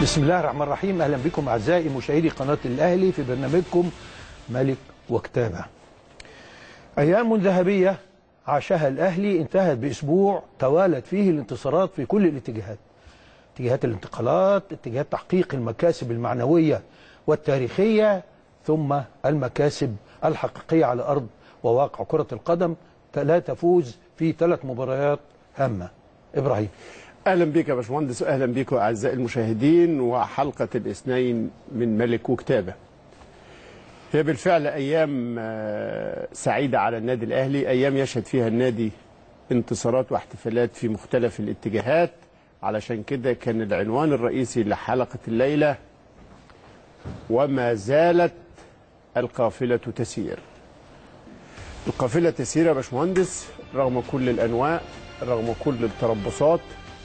بسم الله الرحمن الرحيم اهلا بكم اعزائي مشاهدي قناه الاهلي في برنامجكم ملك وكتابه. ايام ذهبيه عاشها الاهلي انتهت باسبوع توالت فيه الانتصارات في كل الاتجاهات. اتجاهات الانتقالات، اتجاهات تحقيق المكاسب المعنويه والتاريخيه ثم المكاسب الحقيقيه على ارض وواقع كره القدم لا تفوز في ثلاث مباريات هامه. ابراهيم اهلا بك يا باشمهندس اهلا بكم اعزائي المشاهدين وحلقه الاثنين من ملك وكتابه. هي بالفعل ايام آه، سعيده على النادي الاهلي، ايام يشهد فيها النادي انتصارات واحتفالات في مختلف الاتجاهات، علشان كده كان العنوان الرئيسي لحلقه الليله وما زالت القافله تسير. القافله تسير يا باشمهندس رغم كل الانواع، رغم كل التربصات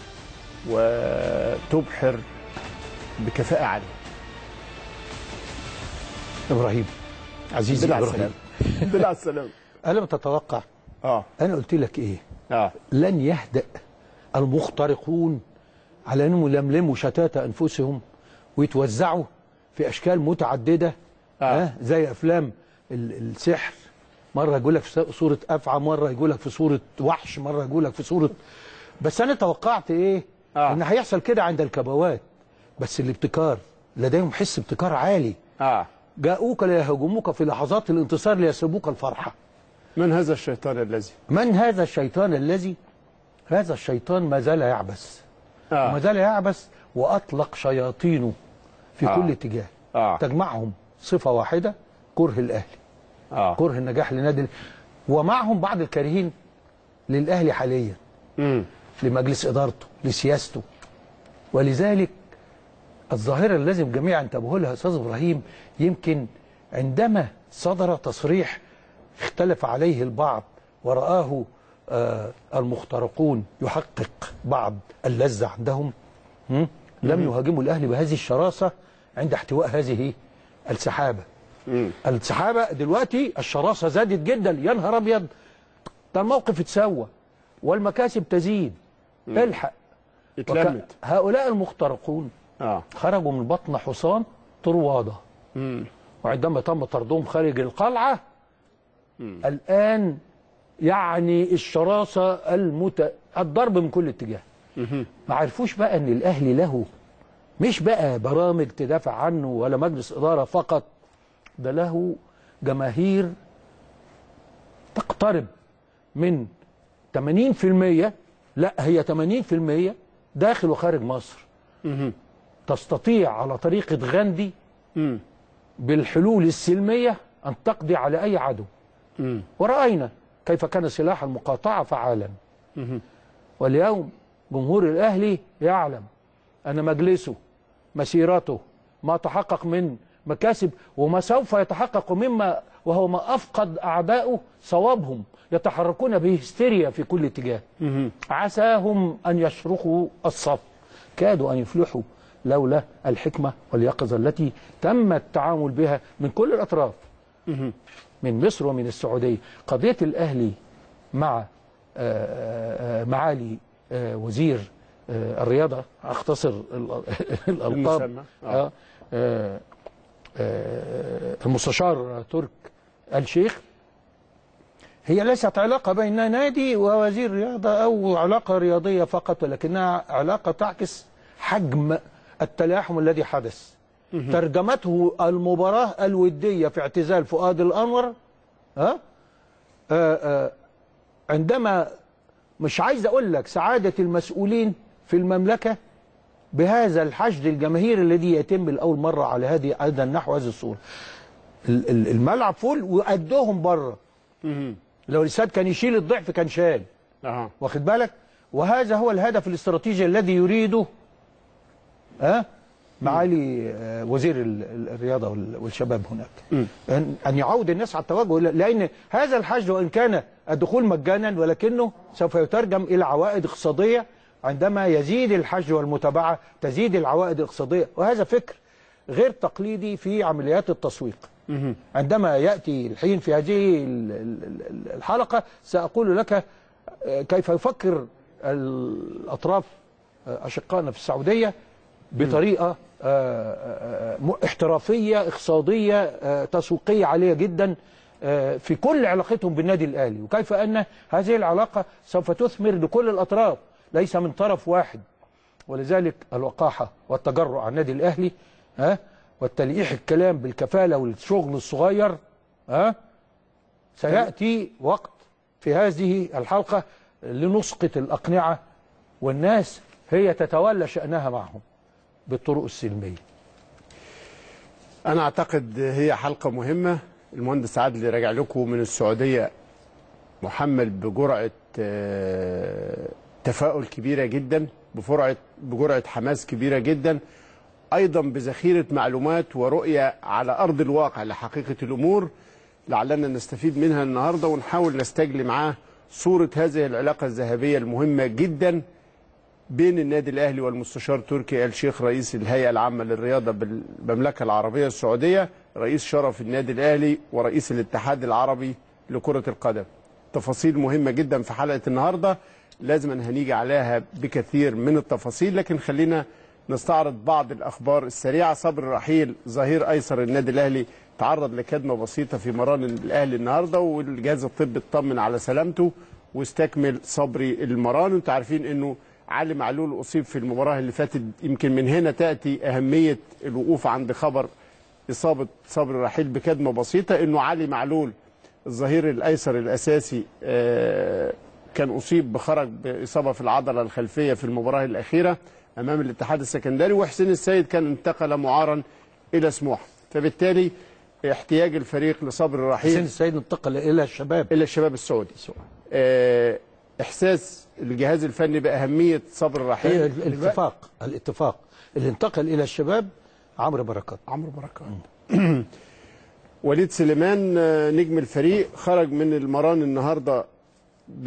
وتبحر بكفاءة عالية ابراهيم عزيزي بالله على ابراهيم السلامة بالله على السلامة الم تتوقع اه انا قلت لك ايه اه لن يهدأ المخترقون على انهم يلملموا شتات انفسهم ويتوزعوا في اشكال متعدده آه. آه. زي افلام ال- السحر مره يقول لك في صوره افعى مره يقول لك في صوره وحش مره يقول لك في صوره بس انا توقعت ايه آه. ان هيحصل كده عند الكبوات بس الابتكار لديهم حس ابتكار عالي اه جاءوك ليهاجموك في لحظات الانتصار ليسلبوك الفرحه من هذا الشيطان الذي من هذا الشيطان الذي هذا الشيطان ما زال يعبث اه وما زال يعبث واطلق شياطينه في آه. كل اتجاه اه تجمعهم صفه واحده كره الاهلي اه كره النجاح لنادي ال- ومعهم بعض الكارهين للاهلي حاليا امم لمجلس ادارته لسياسته ولذلك الظاهره اللي لازم جميعا انتبهوا لها يا استاذ ابراهيم يمكن عندما صدر تصريح اختلف عليه البعض ورآه آه المخترقون يحقق بعض اللذة عندهم هم؟ لم يهاجموا الأهلي بهذه الشراسة عند احتواء هذه السحابة امم السحابة دلوقتي الشراسة زادت جدا يا نهار أبيض ده الموقف اتسوى والمكاسب تزيد الحق اتلمت وك- هؤلاء المخترقون اه خرجوا من بطن حصان طروادة امم وعندما تم طردهم خارج القلعة الآن يعني الشراسة المت... الضرب من كل اتجاه ما عرفوش بقى ان الاهلي له مش بقى برامج تدافع عنه ولا مجلس اداره فقط ده له جماهير تقترب من 80% لا هي 80% داخل وخارج مصر امم تستطيع على طريقه غاندي امم بالحلول السلميه ان تقضي على اي عدو امم ورأينا كيف كان سلاح المقاطعة فعالا واليوم جمهور الأهلي يعلم أن مجلسه مسيرته ما تحقق من مكاسب وما سوف يتحقق مما وهو ما أفقد أعداؤه صوابهم يتحركون بهستيريا في كل اتجاه عساهم أن يشرخوا الصف كادوا أن يفلحوا لولا الحكمة واليقظة التي تم التعامل بها من كل الأطراف من مصر ومن السعودية قضية الأهلي مع آه، آه، معالي آه، وزير آه، الرياضة أختصر ال- الألقاب المسمى. آه. آه، آه، آه، المستشار ترك الشيخ هي ليست علاقة بين نادي ووزير رياضة أو علاقة رياضية فقط ولكنها علاقة تعكس حجم التلاحم الذي حدث ترجمته المباراة الودية في اعتزال فؤاد الأنور ها آه آه عندما مش عايز أقول لك سعادة المسؤولين في المملكة بهذا الحشد الجماهيري الذي يتم لأول مرة على هذه هذا النحو هذه الصورة ال- ال- الملعب فول وقدهم بره امم لو الاستاد كان يشيل الضعف كان شال اه واخد بالك وهذا هو الهدف الاستراتيجي الذي يريده ها معالي آه، وزير ال- ال- الرياضه وال- والشباب هناك ان ان يعود الناس على التوجه إلى- لان هذا الحشد وان كان الدخول مجانا ولكنه سوف يترجم الى عوائد اقتصاديه عندما يزيد الحشد والمتابعه تزيد العوائد الاقتصاديه وهذا فكر غير تقليدي في عمليات التسويق عندما ياتي الحين في هذه ال- ال- ال- الحلقه ساقول لك آه، كيف يفكر الاطراف آه، اشقائنا في السعوديه بطريقه آه، آه، م- احترافيه اقتصاديه آه، تسويقيه عاليه جدا آه، في كل علاقتهم بالنادي الاهلي وكيف ان هذه العلاقه سوف تثمر لكل الاطراف ليس من طرف واحد ولذلك الوقاحه والتجرؤ على النادي الاهلي ها والتلقيح الكلام بالكفاله والشغل الصغير ها سياتي وقت في هذه الحلقه لنسقط الاقنعه والناس هي تتولى شانها معهم بالطرق السلميه أنا أعتقد هي حلقة مهمة المهندس عادل راجع لكم من السعودية محمل بجرعة آه، تفاؤل كبيرة جدا بفرعة بجرعة حماس كبيرة جدا أيضا بذخيرة معلومات ورؤية على أرض الواقع لحقيقة الأمور لعلنا نستفيد منها النهاردة ونحاول نستجلي معاه صورة هذه العلاقة الذهبية المهمة جدا بين النادي الاهلي والمستشار تركي آل شيخ رئيس الهيئه العامه للرياضه بالمملكه العربيه السعوديه رئيس شرف النادي الاهلي ورئيس الاتحاد العربي لكره القدم تفاصيل مهمه جدا في حلقه النهارده لازم أن هنيجي عليها بكثير من التفاصيل لكن خلينا نستعرض بعض الاخبار السريعه صبر رحيل ظهير ايسر النادي الاهلي تعرض لكدمه بسيطه في مران الاهلي النهارده والجهاز الطبي اطمن على سلامته واستكمل صبري المران وانتوا عارفين انه علي معلول اصيب في المباراه اللي فاتت يمكن من هنا تاتي اهميه الوقوف عند خبر اصابه صبري رحيل بكدمه بسيطه انه علي معلول الظهير الايسر الاساسي آه، كان اصيب بخرج باصابه في العضله الخلفيه في المباراه الاخيره امام الاتحاد السكندري وحسين السيد كان انتقل معارا الى سموحه فبالتالي احتياج الفريق لصبري رحيل حسين السيد انتقل الى الشباب الى الشباب السعودي آه، احساس الجهاز الفني باهميه صبر الرحيل الاتفاق الاتفاق اللي انتقل الى الشباب عمرو بركات عمرو بركات وليد سليمان آه، نجم الفريق خرج من المران النهارده ب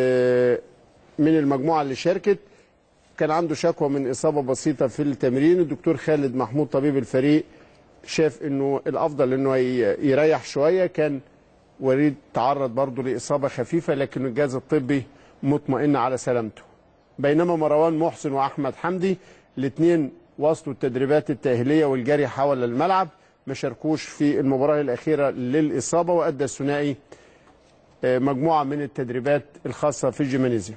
من المجموعه اللي شاركت كان عنده شكوى من اصابه بسيطه في التمرين الدكتور خالد محمود طبيب الفريق شاف انه الافضل انه ي- يريح شويه كان وليد تعرض برضه لاصابه خفيفه لكن الجهاز الطبي مطمئن على سلامته بينما مروان محسن واحمد حمدي الاثنين واصلوا التدريبات التاهيليه والجري حول الملعب ما شاركوش في المباراه الاخيره للاصابه وادى الثنائي آه، مجموعه من التدريبات الخاصه في الجيمانيزيوم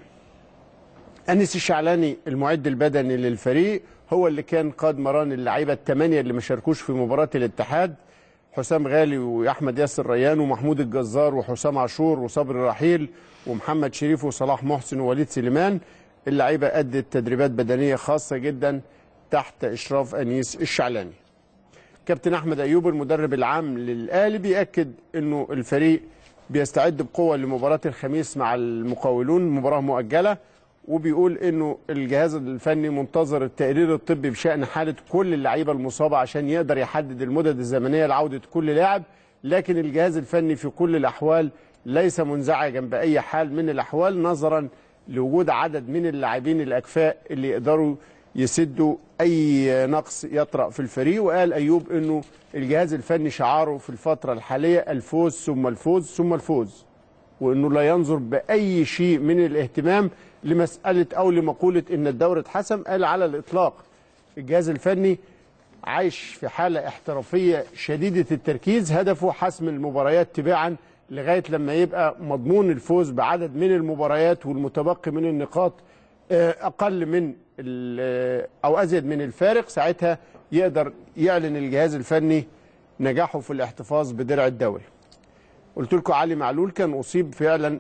انس الشعلاني المعد البدني للفريق هو اللي كان قاد مران اللعيبه الثمانيه اللي ما شاركوش في مباراه الاتحاد حسام غالي واحمد ياسر ريان ومحمود الجزار وحسام عاشور وصبري رحيل ومحمد شريف وصلاح محسن ووليد سليمان اللعيبه ادت تدريبات بدنيه خاصه جدا تحت اشراف انيس الشعلاني كابتن احمد ايوب المدرب العام للاهلي بياكد انه الفريق بيستعد بقوه لمباراه الخميس مع المقاولون مباراه مؤجله وبيقول انه الجهاز الفني منتظر التقرير الطبي بشان حاله كل اللعيبه المصابه عشان يقدر يحدد المدد الزمنيه لعوده كل لاعب لكن الجهاز الفني في كل الاحوال ليس منزعجا باي حال من الاحوال نظرا لوجود عدد من اللاعبين الاكفاء اللي يقدروا يسدوا اي نقص يطرا في الفريق وقال ايوب انه الجهاز الفني شعاره في الفتره الحاليه الفوز ثم الفوز ثم الفوز وانه لا ينظر باي شيء من الاهتمام لمساله او لمقوله ان الدوري اتحسم قال على الاطلاق الجهاز الفني عايش في حاله احترافيه شديده التركيز هدفه حسم المباريات تباعا لغايه لما يبقى مضمون الفوز بعدد من المباريات والمتبقي من النقاط آه، اقل من ال- او ازيد من الفارق ساعتها يقدر يعلن الجهاز الفني نجاحه في الاحتفاظ بدرع الدوري قلت لكم علي معلول كان اصيب فعلا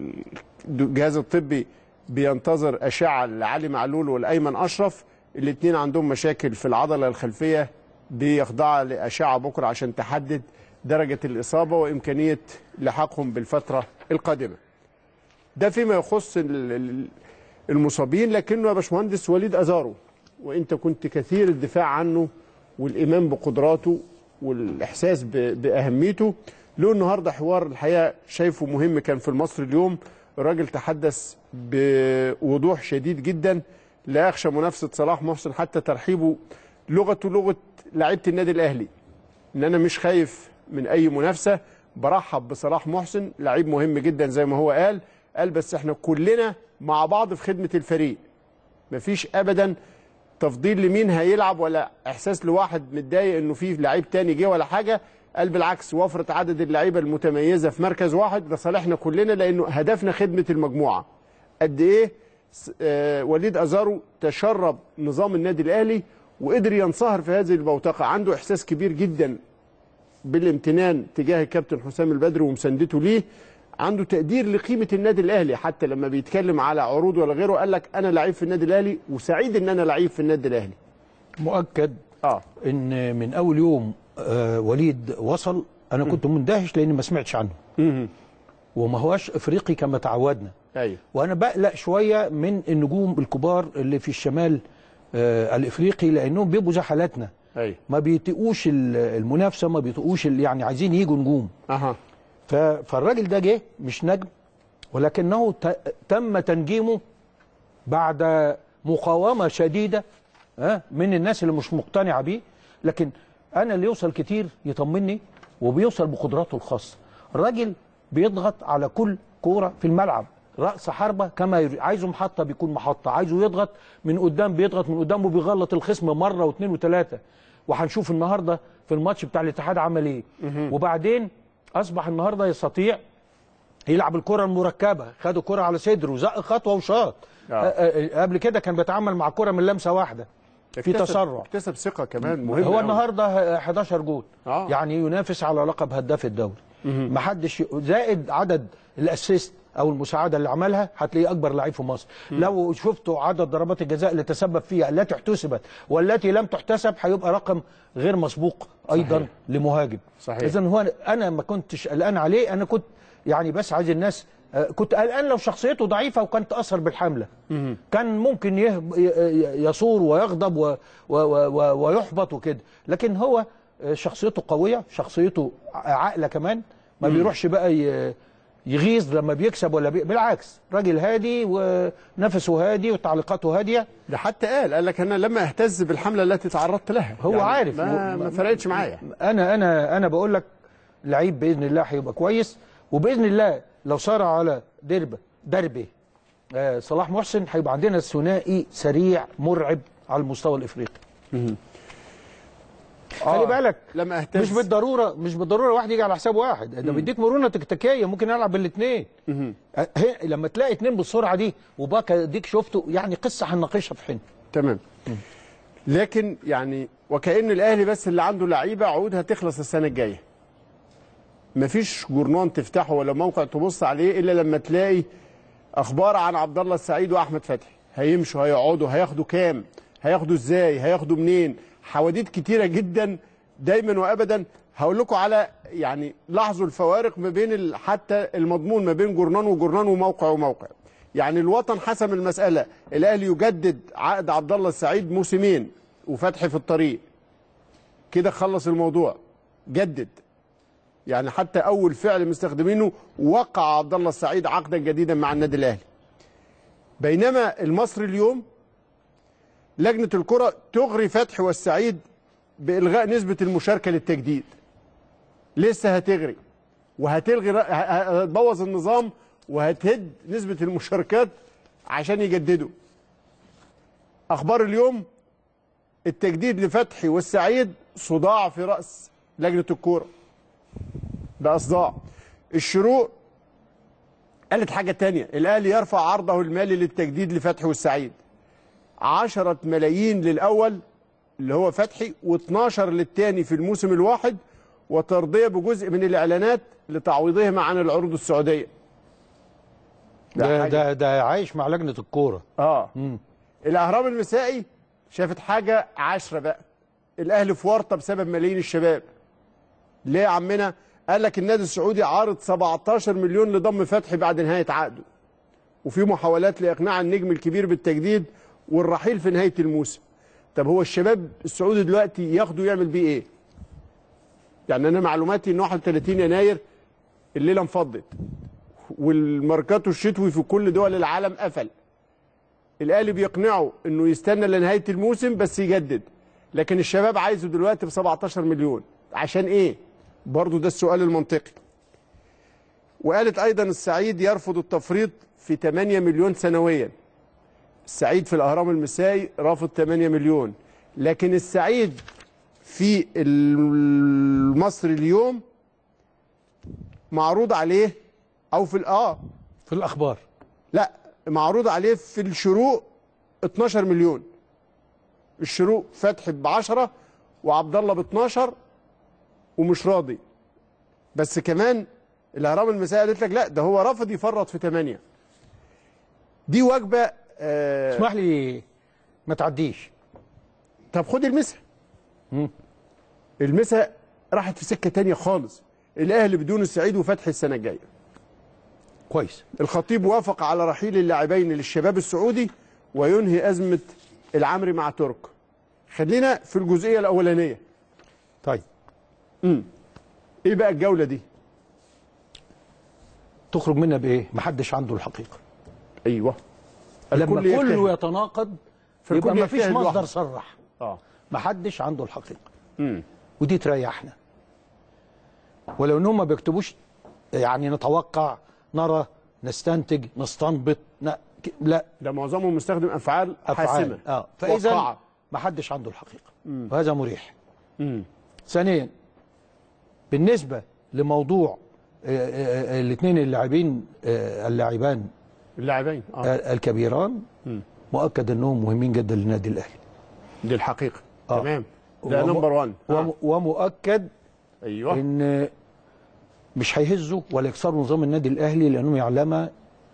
الجهاز الطبي بينتظر اشعه لعلي معلول والايمن اشرف الاثنين عندهم مشاكل في العضله الخلفيه بيخضعها لاشعه بكره عشان تحدد درجه الاصابه وامكانيه لحاقهم بالفتره القادمه. ده فيما يخص ال- ال- المصابين لكنه يا باشمهندس وليد ازارو وانت كنت كثير الدفاع عنه والايمان بقدراته والاحساس ب- باهميته له النهارده حوار الحقيقه شايفه مهم كان في المصري اليوم الراجل تحدث بوضوح شديد جدا لا يخشى منافسه صلاح محسن حتى ترحيبه لغته لغه لعيبه النادي الاهلي ان انا مش خايف من اي منافسه برحب بصلاح محسن لعيب مهم جدا زي ما هو قال قال بس احنا كلنا مع بعض في خدمه الفريق مفيش ابدا تفضيل لمين هيلعب ولا احساس لواحد متضايق انه في لعيب تاني جه ولا حاجه قال بالعكس وفره عدد اللعيبه المتميزه في مركز واحد لصالحنا كلنا لانه هدفنا خدمه المجموعه قد ايه س- آه، وليد ازارو تشرب نظام النادي الاهلي وقدر ينصهر في هذه البوتقه عنده احساس كبير جدا بالامتنان تجاه الكابتن حسام البدري ومساندته ليه عنده تقدير لقيمه النادي الاهلي حتى لما بيتكلم على عروض ولا غيره قال لك انا لعيب في النادي الاهلي وسعيد ان انا لعيب في النادي الاهلي مؤكد اه ان من اول يوم آه وليد وصل انا كنت مندهش لاني ما سمعتش عنه مهم. وما هواش افريقي كما تعودنا ايوه وانا بقلق شويه من النجوم الكبار اللي في الشمال آه الافريقي لانهم بيبقوا زي حالاتنا ايوه ما بيتقوش ال- المنافسه ما بيتقوش ال- يعني عايزين يجوا نجوم اها ف- فالراجل ده جه مش نجم ولكنه ت- تم تنجيمه بعد مقاومه شديده ها من الناس اللي مش مقتنعه بيه لكن انا اللي يوصل كتير يطمني وبيوصل بقدراته الخاصه الراجل بيضغط على كل كوره في الملعب راس حربه كما يريد عايزه محطه بيكون محطه عايزه يضغط من قدام بيضغط من قدام وبيغلط الخصم مره واثنين وثلاثه وهنشوف النهارده في الماتش بتاع الاتحاد عمل ايه وبعدين اصبح النهارده يستطيع يلعب الكره المركبه خد الكره على صدره زق خطوه وشاط آه. آه، آه، قبل كده كان بيتعامل مع الكره من لمسه واحده في اكتسب- تسرع اكتسب ثقه كمان مهم هو أوي. النهارده 11 جول آه. يعني ينافس على لقب هداف الدوري ما حدش زائد عدد الاسيست او المساعده اللي عملها هتلاقيه اكبر لعيب في مصر لو شفتوا عدد ضربات الجزاء اللي تسبب فيها التي احتسبت والتي لم تحتسب هيبقى رقم غير مسبوق ايضا صحيح. لمهاجم صحيح. اذا هو انا ما كنتش قلقان عليه انا كنت يعني بس عايز الناس آه، كنت قلقان لو شخصيته ضعيفه وكانت تاثر بالحمله كان ممكن يه- ي- يصور ويغضب و- و- و- و- ويحبط وكده لكن هو آه، شخصيته قويه شخصيته ع- عاقله كمان ما بيروحش بقى ي- يغيظ لما بيكسب ولا بي... بالعكس راجل هادي ونفسه هادي وتعليقاته هاديه ده حتى قال قال لك انا لما اهتز بالحمله التي تعرضت لها هو عارف ما, هو- ما فرقتش معايا انا انا انا بقول لك لعيب باذن الله هيبقى كويس وباذن الله لو صار على دربه دربه آه صلاح محسن هيبقى عندنا ثنائي سريع مرعب على المستوى الافريقي خلي بالك لما اهتز مش بالضروره مش بالضروره واحد يجي على حساب واحد ده بيديك مرونه تكتيكيه ممكن يلعب بالاثنين لما تلاقي اثنين بالسرعه دي وباكا ديك شفته يعني قصه هنناقشها في حين تمام لكن يعني وكأن الاهلي بس اللي عنده لعيبه عقودها تخلص السنه الجايه مفيش جورنان تفتحه ولا موقع تبص عليه الا لما تلاقي اخبار عن عبد الله السعيد واحمد فتحي هيمشوا هيقعدوا هياخدوا كام هياخدوا ازاي هياخدوا منين حواديت كتيره جدا دايما وابدا هقول لكم على يعني لاحظوا الفوارق ما بين ال- حتى المضمون ما بين جورنان وجورنان وموقع وموقع يعني الوطن حسم المساله الاهلي يجدد عقد عبد الله السعيد موسمين وفتحي في الطريق كده خلص الموضوع جدد يعني حتى اول فعل مستخدمينه وقع عبد الله السعيد عقدا جديدا مع النادي الاهلي بينما المصري اليوم لجنه الكره تغري فتحي والسعيد بالغاء نسبه المشاركه للتجديد لسه هتغري وهتلغي ر- ه- ه- هتبوظ النظام وهتهد نسبه المشاركات عشان يجددوا اخبار اليوم التجديد لفتحي والسعيد صداع في راس لجنه الكوره بقى صداع الشروق قالت حاجة تانية الأهلي يرفع عرضه المالي للتجديد لفتحي والسعيد عشرة ملايين للأول اللي هو فتحي و12 للتاني في الموسم الواحد وترضية بجزء من الإعلانات لتعويضهما عن العروض السعودية ده حاجة- ده ده عايش مع لجنه الكوره اه الاهرام المسائي شافت حاجه عشرة بقى الاهلي في ورطه بسبب ملايين الشباب ليه يا عمنا قال لك النادي السعودي عارض 17 مليون لضم فتحي بعد نهايه عقده وفي محاولات لاقناع النجم الكبير بالتجديد والرحيل في نهايه الموسم طب هو الشباب السعودي دلوقتي ياخده يعمل بيه ايه يعني انا معلوماتي ان 31 يناير الليله انفضت والماركاتو الشتوي في كل دول العالم قفل الاهلي بيقنعه انه يستنى لنهايه الموسم بس يجدد لكن الشباب عايزه دلوقتي ب 17 مليون عشان ايه برضو ده السؤال المنطقي وقالت ايضا السعيد يرفض التفريط في 8 مليون سنويا السعيد في الاهرام المسائي رافض 8 مليون لكن السعيد في المصري اليوم معروض عليه او في ال- اه في الاخبار لا معروض عليه في الشروق 12 مليون الشروق فتحي ب 10 وعبد الله ب 12 ومش راضي بس كمان الاهرام المسائي قالت لك لا ده هو رافض يفرط في 8 دي وجبه آه اسمح لي ما تعديش طب خد المسا المسا راحت في سكه تانية خالص الاهلي بدون السعيد وفتحي السنه الجايه كويس الخطيب وافق على رحيل اللاعبين للشباب السعودي وينهي أزمة العمري مع ترك خلينا في الجزئية الأولانية طيب إيه بقى الجولة دي تخرج منها بايه محدش عنده الحقيقه أيوة لما الكل يجتهد. كله يتناقض فالكل يبقى ما فيش يجتهد مصدر لوحده. صرح آه محدش عنده الحقيقه مم. ودي تريحنا ولو انهم ما بيكتبوش يعني نتوقع نرى نستنتج نستنبط ن... ك- لا ده معظمهم مستخدم أفعال, افعال حاسمة اه فاذا وقاعة. ما حدش عنده الحقيقه وهذا مريح ثانيا بالنسبه لموضوع الاثنين اللاعبين آه، اللاعبان اللاعبين آه. آه، الكبيران مؤكد انهم مهمين جدا للنادي الاهلي دي الحقيقة آه. تمام ده وم- نمبر 1 وم- ومؤكد أيوة ان مش هيهزوا ولا يكسروا نظام النادي الاهلي لانهم يعلم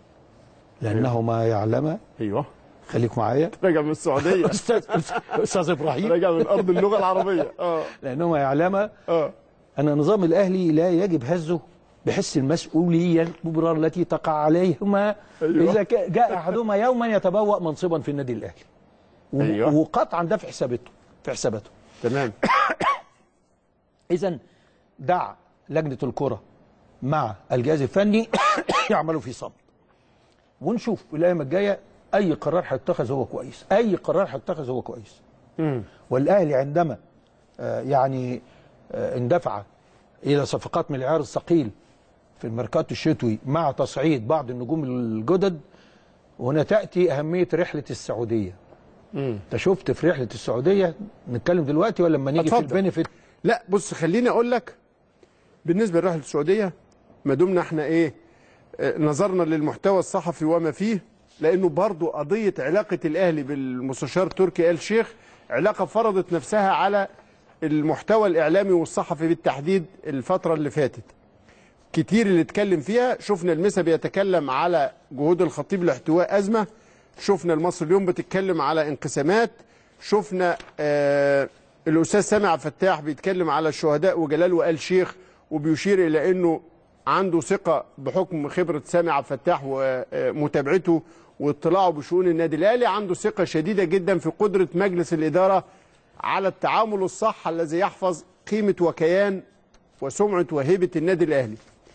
لانه ما يعلم أيوة خليك معايا راجع من السعودية استاذ استاذ ابراهيم راجع من أرض اللغة العربية آه لانه ما يعلم آه ان النظام الاهلي لا يجب هزه بحس المسؤوليه الكبرى التي تقع عليهما أيوة. اذا كا- جاء احدهما يوما يتبوأ منصبا في النادي الاهلي و- أيوة. وقطعا ده في حسابته في حساباته تمام اذا دع لجنه الكره مع الجهاز الفني يعملوا في صمت ونشوف الايام الجايه اي قرار هيتخذ هو كويس اي قرار هيتخذ هو كويس والاهلي عندما آه، يعني آه، اندفع الى صفقات من العيار الثقيل في الميركاتو الشتوي مع تصعيد بعض النجوم الجدد وهنا تاتي اهميه رحله السعوديه انت شفت في رحله السعوديه نتكلم دلوقتي ولا لما نيجي في اتفضل. البينيفيت لا بص خليني اقول لك بالنسبه لرحله السعوديه ما دمنا احنا ايه آه، نظرنا للمحتوى الصحفي وما فيه لانه برضو قضيه علاقه الاهلي بالمستشار تركي آل شيخ علاقه فرضت نفسها على المحتوى الاعلامي والصحفي بالتحديد الفتره اللي فاتت كتير اللي اتكلم فيها شفنا المسا بيتكلم على جهود الخطيب لاحتواء ازمه شفنا المصري اليوم بتتكلم على انقسامات شفنا آه الاستاذ سامع عبد الفتاح بيتكلم على الشهداء وجلال وآل شيخ وبيشير الى انه عنده ثقه بحكم خبره سامع عبد الفتاح ومتابعته واطلاعه بشؤون النادي الاهلي عنده ثقه شديده جدا في قدره مجلس الاداره على التعامل الصح الذي يحفظ قيمه وكيان وسمعه وهيبه النادي الاهلي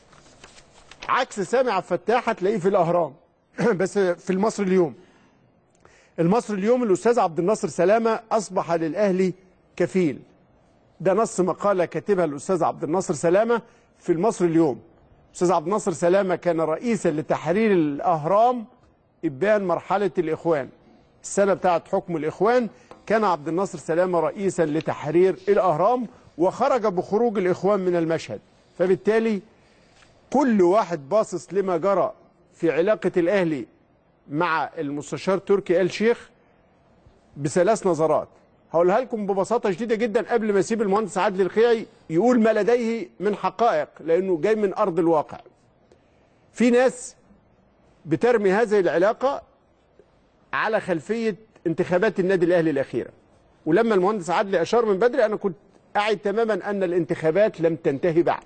عكس سامع عبد الفتاح هتلاقيه في الاهرام بس في المصري اليوم المصري اليوم الاستاذ عبد الناصر سلامه اصبح للاهلي كفيل ده نص مقاله كاتبها الاستاذ عبد الناصر سلامه في المصري اليوم الاستاذ عبد الناصر سلامه كان رئيسا لتحرير الاهرام ابان مرحله الاخوان السنه بتاعه حكم الاخوان كان عبد الناصر سلامه رئيسا لتحرير الاهرام وخرج بخروج الاخوان من المشهد فبالتالي كل واحد باصص لما جرى في علاقه الاهلي مع المستشار تركي آل شيخ بثلاث نظرات هقولها لكم ببساطه شديده جدا قبل ما اسيب المهندس عادل الخيعي يقول ما لديه من حقائق لانه جاي من ارض الواقع. في ناس بترمي هذه العلاقه على خلفيه انتخابات النادي الاهلي الاخيره. ولما المهندس عادل اشار من بدري انا كنت اعي تماما ان الانتخابات لم تنتهي بعد.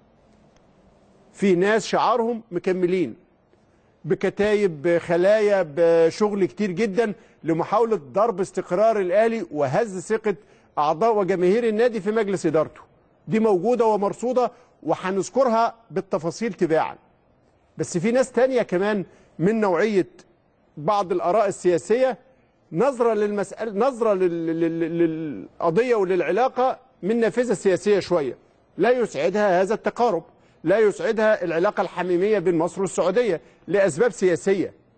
في ناس شعارهم مكملين بكتايب بخلايا بشغل كتير جدا لمحاولة ضرب استقرار الأهلي وهز ثقة أعضاء وجماهير النادي في مجلس إدارته دي موجودة ومرصودة وهنذكرها بالتفاصيل تباعا بس في ناس تانية كمان من نوعية بعض الآراء السياسية نظرة للمسألة نظرة لل- لل- للقضية وللعلاقة من نافذة سياسية شوية لا يسعدها هذا التقارب لا يسعدها العلاقة الحميمية بين مصر والسعودية لأسباب سياسية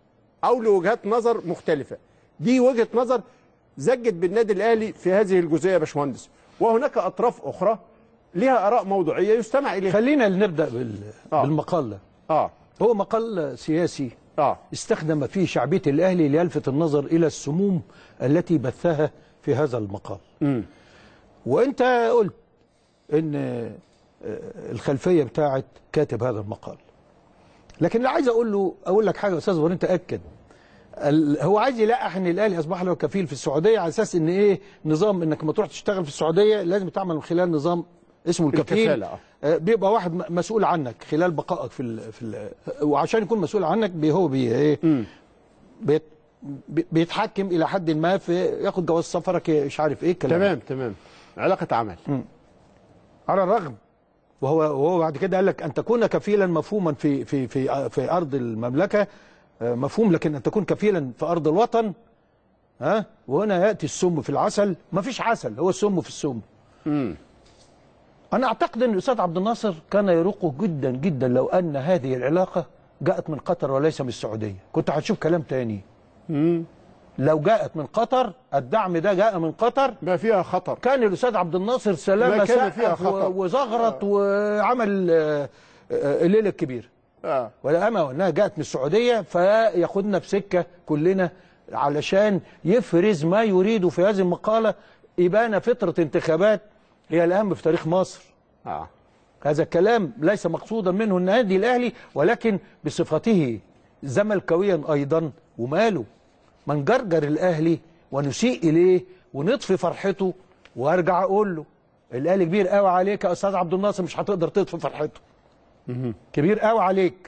او لوجهات نظر مختلفه دي وجهه نظر زجت بالنادي الاهلي في هذه الجزئيه يا باشمهندس وهناك اطراف اخرى لها اراء موضوعيه يستمع اليها خلينا نبدا بال... آه. بالمقال ده اه هو مقال سياسي اه استخدم فيه شعبيه الاهلي ليلفت النظر الى السموم التي بثها في هذا المقال امم وانت قلت ان آه، الخلفيه بتاعت كاتب هذا المقال لكن اللي عايز اقول له اقول لك حاجه يا استاذ ورين تاكد ال- هو عايز يلقح ان الاهلي اصبح له كفيل في السعوديه على اساس ان ايه نظام انك لما تروح تشتغل في السعوديه لازم تعمل من خلال نظام اسمه الكفيل الكفالة، آه. آه، بيبقى واحد م- مسؤول عنك خلال بقائك في ال في ال وعشان يكون مسؤول عنك بي هو بي ايه بيت بي- بيتحكم الى حد ما في ياخد جواز سفرك مش عارف ايه الكلام ده. تمام تمام علاقه عمل على الرغم وهو وهو بعد كده قال لك ان تكون كفيلا مفهوما في في في في ارض المملكه آه، مفهوم لكن ان تكون كفيلا في ارض الوطن ها وهنا ياتي السم في العسل ما فيش عسل هو السم في السم امم انا اعتقد ان الاستاذ عبد الناصر كان يروقه جدا جدا لو ان هذه العلاقه جاءت من قطر وليس من السعوديه كنت هتشوف كلام تاني امم لو جاءت من قطر الدعم ده جاء من قطر ما فيها خطر كان الاستاذ عبد الناصر سلامه ما كان فيها سقف خطأ. و- وزغرط وعمل آه، آه، الليله الكبيره اه ولا اما انها جاءت من السعوديه فياخدنا بسكه كلنا علشان يفرز ما يريده في هذه المقاله ابانه فتره انتخابات هي الاهم في تاريخ مصر اه هذا الكلام ليس مقصودا منه النادي الاهلي ولكن بصفته زملكاويا ايضا وماله من جرجر الاهلي ونسيء اليه ونطفي فرحته وارجع اقول له الاهلي كبير قوي عليك يا استاذ عبد الناصر مش هتقدر تطفي فرحته كبير قوي عليك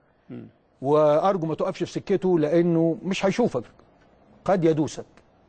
وارجو ما تقفش في سكته لانه مش هيشوفك قد يدوسك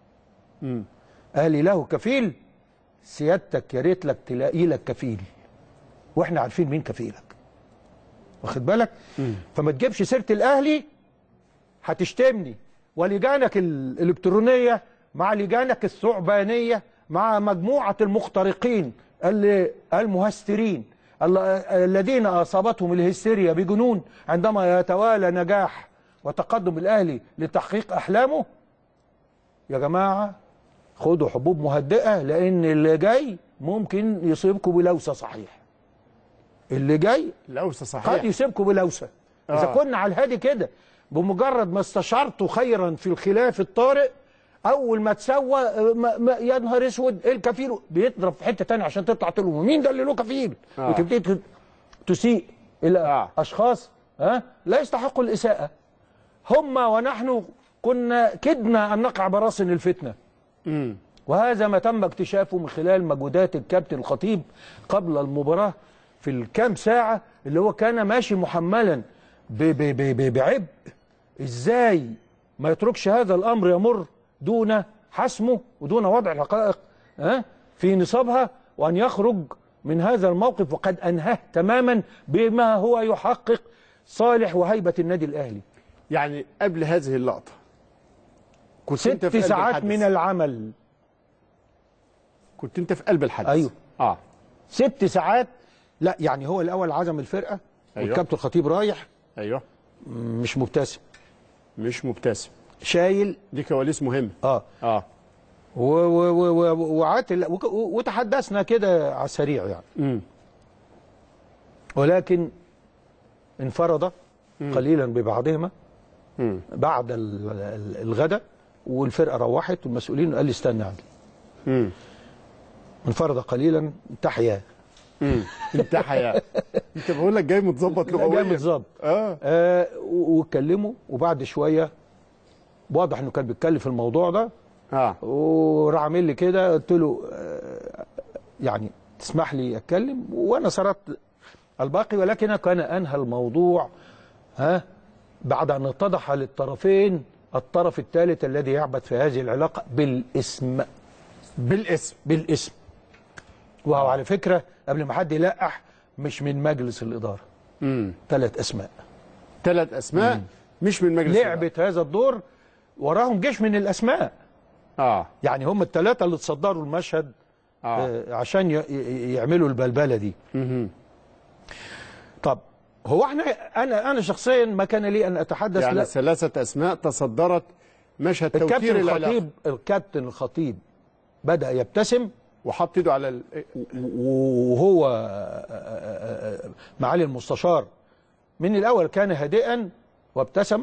اهلي له كفيل سيادتك يا ريت لك تلاقي لك كفيل واحنا عارفين مين كفيلك واخد بالك فما تجيبش سيره الاهلي هتشتمني ولجانك الالكترونيه مع لجانك الثعبانيه مع مجموعه المخترقين اللي المهسترين ال- الذين اصابتهم الهستيريا بجنون عندما يتوالى نجاح وتقدم الاهلي لتحقيق احلامه يا جماعه خدوا حبوب مهدئه لان اللي جاي ممكن يصيبكم بلوسه صحيح اللي جاي الاوسى قد صحيح يصيبكم بلوسه اذا آه. كنا على الهادي كده بمجرد ما استشرتوا خيرا في الخلاف الطارئ اول ما تسوى آه، ما- ما- يا نهار اسود ايه الكفيل بيضرب في حته تانية عشان تطلع تقول له مين ده اللي له كفيل آه. وتبتدي ت- تسيء الى آه. اشخاص ها لا يستحقوا الاساءه هم ونحن كنا كدنا ان نقع براسن الفتنه امم وهذا ما تم اكتشافه من خلال مجهودات الكابتن الخطيب قبل المباراة في الكام ساعة اللي هو كان ماشي محملا ب- ب- ب- ب- بعبء ازاي ما يتركش هذا الامر يمر دون حسمه ودون وضع الحقائق ها في نصابها وان يخرج من هذا الموقف وقد انهاه تماما بما هو يحقق صالح وهيبة النادي الاهلي يعني قبل هذه اللقطه كنت انت ست في قلب ساعات الحدث. من العمل كنت انت في قلب الحدث أيوه. اه ست ساعات لا يعني هو الاول عزم الفرقه أيوه. والكابتن الخطيب رايح ايوه مش مبتسم مش مبتسم شايل دي كواليس مهمه اه اه و- و- و- و- وعاتل وك- وتحدثنا كده على السريع يعني امم ولكن انفرد قليلا ببعضهما امم بعد ال- ال- الغداء والفرقه روحت والمسؤولين قال لي استنى عندي امم انفرد قليلا تحيا امم انت حياه انت بقول لك جاي متظبط لغويا جاي متظبط اه آه و- واتكلموا وبعد شويه واضح انه كان بيتكلم في الموضوع ده اه وراح عامل لي كده قلت له آه، يعني تسمح لي اتكلم وانا سردت الباقي ولكن كان انهى الموضوع ها بعد ان اتضح للطرفين الطرف الثالث الذي يعبث في هذه العلاقه بالاسم بالاسم بالاسم وهو على فكره قبل ما حد يلقح مش من مجلس الاداره امم ثلاث اسماء ثلاث اسماء مش من مجلس لعبت هذا الدور وراهم جيش من الاسماء اه يعني هم الثلاثه اللي تصدروا المشهد اه آه، عشان ي- ي- يعملوا البلبله دي مهم. طب هو احنا انا انا شخصيا ما كان لي ان اتحدث يعني لا ثلاثة أسماء تصدرت مشهد توتير الكابتن العلاقة الخطيب الكابتن الخطيب بدا يبتسم وحط ايده على ال... وهو معالي المستشار من الاول كان هادئا وابتسم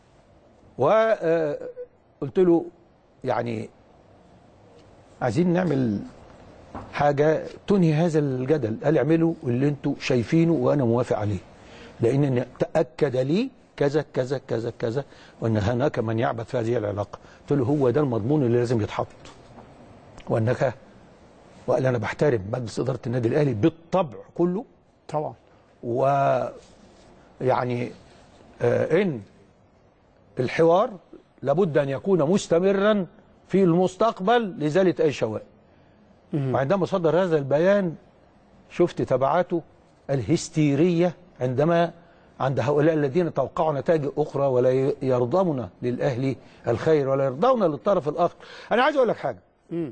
وقلت له يعني عايزين نعمل حاجه تنهي هذا الجدل قال اعملوا اللي انتوا شايفينه وانا موافق عليه لان تاكد لي كذا كذا كذا كذا وان هناك من يعبث في هذه العلاقه قلت له هو ده المضمون اللي لازم يتحط وانك وقال انا بحترم مجلس اداره النادي الاهلي بالطبع كله طبعا و يعني آه ان الحوار لابد ان يكون مستمرا في المستقبل لازاله اي شوائب وعندما صدر هذا البيان شفت تبعاته الهستيريه عندما عند هؤلاء الذين توقعوا نتائج اخرى ولا يرضون للاهلي الخير ولا يرضون للطرف الاخر انا عايز اقول لك حاجه مم.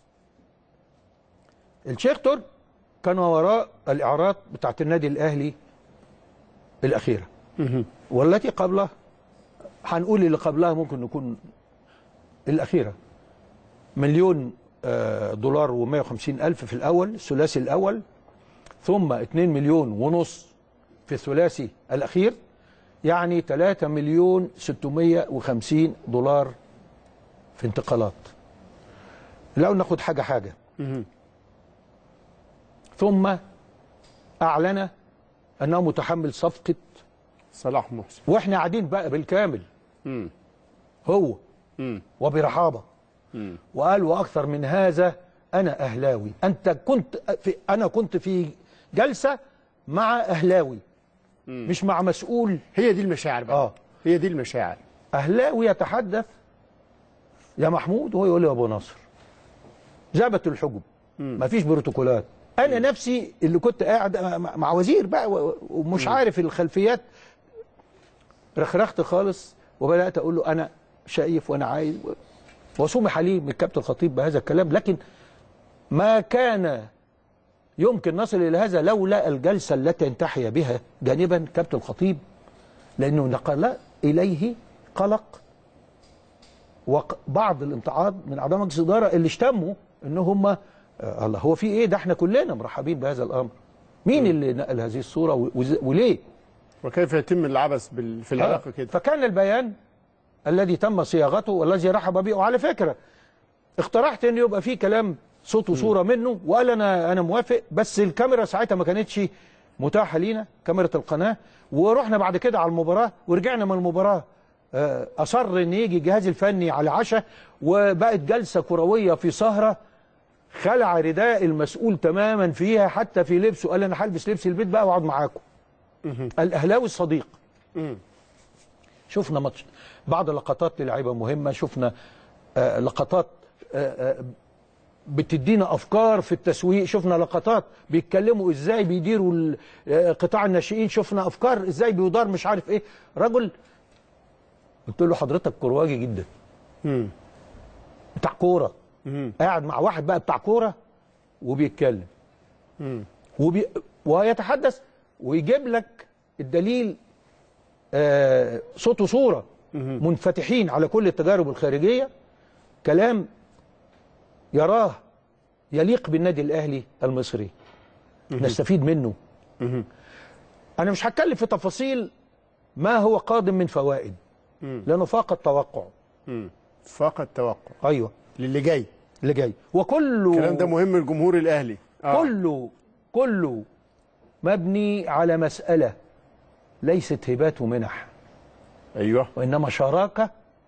الشيخ ترك كان وراء الاعراض بتاعت النادي الاهلي الاخيره مهم. والتي قبلها هنقول اللي قبلها ممكن نكون الاخيره مليون آه، دولار و150 الف في الاول الثلاثي الاول ثم 2 مليون ونص في الثلاثي الاخير يعني 3 مليون 650 دولار في انتقالات لو ناخد حاجه حاجه مهم. ثم اعلن انه متحمل صفقه صلاح محسن واحنا قاعدين بقى بالكامل مم. هو مم. وبرحابه مم. وقال واكثر من هذا انا اهلاوي انت كنت في انا كنت في جلسه مع اهلاوي مش مع مسؤول هي دي المشاعر بقى اه هي دي المشاعر اهلاوي يتحدث يا محمود وهو يقول لي يا ابو نصر ذهبت الحجب مفيش بروتوكولات انا نفسي اللي كنت قاعد مع مع وزير بقى و- ومش عارف الخلفيات رخرخت خالص وبدات اقول له انا شايف وانا عايز وسمح لي من الكابتن الخطيب بهذا الكلام لكن ما كان يمكن نصل الى هذا لولا الجلسه التي انتحي بها جانبا كابتن الخطيب لانه نقل اليه قلق وبعض الامتعاض من اعضاء مجلس الاداره اللي اشتموا ان هم آه الله هو في ايه ده احنا كلنا مرحبين بهذا الامر مين اللي نقل هذه الصوره و- وز- وليه وكيف يتم العبث بال... في العلاقه آه. كده فكان البيان الذي تم صياغته والذي رحب به وعلى فكره اقترحت ان يبقى فيه كلام صوت وصوره منه وقال انا انا موافق بس الكاميرا ساعتها ما كانتش متاحه لينا كاميرا القناه ورحنا بعد كده على المباراه ورجعنا من المباراه آه، اصر ان يجي الجهاز الفني على عشاء وبقت جلسه كرويه في سهره خلع رداء المسؤول تماما فيها حتى في لبسه قال انا هلبس لبس البيت بقى واقعد معاكم الاهلاوي الصديق مم. شفنا ماتش بعض لقطات للعيبه مهمه شفنا آه لقطات آه آه بتدينا افكار في التسويق شفنا لقطات بيتكلموا ازاي بيديروا ال- آه، قطاع الناشئين شفنا افكار ازاي بيدار مش عارف ايه رجل قلت له حضرتك كرواجي جدا مم. بتاع كوره مم. قاعد مع واحد بقى بتاع كوره وبيتكلم مم. وبي... ويتحدث ويجيب لك الدليل آه صوت وصوره منفتحين على كل التجارب الخارجيه كلام يراه يليق بالنادي الاهلي المصري نستفيد منه انا مش هتكلم في تفاصيل ما هو قادم من فوائد لانه فاق التوقع مم. فاق التوقع ايوه للي جاي اللي جاي وكله الكلام ده مهم للجمهور الاهلي آه. كله كله مبني على مسألة ليست هبات ومنح ايوه وإنما شراكة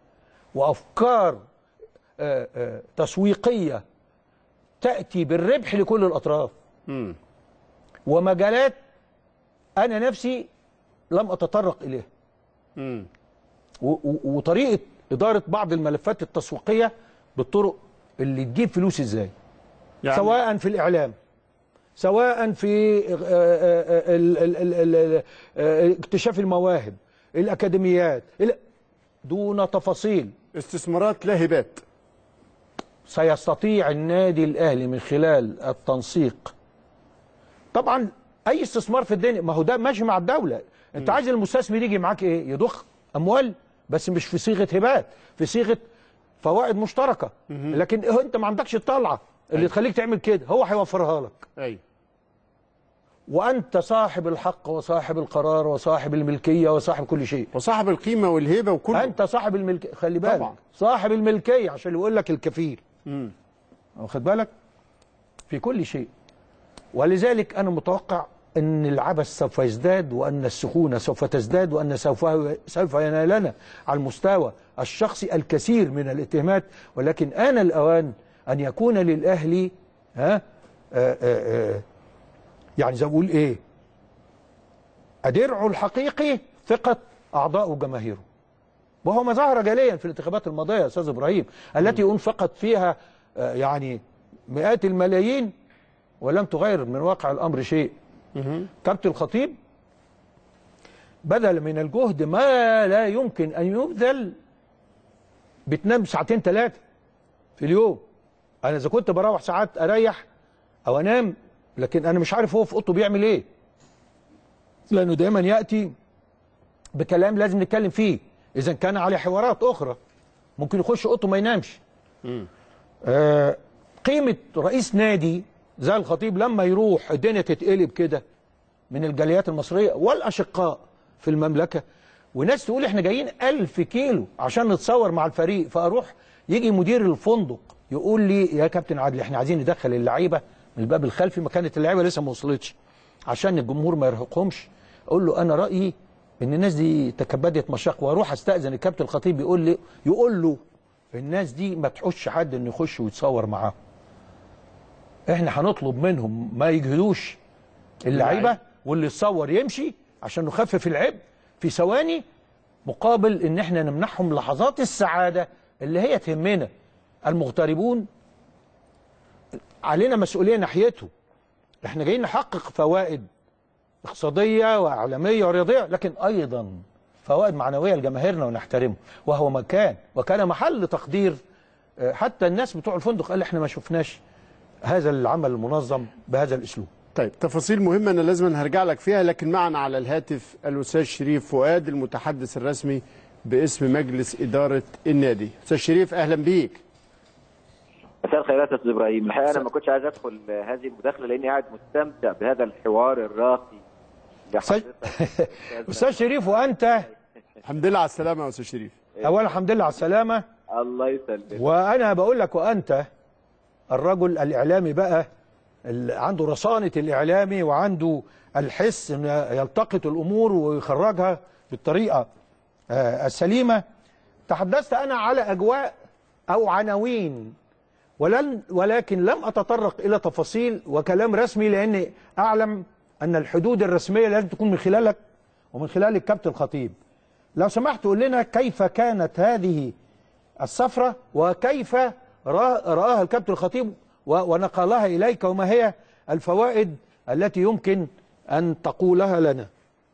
وأفكار آه، آه، تسويقية تأتي بالربح لكل الأطراف مم. ومجالات أنا نفسي لم أتطرق إليها مم. و- و- وطريقة إدارة بعض الملفات التسويقية بالطرق اللي تجيب فلوس إزاي يعني سواء في الإعلام سواء في آه، آه، ال- ال- ال- ال- آه، اكتشاف المواهب الأكاديميات ال- دون تفاصيل استثمارات لا هبات سيستطيع النادي الأهلي من خلال التنسيق طبعا أي استثمار في الدنيا ما هو ده ماشي مع الدولة انت عايز المستثمر يجي معاك ايه يضخ اموال بس مش في صيغه هبات في صيغه فوائد مشتركه لكن إيه انت ما عندكش الطلعه اللي تخليك تعمل كده هو هيوفرها لك ايوه وانت صاحب الحق وصاحب القرار وصاحب الملكيه وصاحب كل شيء وصاحب القيمه والهيبه وكل انت صاحب الملكيه خلي بالك طبعا. صاحب الملكيه عشان يقول لك الكفيل واخد بالك في كل شيء ولذلك انا متوقع ان العبث سوف يزداد وان السخونه سوف تزداد وان سوف سوف ينالنا على المستوى الشخصي الكثير من الاتهامات ولكن آن الاوان ان يكون للاهلي ها آآ آآ يعني زي ما بقول ايه درعه الحقيقي ثقه اعضاء وجماهيره وهو ما ظهر جليا في الانتخابات الماضيه يا استاذ ابراهيم التي انفقت فيها آه، يعني مئات الملايين ولم تغير من واقع الامر شيء كابتن الخطيب بذل من الجهد ما لا يمكن ان يبذل بتنام ساعتين ثلاثه في اليوم انا اذا كنت بروح ساعات اريح او انام لكن انا مش عارف هو في اوضته بيعمل ايه لانه دايما ياتي بكلام لازم نتكلم فيه اذا كان عليه حوارات اخرى ممكن يخش اوضته ما ينامش آه قيمه رئيس نادي زي الخطيب لما يروح الدنيا تتقلب كده من الجاليات المصريه والاشقاء في المملكه وناس تقول احنا جايين ألف كيلو عشان نتصور مع الفريق فاروح يجي مدير الفندق يقول لي يا كابتن عادل احنا عايزين ندخل اللعيبه من الباب الخلفي ما كانت اللعيبه لسه ما وصلتش عشان الجمهور ما يرهقهمش اقول له انا رايي ان الناس دي تكبدت مشاق واروح استاذن الكابتن الخطيب يقول لي يقول له الناس دي ما تحوش حد انه يخش ويتصور معاهم احنا هنطلب منهم ما يجهدوش اللعيبه واللي يتصور يمشي عشان نخفف العبء في ثواني مقابل ان احنا نمنحهم لحظات السعاده اللي هي تهمنا المغتربون علينا مسؤوليه ناحيته احنا جايين نحقق فوائد اقتصاديه واعلاميه ورياضيه لكن ايضا فوائد معنويه لجماهيرنا ونحترمه وهو مكان وكان محل تقدير آه، حتى الناس بتوع الفندق قال احنا ما شفناش هذا العمل المنظم بهذا الاسلوب طيب تفاصيل مهمة أنا لازم هرجع لك فيها لكن معنا على الهاتف الأستاذ شريف فؤاد المتحدث الرسمي باسم مجلس إدارة النادي أستاذ شريف أهلا بيك مساء الخيرات يا استاذ ابراهيم الحقيقه انا ما كنتش عايز ادخل هذه المداخله لاني قاعد مستمتع بهذا الحوار الراقي اللي أستاذ- حضرتك استاذ شريف وانت الحمد لله على السلامة يا أستاذ شريف اولا الحمد لله على السلامه الله يسلمك وانا بقول لك وانت الرجل الاعلامي بقى اللي عنده رصانه الاعلامي وعنده الحس ان يلتقط الامور ويخرجها بالطريقه آه، السليمه تحدثت انا على اجواء او عناوين ولن ولكن لم اتطرق الى تفاصيل وكلام رسمي لاني اعلم ان الحدود الرسميه لازم تكون من خلالك ومن خلال الكابتن الخطيب لو سمحت قول لنا كيف كانت هذه السفرة وكيف رأ- رآها الكابتن الخطيب و- ونقلها إليك وما هي الفوائد التي يمكن أن تقولها لنا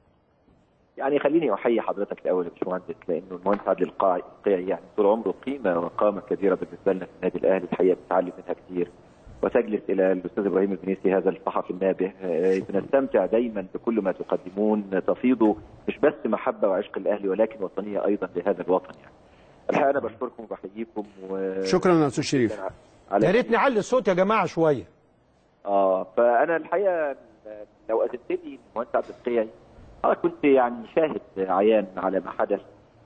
يعني خليني احيي حضرتك الاول يا باشمهندس لانه المهندس عادل القاعي القيعي يعني طول عمره قيمه وقامه كبيره بالنسبه لنا في النادي الاهلي الحقيقه بنتعلم منها كتير وتجلس الى الاستاذ ابراهيم البنيسي هذا الصحفي النابه آه، بنستمتع دايما بكل ما تقدمون تفيض مش بس محبه وعشق الاهلي ولكن وطنيه ايضا لهذا الوطن يعني الحقيقه انا بشكركم وبحييكم و... شكرا يا أستاذ شريف على يا ريت نعلي الصوت يا جماعة شوية اه فانا الحقيقه لو اذنت لي المهندس عبد القيعي اه كنت يعني شاهد عيان على ما حدث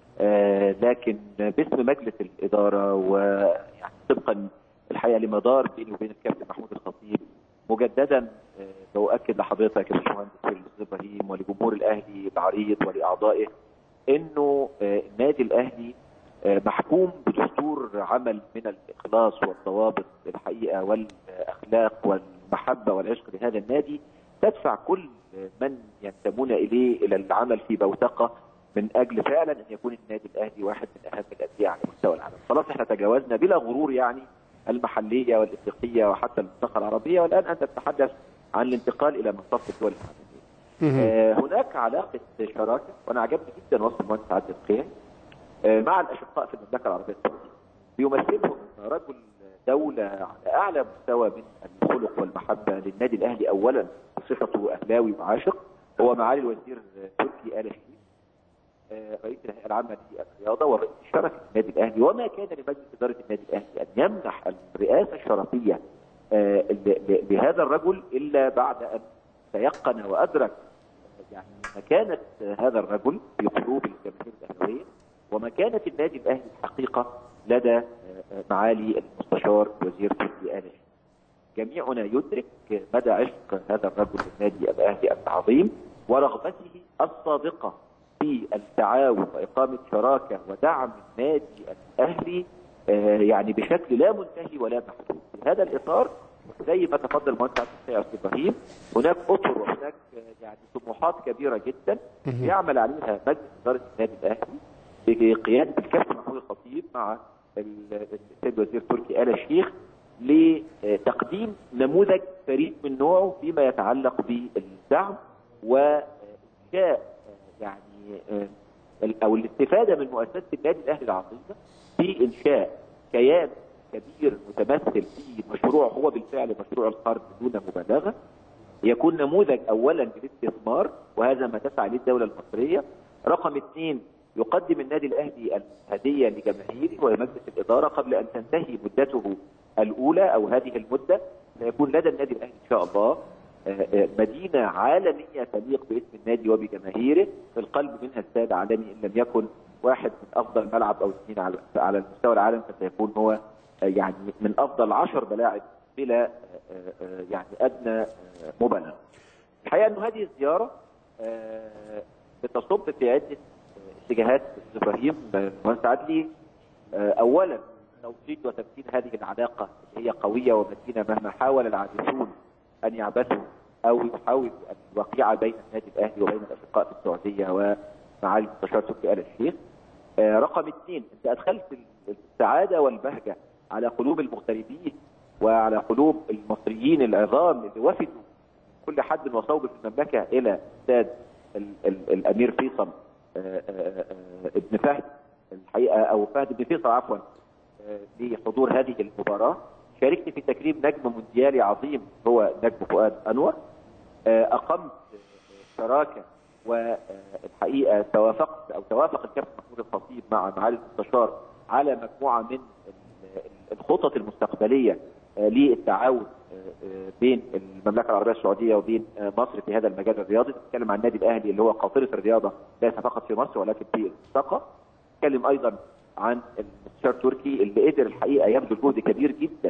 آه لكن باسم مجلس الاداره ويعني طبقا الحقيقه لمدار بيني وبين الكابتن محمود الخطيب مجددا آه باؤكد لحضرتك يا باشمهندس الاستاذ ابراهيم ولجمهور الاهلي العريض ولاعضائه انه آه النادي الاهلي آه، محكوم بدستور عمل من الاخلاص والضوابط الحقيقه والاخلاق والمحبه والعشق لهذا النادي تدفع كل من ينتمون اليه الى العمل في بوتقه من اجل فعلا ان يكون النادي الاهلي واحد من اهم الانديه على مستوى العالم. خلاص احنا تجاوزنا بلا غرور يعني المحليه والافريقيه وحتى المنطقه العربيه والان انت تتحدث عن الانتقال الى منطقه الدول العالميه. آه، هناك علاقه شراكه وانا عجبني جدا وصف المهندس عادل القيعي آه، مع الاشقاء في المملكه العربيه السعوديه بيمثلهم رجل دوله على اعلى مستوى من الخلق والمحبه للنادي الاهلي اولا بصفته اهلاوي وعاشق هو معالي الوزير تركي آل الشيخ آه، رئيس الهيئه العامه للرياضه والرئيس الشرفي للنادي الاهلي وما كان لمجلس اداره النادي الاهلي ان يمنح الرئاسه الشرفيه آه، ل- ل- لهذا الرجل الا بعد ان تيقن وادرك يعني مكانه هذا الرجل في قلوب الجماهير الاهلاويه ومكانه النادي الاهلي الحقيقه لدى آه، آه، معالي المستشار وزير تركي آل الشيخ. جميعنا يدرك مدى عشق هذا الرجل للنادي الاهلي العظيم ورغبته الصادقه في التعاون واقامه شراكه ودعم النادي الاهلي آه، يعني بشكل لا منتهي ولا محدود. في هذا الاطار زي ما تفضل المهندس عبد الفتاح استاذ ابراهيم هناك اطر وهناك آه، يعني طموحات كبيره جدا يعمل عليها مجلس اداره النادي الاهلي بقياده الكابتن محمود الخطيب مع ال- السيد وزير تركي آل الشيخ لتقديم نموذج فريد من نوعه فيما يتعلق بالدعم وإنشاء يعني آه، أو الاستفادة من مؤسسة النادي الأهلي العظيمة في إنشاء كيان كبير متمثل في مشروع هو بالفعل مشروع القرن دون مبالغة يكون نموذج اولا للاستثمار وهذا ما تسعى اليه الدوله المصريه رقم اثنين يقدم النادي الاهلي الهديه لجماهيره ومجلس الاداره قبل ان تنتهي مدته الاولى او هذه المده سيكون لدى النادي الاهلي ان شاء الله آه، آه، مدينه عالميه تليق باسم النادي وبجماهيره في القلب منها استاد عالمي ان لم يكن واحد من افضل ملعب او اثنين على على مستوى العالم فسيكون هو آه، يعني من افضل عشر ملاعب بلا آه، آه، يعني ادنى آه، مبالغه. الحقيقه انه هذه الزياره آه، بتصب في عده آه، اتجاهات أستاذ ابراهيم المهندس عدلي آه، اولا توطيد وتمكين هذه العلاقه اللي هي قويه ومتينه مهما حاول العابثون ان يعبثوا او يحاولوا الوقيعه بين النادي الاهلي وبين الاشقاء في السعوديه ومعالي المستشار تركي ال الشيخ. آه، رقم اثنين انت ادخلت السعاده والبهجه على قلوب المغتربين وعلى قلوب المصريين العظام اللي وفدوا كل حد وصوب في المملكه الى استاد ال- ال- الامير فيصل آه، آه، آه، ابن فهد الحقيقه او فهد بن فيصل عفوا آه، لحضور هذه المباراه شاركت في تكريم نجم مونديالي عظيم هو نجم فؤاد انور آه، اقمت آه، شراكه والحقيقه توافقت او توافق الكابتن محمود الخطيب مع معالي المستشار على مجموعه من ال- الخطط المستقبليه آه، للتعاون آه، آه، بين المملكه العربيه السعوديه وبين آه، مصر في هذا المجال الرياضي نتكلم عن النادي الاهلي اللي هو قاطره الرياضه ليس فقط في مصر ولكن في المنطقه نتكلم ايضا عن المستشار تركي اللي قدر الحقيقه يبذل جهد كبير جدا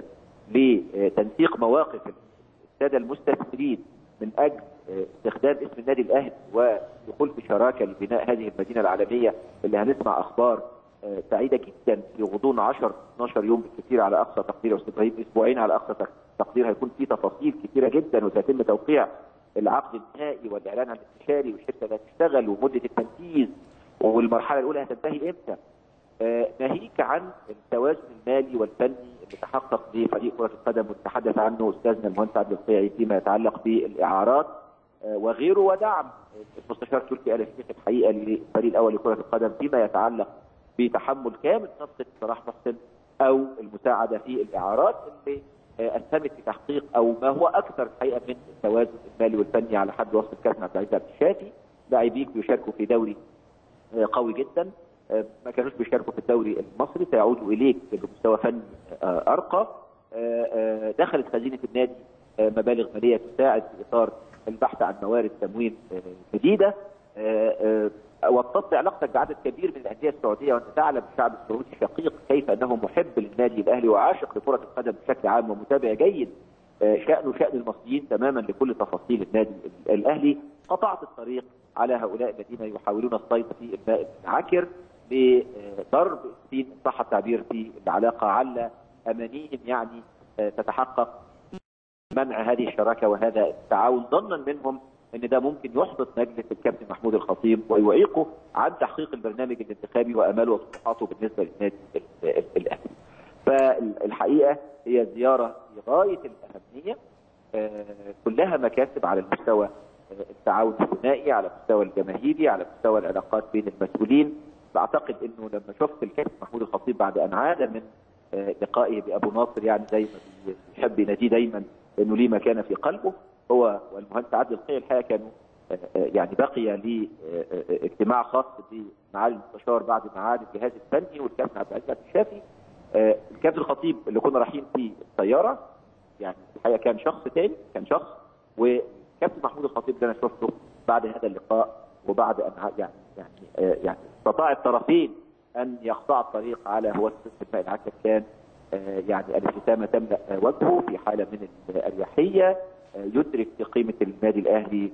لتنسيق مواقف الساده المستثمرين من اجل آه، استخدام اسم النادي الاهلي ودخول في شراكه لبناء هذه المدينه العالميه اللي هنسمع اخبار آه، سعيده جدا في غضون 10 12 يوم بالكثير على اقصى تقدير يا استاذ ابراهيم اسبوعين على اقصى تق- تقدير هيكون في تفاصيل كثيره جدا وسيتم توقيع العقد النهائي والاعلان عن الاستشاري والشركه اللي هتشتغل ومده التنفيذ والمرحله الاولى هتنتهي امتى؟ آه، ناهيك عن التوازن المالي والفني اللي تحقق لفريق كره القدم وتحدث عنه استاذنا المهندس عبد القيعي فيما يتعلق بالاعارات آه، وغيره ودعم المستشار تركي ال الشيخ الحقيقه للفريق الاول لكره القدم فيما يتعلق بتحمل كامل صفقه صلاح محسن او المساعده في الاعارات اللي آه، اسهمت في تحقيق او ما هو اكثر الحقيقه من التوازن المالي والفني على حد وصف الكابتن عبد العزيز عبد الشافي لاعبين بيشاركوا في دوري آه، قوي جدا آه، ما كانوش بيشاركوا في الدوري المصري سيعودوا اليك بمستوى فني آه، ارقى آه، آه، دخلت خزينه النادي آه، مبالغ ماليه تساعد في اطار البحث عن موارد تمويل آه، جديده آه، آه، وطدت علاقتك بعدد كبير من الانديه السعوديه وانت تعلم الشعب السعودي الشقيق كيف انه محب للنادي الاهلي وعاشق لكره القدم بشكل عام ومتابع جيد آه، شانه شان المصريين تماما لكل تفاصيل النادي الاهلي قطعت الطريق على هؤلاء الذين يحاولون الصيد في الماء العكر بضرب السين ان صح التعبير في العلاقه على امانيهم يعني آه، تتحقق منع هذه الشراكه وهذا التعاون ظنا منهم ان ده ممكن يحبط مجلس الكابتن محمود الخطيب ويعيقه عن تحقيق البرنامج الانتخابي واماله وطموحاته بالنسبه للنادي ال- ال- الاهلي. فالحقيقه هي زياره في غايه الاهميه آه، كلها مكاسب على المستوى آه، التعاون الثنائي على المستوى الجماهيري على مستوى العلاقات بين المسؤولين بعتقد انه لما شفت الكابتن محمود الخطيب بعد ان عاد من آه، لقائه بابو ناصر يعني زي ما بيحب يناديه دايما انه ليه مكانه في قلبه هو والمهندس عادل القيعي الحقيقه كانوا آه، آه، يعني بقي لي آه، آه، اجتماع خاص بمعالي المستشار بعد ميعاد الجهاز الفني والكابتن عبد العزيز عبد الشافي آه، الكابتن الخطيب اللي كنا رايحين في الطياره يعني الحقيقه كان شخص تاني كان شخص وكابتن محمود الخطيب ده انا شفته بعد هذا اللقاء وبعد ان ع- يعني يعني آه، يعني استطاع الطرفين ان يقطعوا الطريق على هو الماء العكر كان آه، يعني الابتسامه تملا آه، وجهه في حاله من الاريحيه آه، يدرك قيمه النادي الاهلي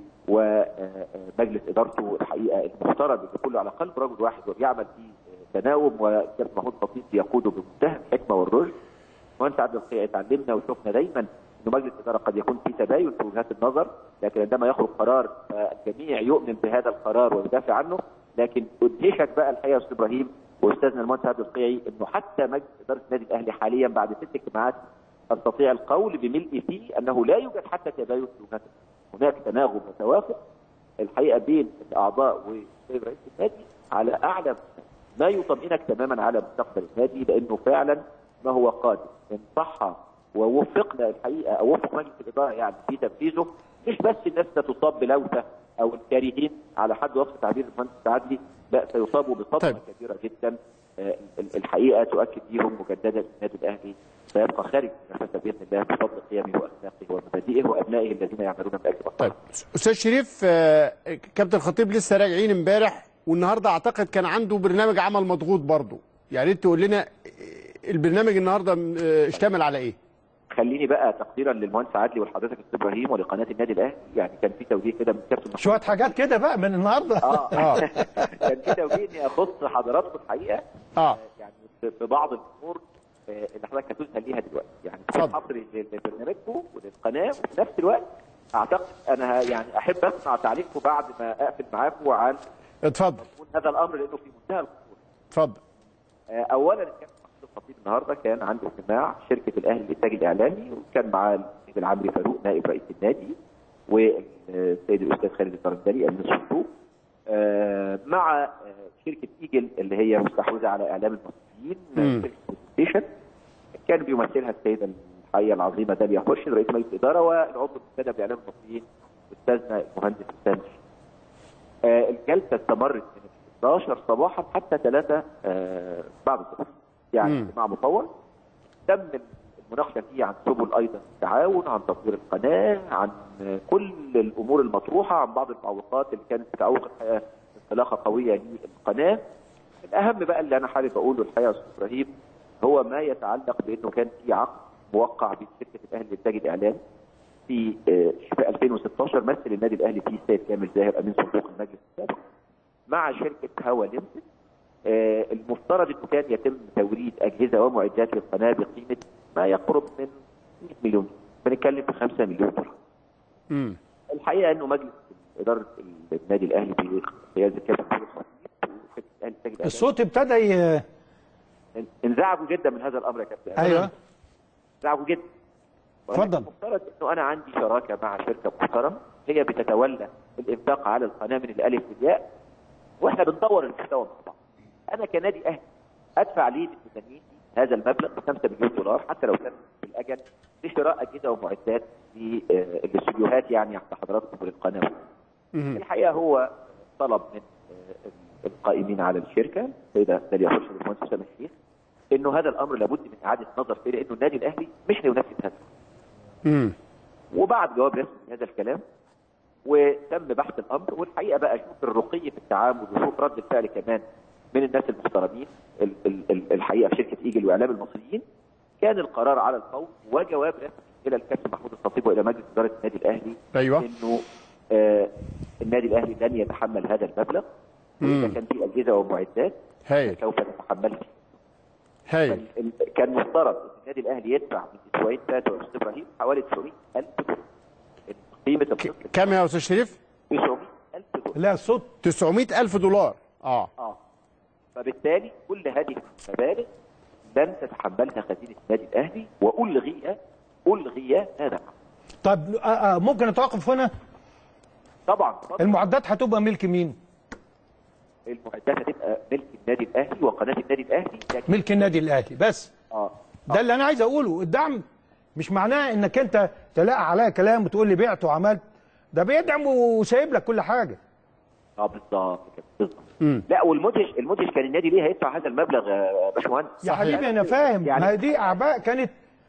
ومجلس ادارته الحقيقه المفترض ان كله على قلب رجل واحد وبيعمل في آه، تناوب والكابتن محمود الخطيب يقوده بمنتهى الحكمه والرشد وانت عبد القيع اتعلمنا وشفنا دايما انه مجلس الاداره قد يكون في تباين في وجهات النظر لكن عندما يخرج قرار فالجميع يؤمن بهذا القرار ويدافع عنه لكن ادهشك بقى الحقيقه يا استاذ ابراهيم واستاذنا المهندس عبد القيعي انه حتى مجلس اداره النادي الاهلي حاليا بعد ست اجتماعات استطيع القول بملء فيه انه لا يوجد حتى تباين في وجهات النظر. هناك تناغم وتوافق الحقيقه بين الاعضاء والسيد رئيس النادي على اعلى ما يطمئنك تماما على مستقبل النادي لانه فعلا ما هو قادم ان صح ووفقنا الحقيقه او وفق مجلس الاداره يعني في تنفيذه مش بس الناس ستصاب بلوثه او الكارهين على حد وصف تعبير المهندس العدلي لا سيصابوا بصدمه طيب. كبيره جدا آه، ال- الحقيقه تؤكد ليهم مجددا ان النادي الاهلي سيبقى خارج المنافسه باذن الله بفضل قيمه واخلاقه ومبادئه وابنائه الذين يعملون من اجل مصلحته. طيب استاذ شريف آه، كابتن الخطيب لسه راجعين امبارح والنهارده اعتقد كان عنده برنامج عمل مضغوط برضه يا ريت تقول لنا آه، البرنامج النهارده آه، اشتمل على ايه؟ خليني بقى تقديرا للمهندس عدلي ولحضرتك استاذ ابراهيم ولقناه النادي الاهلي يعني كان في توجيه كده من كابتن محمود شويه حاجات كده بقى من النهارده اه كان في توجيه اني اخص حضراتكم الحقيقه اه يعني في في بعض الامور آه، اللي حضرتك هتسال ليها دلوقتي يعني في اتفضل. حصر لبرنامجكم وللقناه وفي نفس الوقت اعتقد انا ه- يعني احب اسمع تعليقكم بعد ما اقفل معاكم عن اتفضل هذا الامر لانه في منتهى الخطوره اتفضل آه، اولا الكابتن محمود الخطيب النهارده كان عنده اجتماع شركه الاهلي للانتاج الاعلامي وكان معاه السيد العمري فاروق نائب رئيس النادي والسيد الاستاذ خالد الدرندلي امين الصندوق آه، مع آه، شركه ايجل اللي هي مستحوذه على اعلام المصريين مم. آه، شركه ستيشن كان بيمثلها السيده الحقيقه العظيمه داليا خورشيد رئيس مجلس الاداره والعضو المنتدب لاعلام المصريين استاذنا المهندس حسام شيخ. آه، الجلسه استمرت من 11 صباحا حتى 3 آه، بعد الظهر يعني مم. اجتماع مطول تم المناقشه فيه عن سبل ايضا التعاون عن تطوير القناه عن آه، كل الامور المطروحه عن بعض المعوقات اللي كانت بتعوق الحقيقه انطلاقه قويه للقناه الاهم بقى اللي انا حابب اقوله الحقيقه يا استاذ ابراهيم هو ما يتعلق بانه كان في عقد موقع بين شركه الاهلي للانتاج الاعلامي في آه، في 2016 مثل النادي الاهلي فيه السيد كامل زاهر امين صندوق المجلس السابق مع شركه هوا ليمتد آه، المفترض انه كان يتم توريد اجهزه ومعدات للقناه بقيمه ما يقرب من 100 مليون بنتكلم في 5 مليون دولار امم الحقيقه انه مجلس اداره النادي الاهلي بقياده الكابتن محمود الخطيب وشركه الاهلي للإنتاج الإعلامي الصوت ابتدى ي... انزعجوا جدا من هذا الامر يا كابتن ايوه انزعجوا جدا اتفضل. المفترض انه انا عندي شراكه مع شركه محترمه هي بتتولى الانفاق على القناه من الالف للياء واحنا بنطور المحتوى مع بعض انا كنادي اهلي ادفع ليه من ميزانيتي هذا المبلغ ب 5 مليون دولار حتى لو كان بالاجل لشراء اجهزه ومعدات للاستوديوهات يعني عند حضراتكم وللقناه مم. الحقيقه هو طلب من آه، القائمين على الشركه السيده داليا خرشد والمهندس اسامه الشيخ انه هذا الامر لابد من اعاده نظر فيه لانه النادي الاهلي مش هينفذ هذا امم وبعد جواب رسمي هذا الكلام وتم بحث الامر والحقيقه بقى شوف الرقي في التعامل وشوف رد الفعل كمان من الناس المحترمين ال- ال- ال- الحقيقه في شركه ايجل واعلام المصريين كان القرار على الفور وجواب رسمي الى الكابتن محمود الخطيب والى مجلس اداره النادي الاهلي ايوه انه آه النادي الاهلي لن يتحمل هذا المبلغ واذا مم. كان في اجهزه ومعدات هايل سوف نتحملها هايل فال- ال- كان مفترض ان النادي الاهلي يدفع من اسبوعين فاتوا يا استاذ ابراهيم حوالي 900000 دولار قيمه ك- القسط كم يا استاذ شريف 900000 دولار لا الصوت 900 ألف دولار اه اه فبالتالي كل هذه المبالغ لن تتحملها خزينه النادي الاهلي والغي الغي هذا الأمر. طب آه، آه، ممكن اتوقف هنا طبعا طبعاً المعدات هتبقى ملك مين المعدات هتبقى ملك النادي الاهلي وقناه النادي الاهلي لكن ملك النادي الاهلي بس اه ده اللي انا عايز اقوله الدعم مش معناه انك انت تلاقي عليا كلام وتقول لي بعت وعملت ده بيدعم وسايب لك كل حاجه اه بالظبط كده بالظبط لا والمدهش المدهش كان النادي ليه هيدفع هذا المبلغ يا باشمهندس يا حبيبي انا فاهم يعني- ما هي دي اعباء كانت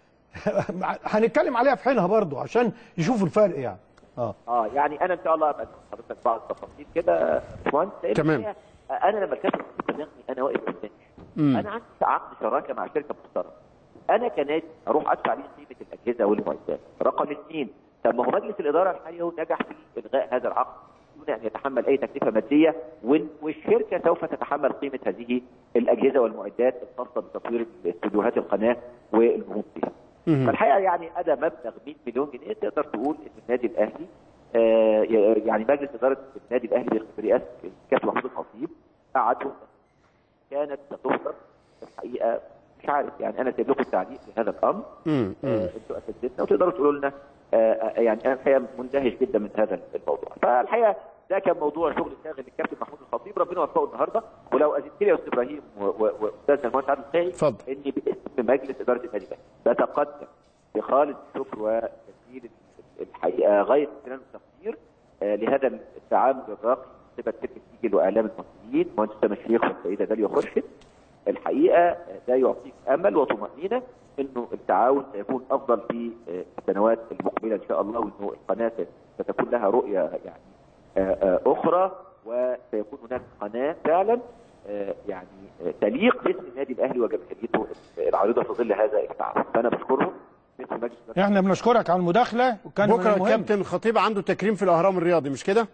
هنتكلم عليها في حينها برضو عشان يشوفوا الفرق يعني اه اه يعني انا ان شاء الله ابقى حضرتك بعض التفاصيل كده يا باشمهندس لأن تمام. هي- انا لما الكابتن بلغني انا واقف في البنش انا عندي عقد شراكه مع شركه محترمه انا كنادي اروح ادفع ليه قيمه الاجهزه والمعدات رقم اثنين طب ما هو مجلس الاداره الحالي هو نجح في الغاء هذا العقد دون ان يتحمل اي تكلفه ماديه وال- والشركه سوف تتحمل قيمه هذه الاجهزه والمعدات الخاصه بتطوير استديوهات القناه والجهود فيها. فالحقيقه يعني ادى مبلغ 100 مليون جنيه تقدر تقول ان النادي الاهلي آه، يعني مجلس اداره النادي الاهلي برئاسه الكابتن محمود الخطيب قعدوا كانت ستهدر الحقيقه مش عارف يعني انا سايب لكم التعليق في هذا الامر مم. آه، انتوا اساتذتنا وتقدروا تقولوا لنا آه، آه، يعني انا الحقيقه مندهش جدا من هذا الموضوع فالحقيقه ده كان موضوع شغل شاغل للكابتن محمود الخطيب ربنا يوفقه النهارده ولو اذنت لي يا استاذ ابراهيم و- و- واستاذنا المهندس عادل الخيري اتفضل. اني باسم مجلس اداره النادي الاهلي بتقدم بخالص الشكر وتسجيل الحقيقه غايه الاحترام والتقدير آه، لهذا التعامل الراقي من قبل شركه سيجل واعلام المصريين مهندس اسامه الشيخ والسيده داليا خرشد الحقيقه ده يعطيك امل وطمانينه انه التعاون سيكون افضل في السنوات المقبله ان شاء الله وانه القناه ستكون لها رؤيه يعني آه، آه، اخرى وسيكون هناك قناه فعلا آه، يعني آه، تليق باسم النادي الاهلي وجماهيريته العريضه في ظل هذا التعاون فانا بشكرهم باسم مجلس إدارة احنا بنشكرك على المداخله وكان من بكره المهم الكابتن الخطيب عنده تكريم في الاهرام الرياضي مش كده؟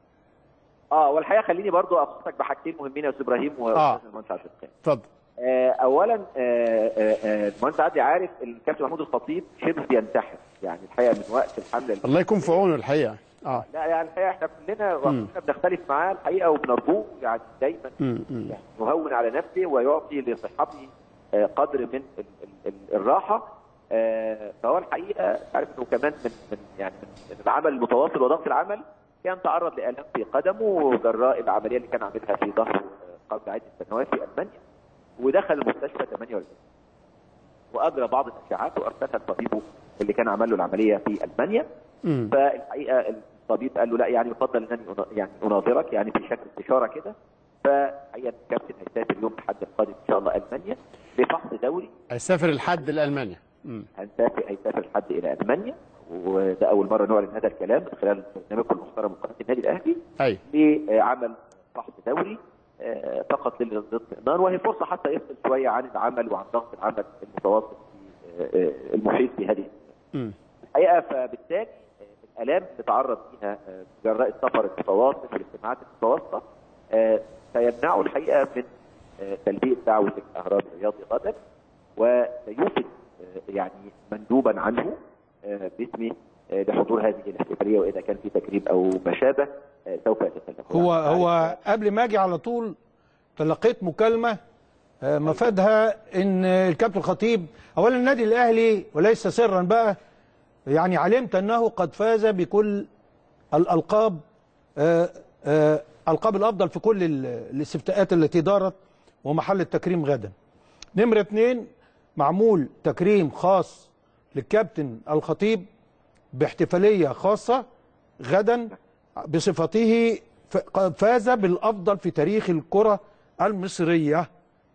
اه والحقيقه خليني برضو اخصك بحاجتين مهمين يا استاذ ابراهيم آه. واستاذ المهندس عبد الخير اتفضل آه، اولا آه، آه، آه، المهندس عادل عارف الكابتن محمود الخطيب شبه بينتحر يعني الحقيقه من وقت الحمله الله يكون في عونه الحقيقه اه لا يعني الحقيقه احنا كلنا كلنا بنختلف معاه الحقيقه وبنرجوه يعني دايما يعني يهون على نفسه ويعطي لصحته آه، قدر من ال- ال- ال- الراحه آه، فهو الحقيقه عارف انه كمان من من يعني من العمل المتواصل وضغط العمل كان تعرض لالام في قدمه جراء العمليه اللي كان عاملها في ظهره آه، قبل عده سنوات في المانيا ودخل المستشفى 48 واجرى بعض الاشعاعات وارسلها لطبيبه اللي كان عمل له العمليه في المانيا فالحقيقه الطبيب قال له لا يعني يفضل انني أنا- يعني اناظرك يعني في شكل استشاره كده فالحقيقه الكابتن هيسافر يوم الاحد القادم ان شاء الله المانيا لفحص دوري هيسافر الحد لالمانيا مم. هنسافر هيسافر لحد الى المانيا وده اول مره نعلن هذا الكلام من خلال برنامجكم المحترم قناه النادي الاهلي ايوه لعمل فحص دوري آه، فقط للاطمئنان وهي فرصه حتى يفصل شويه عن العمل وعن ضغط العمل المتواصل في آه، آه، المحيط بهذه مم. الحقيقه فبالتالي آه، الالام اللي تعرض ليها آه، جراء السفر المتواصل والاجتماعات المتواصله آه، سيمنعه الحقيقه من آه، تلبيه دعوه الاهرام الرياضي غدا وسيوفد آه، يعني مندوبا عنه آه، باسمه آه، لحضور هذه الاحتفاليه واذا كان في تكريم او ما شابه آه، سوف يتسلم هو هو قبل ما اجي على طول تلقيت مكالمه آه، مفادها ان الكابتن الخطيب اولا النادي الاهلي وليس سرا بقى يعني علمت انه قد فاز بكل الالقاب آه، آه، القاب الافضل في كل ال- الاستفتاءات التي دارت ومحل التكريم غدا نمره اثنين معمول تكريم خاص للكابتن الخطيب باحتفاليه خاصه غدا بصفته ف- قد فاز بالافضل في تاريخ الكره المصريه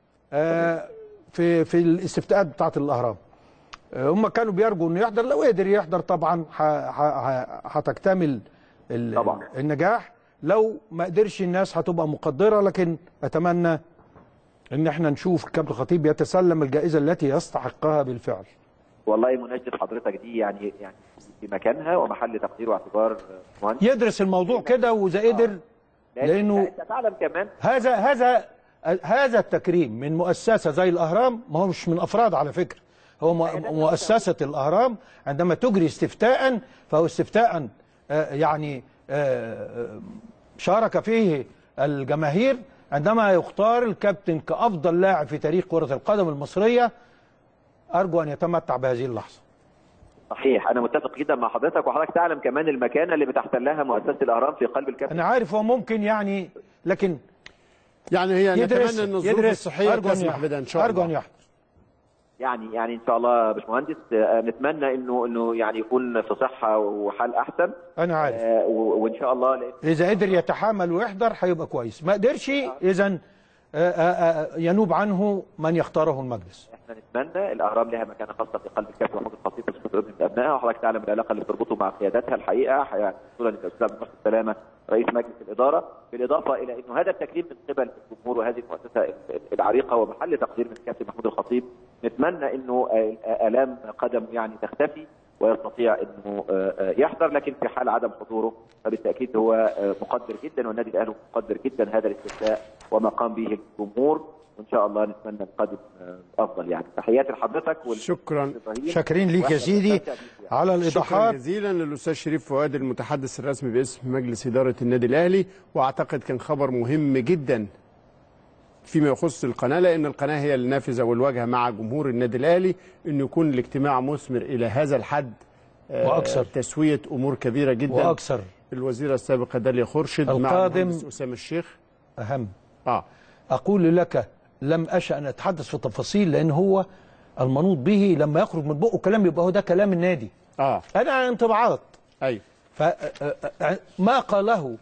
آه، في في الاستفتاءات بتاعه الاهرام آه، هم كانوا بيرجوا انه يحضر لو قدر يحضر طبعا ح- ح- ح- هتكتمل ال- طبعا. النجاح لو ما قدرش الناس هتبقى مقدره لكن اتمنى ان احنا نشوف الكابتن الخطيب يتسلم الجائزه التي يستحقها بالفعل والله مناشده حضرتك دي يعني يعني في مكانها ومحل تقدير واعتبار مهندس يدرس الموضوع كده واذا قدر لانه انت تعلم كمان هذا هذا هذا التكريم من مؤسسه زي الاهرام ما هو مش من افراد على فكره هو مؤ- مؤسسه الاهرام عندما تجري استفتاء فهو استفتاء آه، يعني آه، آه، شارك فيه الجماهير عندما يختار الكابتن كافضل لاعب في تاريخ كره القدم المصريه ارجو ان يتمتع بهذه اللحظه صحيح انا متفق جدا مع حضرتك وحضرتك تعلم كمان المكانه اللي بتحتلها مؤسسه الاهرام في قلب الكابتن انا عارف هو ممكن يعني لكن يعني هي يدرس نتمنى ان الظروف يدرس الصحيه أرجو أن تسمح يحضر. بده ان شاء ارجو ان الله يحضر يعني يعني ان شاء الله يا باشمهندس آه، نتمنى انه انه يعني يكون في صحه وحال احسن انا عارف آه، و- وان شاء الله لأن اذا قدر يتحمل ويحضر هيبقى كويس ما قدرش اذا ينوب عنه من يختاره المجلس احنا نتمنى الاهرام لها مكانه خاصه في قلب الكابتن محمود الخطيب وسكوت ابن ابنائها وحضرتك تعلم العلاقه اللي بتربطه مع قيادتها الحقيقه يعني خصوصا الاستاذ عبد الناصر سلامه رئيس مجلس الاداره بالاضافه الى انه هذا التكريم من قبل الجمهور وهذه المؤسسه ال- العريقه ومحل تقدير من الكابتن محمود الخطيب نتمنى انه آه، الام قدمه يعني تختفي ويستطيع انه آه، آه، يحضر لكن في حال عدم حضوره فبالتاكيد هو آه، مقدر جدا والنادي الاهلي مقدر جدا هذا الاستفتاء وما قام به الجمهور وان شاء الله نتمنى القادم آه، افضل يعني تحياتي لحضرتك وال- شكرا إبراهيم. شاكرين ليك يا وإحنا سيدي بنستمتع بيك يعني. على شكرا الايضاحات جزيلا للاستاذ شريف فؤاد المتحدث الرسمي باسم مجلس اداره النادي الاهلي واعتقد كان خبر مهم جدا فيما يخص القناه لان القناه هي النافذه والواجهه مع جمهور النادي الاهلي انه يكون الاجتماع مثمر الى هذا الحد آه، وأكثر. تسويه امور كبيره جدا واكثر الوزيره السابقه داليا خورشيد مع القادم. المهندس اسامه الشيخ اهم اه اقول لك لم اشا ان اتحدث في تفاصيل لان هو المنوط به لما يخرج من بقه كلام يبقى هو ده كلام النادي اه انا انطباعات ايوه فما قاله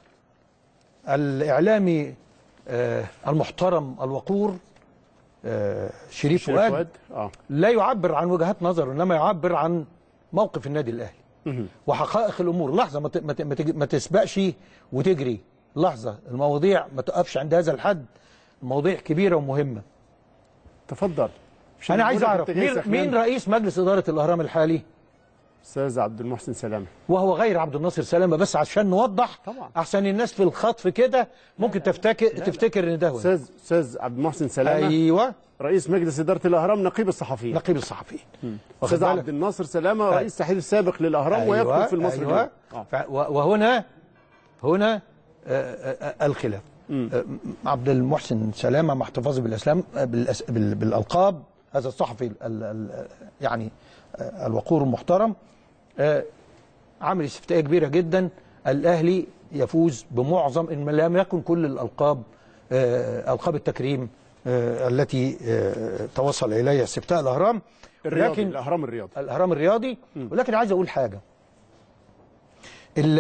الإعلامي آه، المحترم الوقور آه، شريف شريف فؤاد فؤاد اه لا يعبر عن وجهات نظر إنما يعبر عن موقف النادي الأهلي وحقائق الأمور لحظة ما ت- ما ت- ما تج- ما تسبقش وتجري لحظة المواضيع ما تقفش عند هذا الحد مواضيع كبيرة ومهمة تفضل مش أنا عايز بقولك أعرف أنت جاي مين, سخنان؟ مين رئيس مجلس إدارة الأهرام الحالي استاذ عبد المحسن سلامه وهو غير عبد الناصر سلامه بس عشان نوضح طبعا. احسن الناس في الخطف كده ممكن تفتكر تفتكر ان ده هو استاذ استاذ عبد المحسن سلامه ايوه رئيس مجلس اداره الاهرام نقيب الصحفيين نقيب الصحفيين واخد استاذ بالك؟ عبد الناصر سلامه أيوة. رئيس تحرير السابق للاهرام ويدخل في المصري أيوة. اليوم. آه. ف- و- وهنا هنا آه، آه، آه، الخلاف آه، عبد المحسن سلامه مع احتفاظه بالاسلام آه، بالأس- بال- بالالقاب هذا الصحفي ال- ال- يعني آه، الوقور المحترم آه، عمل استفتاء كبيره جدا الاهلي يفوز بمعظم ان لم يكن كل الالقاب آه، القاب التكريم آه، التي آه، توصل اليها استفتاء الاهرام الرياضي لكن الاهرام الرياضي الاهرام الرياضي ولكن عايز اقول حاجه ال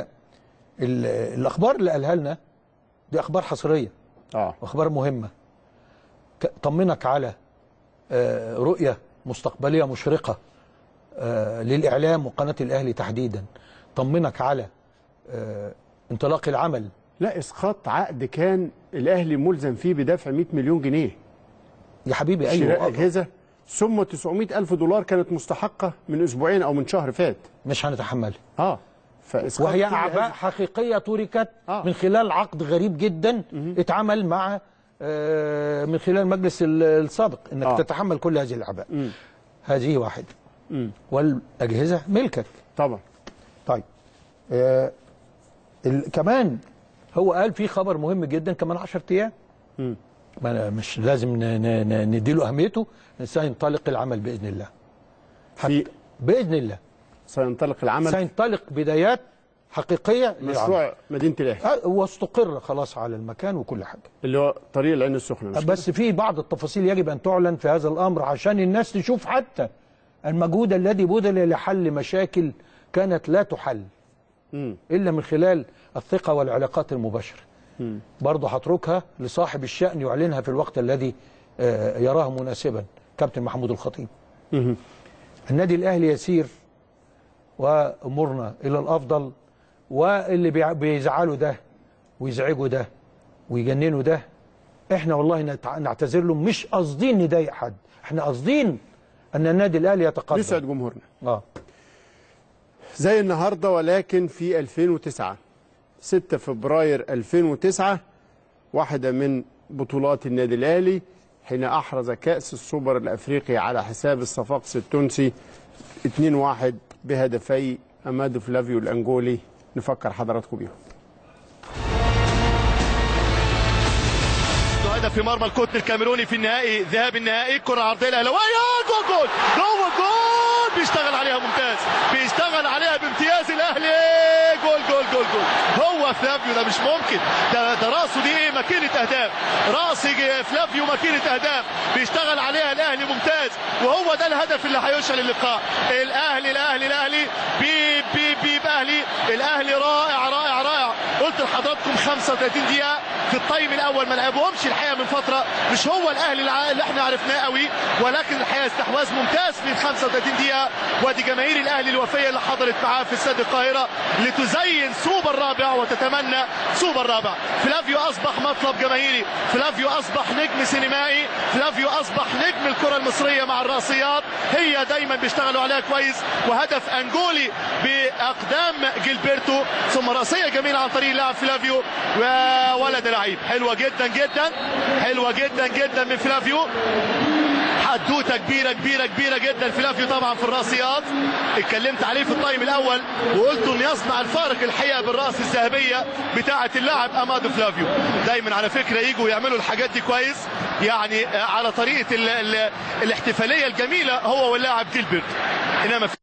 ال الاخبار اللي قالها لنا دي اخبار حصريه اه واخبار مهمه ك- طمنك على آه، رؤيه مستقبليه مشرقه آه، للاعلام وقناه الاهلي تحديدا طمنك على آه، انطلاق العمل لا اسقاط عقد كان الاهلي ملزم فيه بدفع 100 مليون جنيه يا حبيبي شراء ايوه اجهزه ثم 900 الف دولار كانت مستحقه من اسبوعين او من شهر فات مش هنتحملها اه فاسقاط وهي كل اعباء هذه- حقيقيه تركت آه. من خلال عقد غريب جدا اتعمل مع آه، من خلال المجلس ال- السابق انك آه. تتحمل كل هذه الاعباء هذه واحد مم. والاجهزه ملكك طبعا طيب آه ال- كمان هو قال في خبر مهم جدا كمان 10 ايام مم. ما أنا مش لازم ن- ن- ن- نديله اهميته سينطلق العمل باذن الله في باذن الله سينطلق العمل سينطلق بدايات حقيقيه للعمل. مشروع مدينه الاهلي آه، واستقر خلاص على المكان وكل حاجه اللي هو طريق العين السخنه مش بس في بعض التفاصيل يجب ان تعلن في هذا الامر عشان الناس تشوف حتى المجهود الذي بذل لحل مشاكل كانت لا تحل مم. الا من خلال الثقه والعلاقات المباشره برضه هتركها لصاحب الشان يعلنها في الوقت الذي آه، يراه مناسبا كابتن محمود الخطيب مم. النادي الاهلي يسير وامورنا الى الافضل واللي بيع- بيزعلوا ده ويزعجوا ده ويجننوا ده احنا والله نتع- نعتذر له مش قاصدين نضايق حد احنا قاصدين ان النادي الاهلي يسعد يتقدم جمهورنا اه زي النهارده ولكن في 2009 6 فبراير 2009 واحدة من بطولات النادي الأهلي حين أحرز كأس السوبر الأفريقي على حساب الصفاقس التونسي 2-1 بهدفي أمادو فلافيو الأنجولي نفكر حضراتكم بيهم هدف في مرمى القطن الكاميروني في النهائي ذهاب النهائي كرة عرضية الأهلاوية جول جول جول جول بيشتغل عليها ممتاز بيشتغل عليها بامتياز الأهلي جول جول جول جول هو موضوع فلافيو ده مش ممكن ده ده راسه دي ايه ماكينه اهداف راس يجي فلافيو ماكينه اهداف بيشتغل عليها الاهلي ممتاز وهو ده الهدف اللي هيشعل اللقاء الاهلي الاهلي الاهلي بيب بيب بيب اهلي الاهلي رائع رائع رائع قلت لحضراتكم 35 دقيقه في التايم الاول ما لعبهمش الحقيقه من فتره مش هو الاهلي الع- اللي احنا عرفناه قوي ولكن الحقيقه استحواذ ممتاز في ال 35 دقيقه وادي جماهير الاهلي الوفيه اللي حضرت معاه في استاد القاهره لتزين سوبر رابع وتتمنى سوبر رابع فلافيو اصبح مطلب جماهيري فلافيو اصبح نجم سينمائي فلافيو اصبح نجم الكره المصريه مع الراسيات هي دايما بيشتغلوا عليها كويس وهدف انجولي باقدام جilberto ثم راسيه جميله عن طريق اللاعب فلافيو وولد لعيب حلوه جدا جدا حلوه جدا جدا من فلافيو حدوته كبيره كبيره كبيره جدا فلافيو طبعا في الراسيات اتكلمت عليه في التايم الاول وقلت انه يصنع الفارق الحقيقه بالراس الذهبيه بتاعه اللاعب امادو فلافيو دايما على فكره يجوا يعملوا الحاجات دي كويس يعني على طريقه ال ال الاحتفاليه الجميله هو واللاعب جيلبرت انما في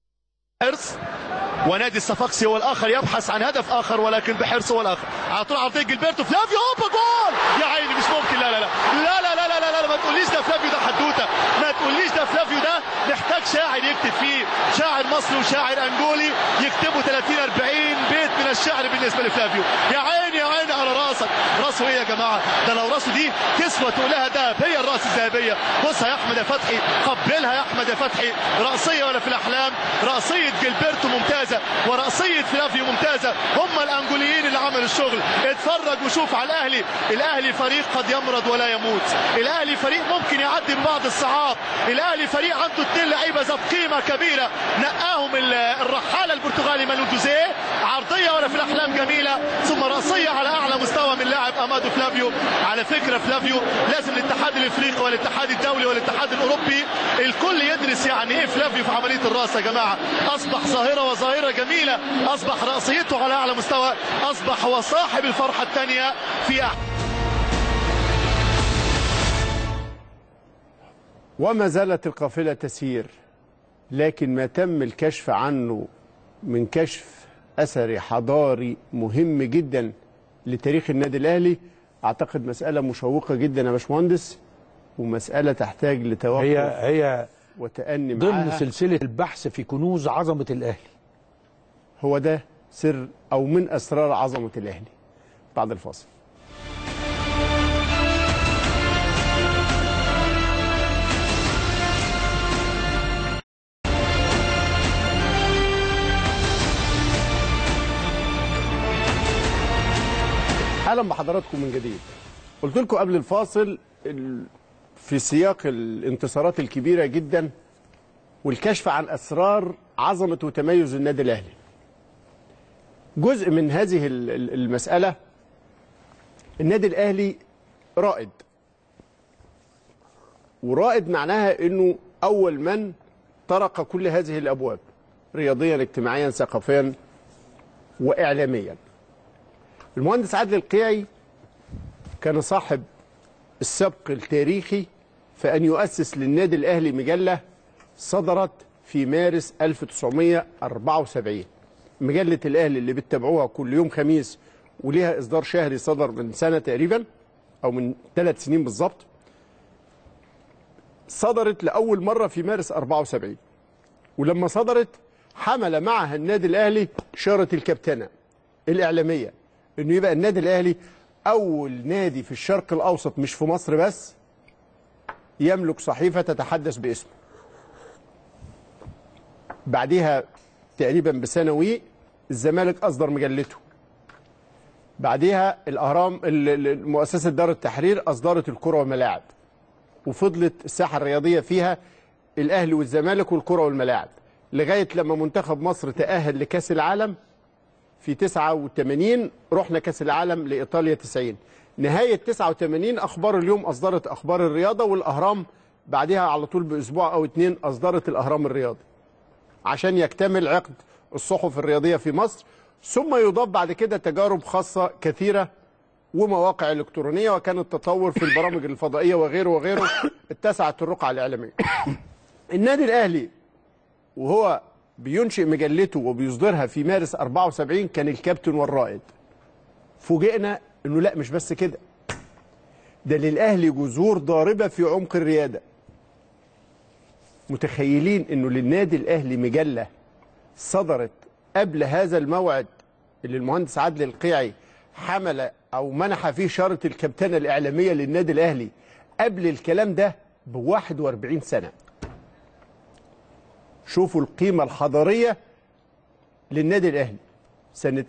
حرص ونادي الصفاقسي هو الاخر يبحث عن هدف اخر ولكن بحرص هو الاخر على طول عرضيه جilberto فلافيو هوبا جول يا عيني مش ممكن لا لا لا لا لا لا لا لا, لا, لا ما تقوليش ده فلافيو ده حدوته ما تقوليش ده فلافيو ده محتاج شاعر يكتب فيه شاعر مصري وشاعر انجولي يكتبوا 30 40 بيت من الشعر بالنسبه لفلافيو يا عيني يا عيني على راسك راسه ايه يا جماعه ده لو راسه دي تسوى تقول لها دهب هي الراس الذهبيه بصها يا احمد يا فتحي قبلها يا احمد يا فتحي راسيه ولا في الاحلام راسيه جilberto ممتازه وراسيه فلافيو ممتازه هم الانجوليين اللي عملوا الشغل اتفرج وشوف على الاهلي الاهلي فريق قد يمرض ولا يموت الاهلي فريق ممكن يعدي ببعض الصعاب الاهلي فريق عنده اثنين لعيبه ذات قيمه كبيره نقاهم ال- الرحاله البرتغالي مانو جوزيه عرضيه ولا في الاحلام جميله ثم راسيه على اعلى مستوى من لاعب امادو فلافيو على فكره فلافيو لازم الاتحاد الافريقي والاتحاد الدولي والاتحاد الاوروبي الكل يدرس يعني ايه فلافيو في عمليه الراس يا جماعه اصبح ظاهره وظاهره جميله اصبح راسيته على اعلى مستوى اصبح هو صاحب الفرحه الثانيه في أح- وما زالت القافلة تسير لكن ما تم الكشف عنه من كشف أثري حضاري مهم جدا لتاريخ النادي الأهلي أعتقد مسألة مشوقة جدا يا باشمهندس ومسألة تحتاج لتوقف هي هي وتأني ضمن معاها سلسله البحث في كنوز عظمه الاهلي هو ده سر أو من أسرار عظمة الأهلي بعد الفاصل اهلا بحضراتكم من جديد قلت لكم قبل الفاصل ال- في سياق الانتصارات الكبيره جدا والكشف عن اسرار عظمه وتميز النادي الاهلي جزء من هذه ال- ال- المساله النادي الاهلي رائد ورائد معناها انه اول من طرق كل هذه الابواب رياضيا اجتماعيا ثقافيا واعلاميا المهندس عادل القيعي كان صاحب السبق التاريخي في أن يؤسس للنادي الأهلي مجلة صدرت في مارس 1974 مجلة الأهلي اللي بتتابعوها كل يوم خميس وليها إصدار شهري صدر من سنة تقريبا أو من ثلاث سنين بالظبط صدرت لأول مرة في مارس 74 ولما صدرت حمل معها النادي الأهلي شارة الكابتنة الإعلامية إنه يبقى النادي الأهلي أول نادي في الشرق الأوسط مش في مصر بس يملك صحيفة تتحدث باسمه بعدها تقريبا بسنوي الزمالك أصدر مجلته بعدها الأهرام ال- ال- مؤسسة دار التحرير أصدرت الكرة والملاعب وفضلت الساحة الرياضية فيها الأهلي والزمالك والكرة والملاعب لغاية لما منتخب مصر تأهل لكأس العالم في 89 رحنا كأس العالم لإيطاليا 90 نهاية 89 أخبار اليوم أصدرت أخبار الرياضة والأهرام بعدها على طول بأسبوع أو اتنين أصدرت الأهرام الرياضي عشان يكتمل عقد الصحف الرياضية في مصر ثم يضاف بعد كده تجارب خاصة كثيرة ومواقع إلكترونية وكان التطور في البرامج الفضائية وغيره وغيره اتسعت الرقعة الإعلامية النادي الأهلي وهو بينشئ مجلته وبيصدرها في مارس 74 كان الكابتن والرائد فوجئنا انه لا مش بس كده ده للاهلي جذور ضاربه في عمق الرياده متخيلين انه للنادي الاهلي مجله صدرت قبل هذا الموعد اللي المهندس عادل القيعي حمل او منح فيه شاره الكابتنه الاعلاميه للنادي الاهلي قبل الكلام ده ب 41 سنه شوفوا القيمه الحضاريه للنادي الاهلي سنه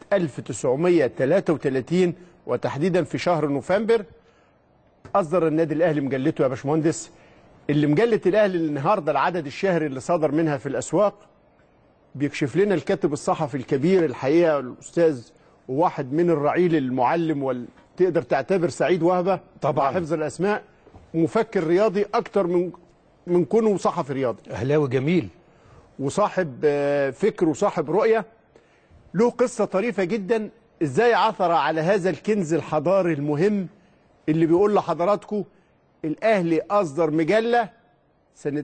1933 وتحديدا في شهر نوفمبر اصدر النادي الاهلي مجلته يا باشمهندس اللي مجله الاهلي النهارده العدد الشهري اللي صدر منها في الاسواق بيكشف لنا الكاتب الصحفي الكبير الحقيقه الاستاذ وواحد من الرعيل المعلم وال... تقدر تعتبر سعيد وهبه طبعاً. مع حفظ الاسماء مفكر رياضي اكتر من من كونه صحفي رياضي اهلاوي جميل وصاحب آه، فكر وصاحب رؤيه له قصه طريفه جدا ازاي عثر على هذا الكنز الحضاري المهم اللي بيقول لحضراتكم الاهلي اصدر مجله سنه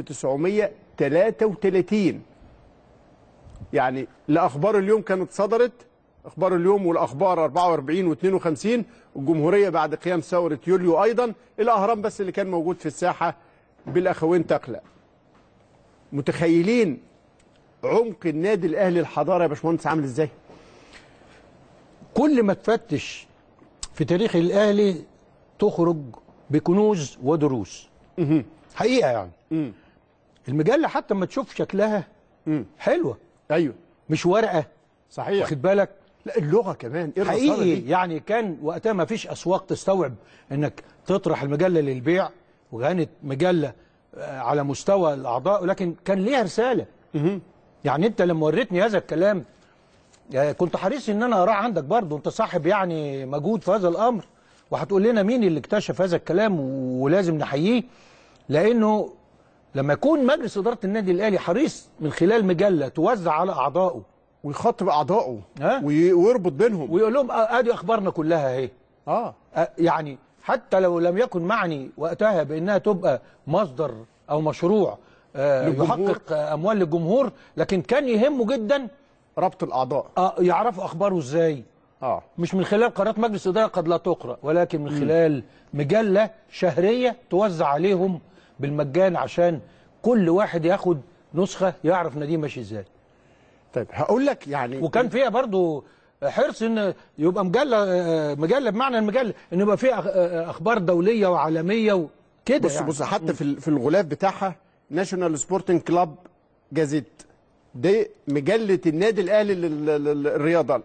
1933 يعني لاخبار اليوم كانت صدرت اخبار اليوم والاخبار 44 و52 الجمهوريه بعد قيام ثوره يوليو ايضا الاهرام بس اللي كان موجود في الساحه بالاخوين تقلق متخيلين عمق النادي الاهلي الحضاره يا باشمهندس عامل ازاي؟ كل ما تفتش في تاريخ الاهلي تخرج بكنوز ودروس حقيقه يعني المجله حتى ما تشوف شكلها حلوه ايوه مش ورقه صحيح واخد بالك لا اللغه كمان ايه الرصانة حقيقي دي؟ يعني كان وقتها ما فيش اسواق تستوعب انك تطرح المجله للبيع وكانت مجله آه، على مستوى الاعضاء لكن كان ليها رساله يعني انت لما وريتني هذا الكلام آه، كنت حريص ان انا اقراه عندك برضه انت صاحب يعني مجهود في هذا الامر وهتقول لنا مين اللي اكتشف هذا الكلام و- ولازم نحييه لانه لما يكون مجلس اداره النادي الاهلي حريص من خلال مجله توزع على اعضائه ويخاطب اعضائه ها؟ وي- ويربط بينهم ويقول لهم آه، ادي اخبارنا كلها اهي اه آه، يعني حتى لو لم يكن معني وقتها بانها تبقى مصدر او مشروع آه، للجمهور. يحقق آه، اموال للجمهور لكن كان يهمه جدا ربط الاعضاء آه، يعرفوا اخباره ازاي اه مش من خلال قرارات مجلس اداره قد لا تقرا ولكن من خلال مجله شهريه توزع عليهم بالمجان عشان كل واحد ياخد نسخه يعرف ناديه ماشي ازاي طيب هقول لك يعني وكان فيها برضو حرص ان يبقى مجله آه، مجله بمعنى المجله ان يبقى فيها أخ- آه، اخبار دوليه وعالميه وكده بص يعني. بص حتى في ال- في الغلاف بتاعها ناشونال سبورتنج كلاب جازيت دي مجله النادي الاهلي لل- لل- للرياضه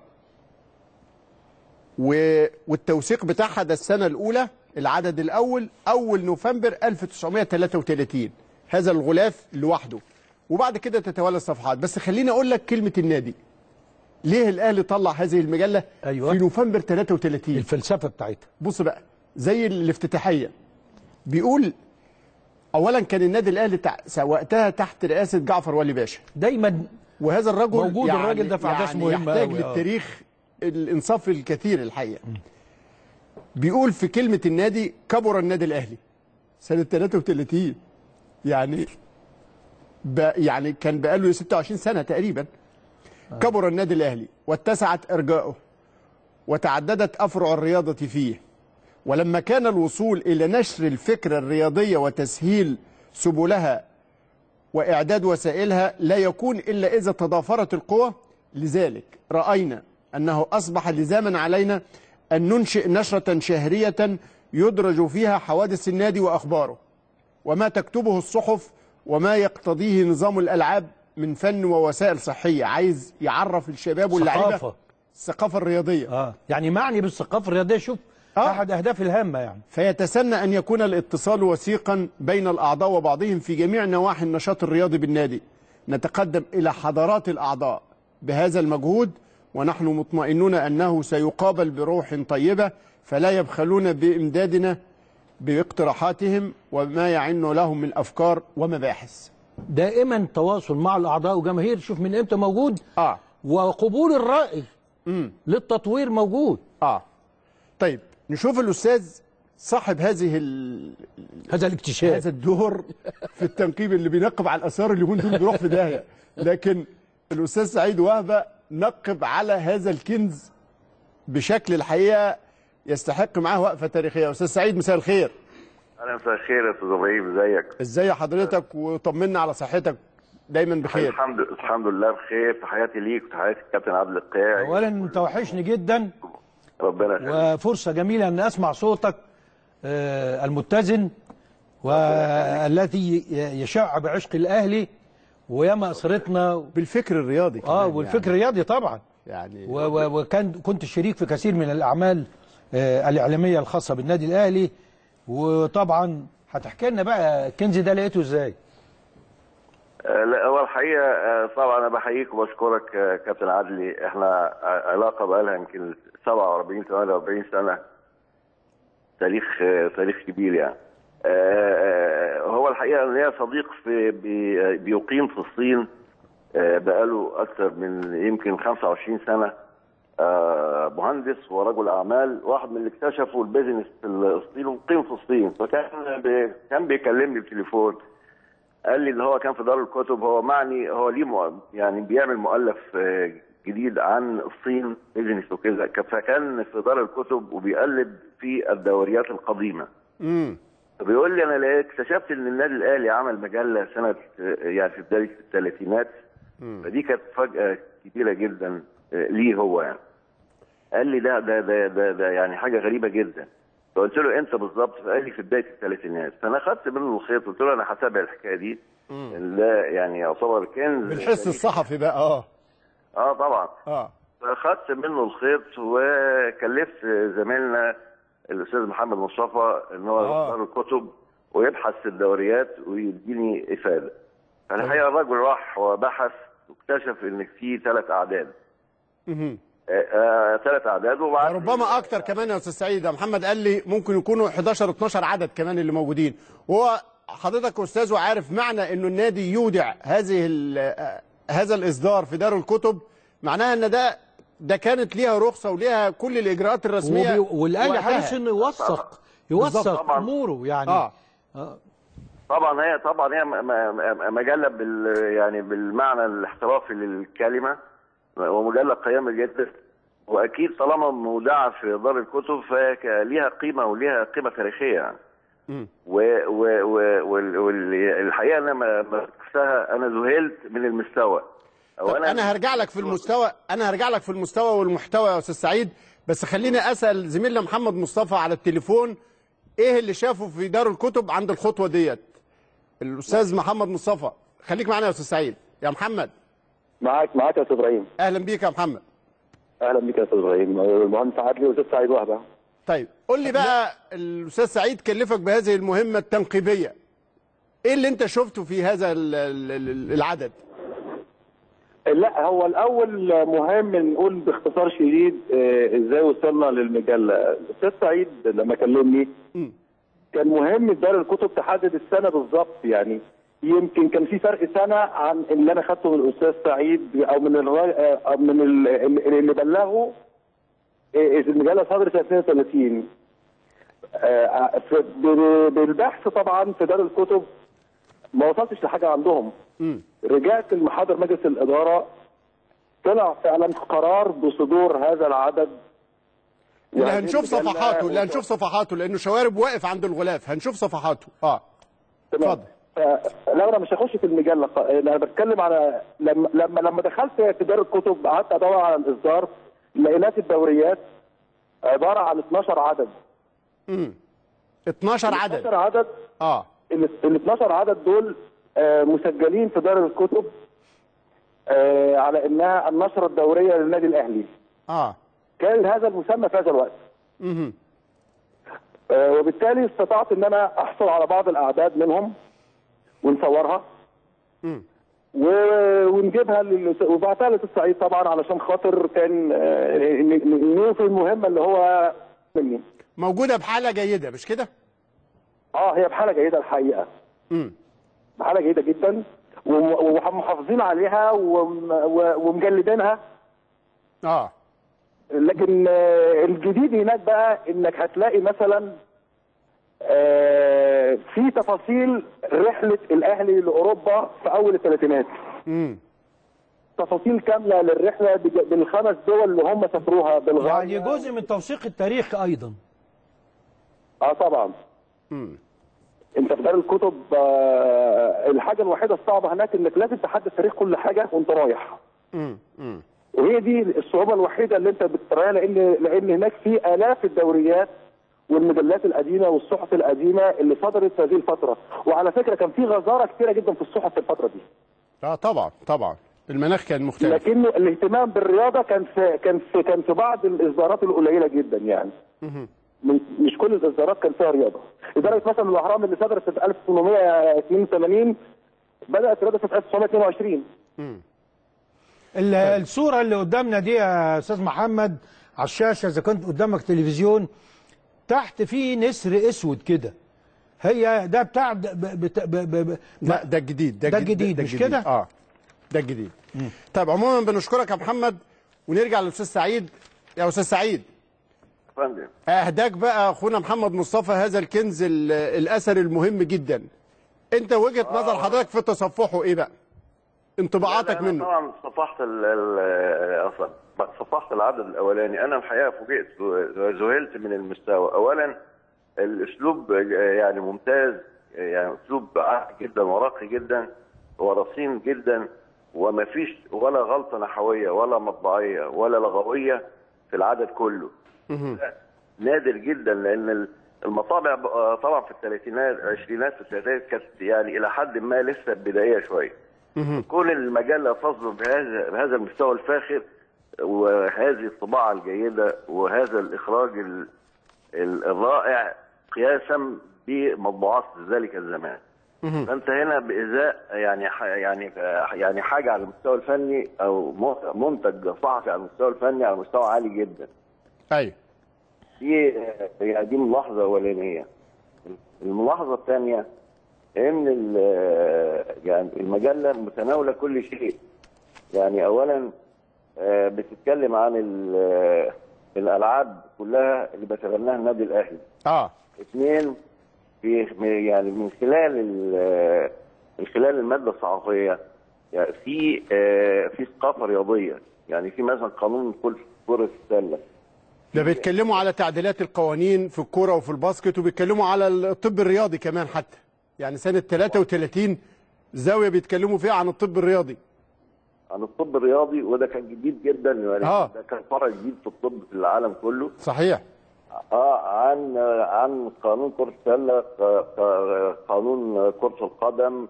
و- والتوثيق بتاعها ده السنه الاولى العدد الاول اول نوفمبر 1933 هذا الغلاف لوحده وبعد كده تتوالى الصفحات بس خليني اقول لك كلمه النادي ليه الاهلي طلع هذه المجله أيوة. في نوفمبر 33 الفلسفه بتاعتها بص بقى زي الافتتاحيه بيقول اولا كان النادي الاهلي تع... وقتها تحت رئاسه جعفر ولي باشا دايما وهذا الرجل موجود الراجل ده في أحداث يعني مهمة يحتاج أوي، آه. للتاريخ الانصاف الكثير الحقيقه بيقول في كلمه النادي كبر النادي الاهلي سنه 33 يعني ب... يعني كان بقاله 26 سنه تقريبا كبر النادي الاهلي واتسعت ارجاؤه وتعددت افرع الرياضه فيه ولما كان الوصول الى نشر الفكره الرياضيه وتسهيل سبلها واعداد وسائلها لا يكون الا اذا تضافرت القوى لذلك راينا انه اصبح لزاما علينا ان ننشئ نشره شهريه يدرج فيها حوادث النادي واخباره وما تكتبه الصحف وما يقتضيه نظام الالعاب من فن ووسائل صحيه عايز يعرف الشباب واللعيبه ثقافه الثقافه الرياضيه اه يعني معني بالثقافه الرياضيه شوف آه. احد اهداف الهامه يعني فيتسنى أن يكون الاتصال وثيقا بين الأعضاء وبعضهم في جميع نواحي النشاط الرياضي بالنادي نتقدم إلى حضارات الأعضاء بهذا المجهود ونحن مطمئنون أنه سيقابل بروح طيبة فلا يبخلون بإمدادنا باقتراحاتهم وما يعن لهم من أفكار ومباحث دائما تواصل مع الاعضاء وجماهير شوف من امتى موجود آه وقبول الراي امم للتطوير موجود آه طيب نشوف الأستاذ صاحب هذه ال... هذا الاكتشاف هذا الدور في التنقيب اللي بينقب على الاثار اليومين دول بيروح في داهيه لكن الاستاذ سعيد وهبه نقب على هذا الكنز بشكل الحقيقه يستحق معاه وقفه تاريخيه استاذ سعيد مساء الخير اهلا مساء الخير يا استاذ ابراهيم ازيك ازاي حضرتك وطمنا على صحتك دايما بخير الحمد الحمد لله بخير تحياتي ليك وتحياتي الكابتن عادل القيعي اولا انت وحشني جدا ربنا يخليك وفرصه جميله ان اسمع صوتك آه، المتزن والذي يشع بعشق الاهلي وياما اسرتنا بالفكر الرياضي اه كمان والفكر الرياضي طبعا يعني, و- يعني و- وكان كنت شريك في كثير من الاعمال آه، الاعلاميه الخاصه بالنادي الاهلي وطبعا هتحكي لنا بقى الكنز ده لقيته ازاي آه، لا هو الحقيقه آه، طبعا انا بحييك وبشكرك آه، كابتن عدلي احنا ع- علاقه بقالها يمكن 47 48 سنه تاريخ آه، تاريخ كبير يعني آه، آه، هو الحقيقه ان ليا صديق في بي- بيقيم في الصين آه، بقاله اكثر من يمكن 25 سنه آه، مهندس ورجل اعمال واحد من اللي اكتشفوا البيزنس في الصين ومقيم في الصين فكان بي- كان بيكلمني بالتليفون قال لي ان هو كان في دار الكتب هو معني هو ليه مؤ- يعني بيعمل مؤلف آه، جديد عن الصين بيزنس وكذا ك- فكان في دار الكتب وبيقلب في الدوريات القديمه امم بيقول لي انا لقيت اكتشفت ان النادي الاهلي عمل مجله سنه آه، يعني في بدايه الثلاثينات فدي كانت فجاه كبيره جدا آه، ليه هو يعني قال لي ده ده ده ده, ده يعني حاجه غريبه جدا فقلت له انت بالظبط فقال لي في بدايه الثلاثينات فانا خدت منه الخيط قلت له انا هتابع الحكايه دي ده يعني يعتبر كنز بالحس الصحفي بقى اه اه طبعا اه فاخدت منه الخيط وكلفت زميلنا الاستاذ محمد مصطفى ان هو آه. يختار الكتب ويبحث في الدوريات ويديني افاده. فالحقيقه الراجل راح وبحث واكتشف ان في ثلاث اعداد. مهم. ثلاث اعداد وبعد ربما اكتر كمان يا استاذ سعيد يا محمد قال لي ممكن يكونوا 11 12 عدد كمان اللي موجودين وهو حضرتك استاذ وعارف معنى انه النادي يودع هذه ال- آه، هذا الاصدار في دار الكتب معناها ان ده ده كانت ليها رخصه وليها كل الاجراءات الرسميه وبي- والاهلي وقتها. حريص انه يوثق بالظبط يوثق طبعاً. اموره يعني اه طبعا هي طبعا هي م- م- مجله بال يعني بالمعنى الاحترافي للكلمه ومجله قيمه جدا واكيد طالما مودعه في دار الكتب فليها قيمه وليها قيمه تاريخيه يعني. مم. والحقيقه انا ما ما شفتها انا ذهلت من المستوى طب انا هرجع لك في المستوى انا هرجع لك في المستوى والمحتوى يا استاذ سعيد بس خليني اسال زميلنا محمد مصطفى على التليفون ايه اللي شافه في دار الكتب عند الخطوه ديت الاستاذ محمد مصطفى خليك معانا يا استاذ سعيد يا محمد معاك معاك يا استاذ ابراهيم اهلا بيك يا محمد اهلا بك يا استاذ ابراهيم المهندس عادلي والاستاذ سعيد وهبه طيب قول لي بقى الاستاذ سعيد كلفك بهذه المهمه التنقيبيه ايه اللي انت شفته في هذا ال- ال- ال- العدد لا هو الاول مهم نقول باختصار شديد آه، ازاي وصلنا للمجله الاستاذ سعيد لما كلمني مم. كان مهم دار الكتب تحدد السنه بالظبط يعني يمكن كان في فرق سنه عن اللي انا خدته من الاستاذ سعيد او من الرا... او من ال- اللي بلغه آه، المجله صدرت 32 آه، ف- ب- بالبحث طبعا في دار الكتب ما وصلتش لحاجه عندهم مم. رجعت المحاضر مجلس الاداره طلع فعلا قرار بصدور هذا العدد اللي وهذه هنشوف المجلة صفحاته اللي وصل- هنشوف صفحاته لانه شوارب واقف عند الغلاف هنشوف صفحاته اه تمام. اتفضل. ف- لا انا مش هخش في المجله ق- انا بتكلم على لما لما لما دخلت في دار الكتب قعدت ادور على الاصدار لقيناه في الدوريات عباره عن 12 عدد امم 12 عدد 12 عدد اه ال ال 12 عدد دول آه، مسجلين في دار الكتب آه، على انها النشره الدوريه للنادي الاهلي اه كان هذا المسمى في هذا الوقت امم آه، وبالتالي استطعت ان انا احصل على بعض الاعداد منهم ونصورها مم. و- ونجيبها لل- وبعتها للاستاذ سعيد طبعا علشان خاطر كان آه، ن- ن- نوفي المهمه اللي هو مني موجوده بحاله جيده مش كده اه هي بحاله جيده الحقيقه امم بحاله جيده جدا وم- ومحافظين عليها وم- و- ومجلدينها اه لكن آه، الجديد هناك بقى انك هتلاقي مثلا آه، في تفاصيل رحله الاهلي لاوروبا في اول الثلاثينات امم تفاصيل كامله للرحله بج- بالخمس دول اللي هم سافروها بالغايه يعني جزء من توثيق التاريخ ايضا اه طبعا انت في دار الكتب آه الحاجه الوحيده الصعبه هناك انك لازم تحدد تاريخ كل حاجه وانت رايح وهي دي الصعوبه الوحيده اللي انت بتراها لان لان هناك في الاف الدوريات والمجلات القديمه والصحف القديمه اللي صدرت في هذه الفتره وعلى فكره كان في غزاره كثيره جدا في الصحف في الفتره دي اه طبعا طبعا المناخ كان مختلف لكنه الاهتمام بالرياضه كان في كان في كان في بعض الاصدارات القليله جدا يعني من- مش كل الاصدارات كان فيها رياضه لدرجه مثلا الاهرام اللي صدرت في 1882 بدات الرياضه في 1922 ال- الصورة اللي قدامنا دي يا أستاذ محمد على الشاشة إذا كنت قدامك تلفزيون تحت فيه نسر أسود كده هي ده بتاع د- ب- بت- ب- ب- ب- لا ده الجديد ده الجديد، مش كده؟ اه ده الجديد طيب عموما بنشكرك يا محمد ونرجع للاستاذ سعيد يا استاذ سعيد فندم اهداك بقى اخونا محمد مصطفى هذا الكنز ال- الاثري المهم جدا انت وجهه نظر حضرتك في تصفحه ايه بقى انطباعاتك أنا منه طبعا صفحت ال ال صفحت العدد الاولاني انا الحقيقه فوجئت وذهلت من المستوى اولا الاسلوب يعني ممتاز يعني اسلوب عالي جدا وراقي جدا ورصين جدا وما فيش ولا غلطه نحويه ولا مطبعيه ولا لغويه في العدد كله نادر جدا لان المطابع ب- طبعا في الثلاثينات العشرينات في الثلاثينات كانت يعني الى حد ما لسه بدائيه شويه كون المجله تصدر بهذا بهذا المستوى الفاخر وهذه الطباعه الجيده وهذا الاخراج ال- ال- الرائع قياسا بمطبوعات ذلك الزمان فانت هنا بازاء يعني ح- يعني يعني حاجه على المستوى الفني او م- منتج صحفي على المستوى الفني على مستوى عالي جدا ايوه دي يعني دي ملاحظه اولانيه الملاحظه الثانيه ان ال- يعني المجله متناوله كل شيء يعني اولا آه، بتتكلم عن ال- الالعاب كلها اللي بيتبناها النادي الاهلي اه اثنين في يعني من خلال ال- من خلال الماده الصحفيه يعني في آه، في ثقافه رياضيه يعني في مثلا قانون كره كره السله ده بيتكلموا على تعديلات القوانين في الكوره وفي الباسكت وبيتكلموا على الطب الرياضي كمان حتى يعني سنه 33 زاويه بيتكلموا فيها عن الطب الرياضي عن الطب الرياضي وده كان جديد جدا يعني آه. ده كان فرع جديد في الطب في العالم كله صحيح اه عن عن قانون كرة السلة ق- ق- قانون كرة القدم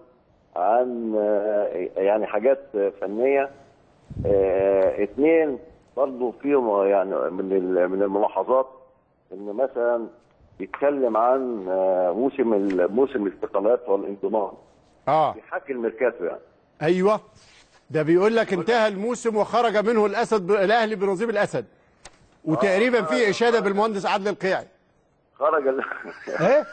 عن آه، يعني حاجات فنية آه، اثنين برضه فيهم يعني من ال- من الملاحظات ان مثلا يتكلم عن آه، موسم ال- موسم الاستقالات والانضمام اه بيحكي الميركاتو يعني ايوه ده بيقول لك انتهى الموسم وخرج منه الاسد ب... الاهلي بنظيم الاسد وتقريبا في اشاده بالمهندس عادل القيعي خرج ال... إيه؟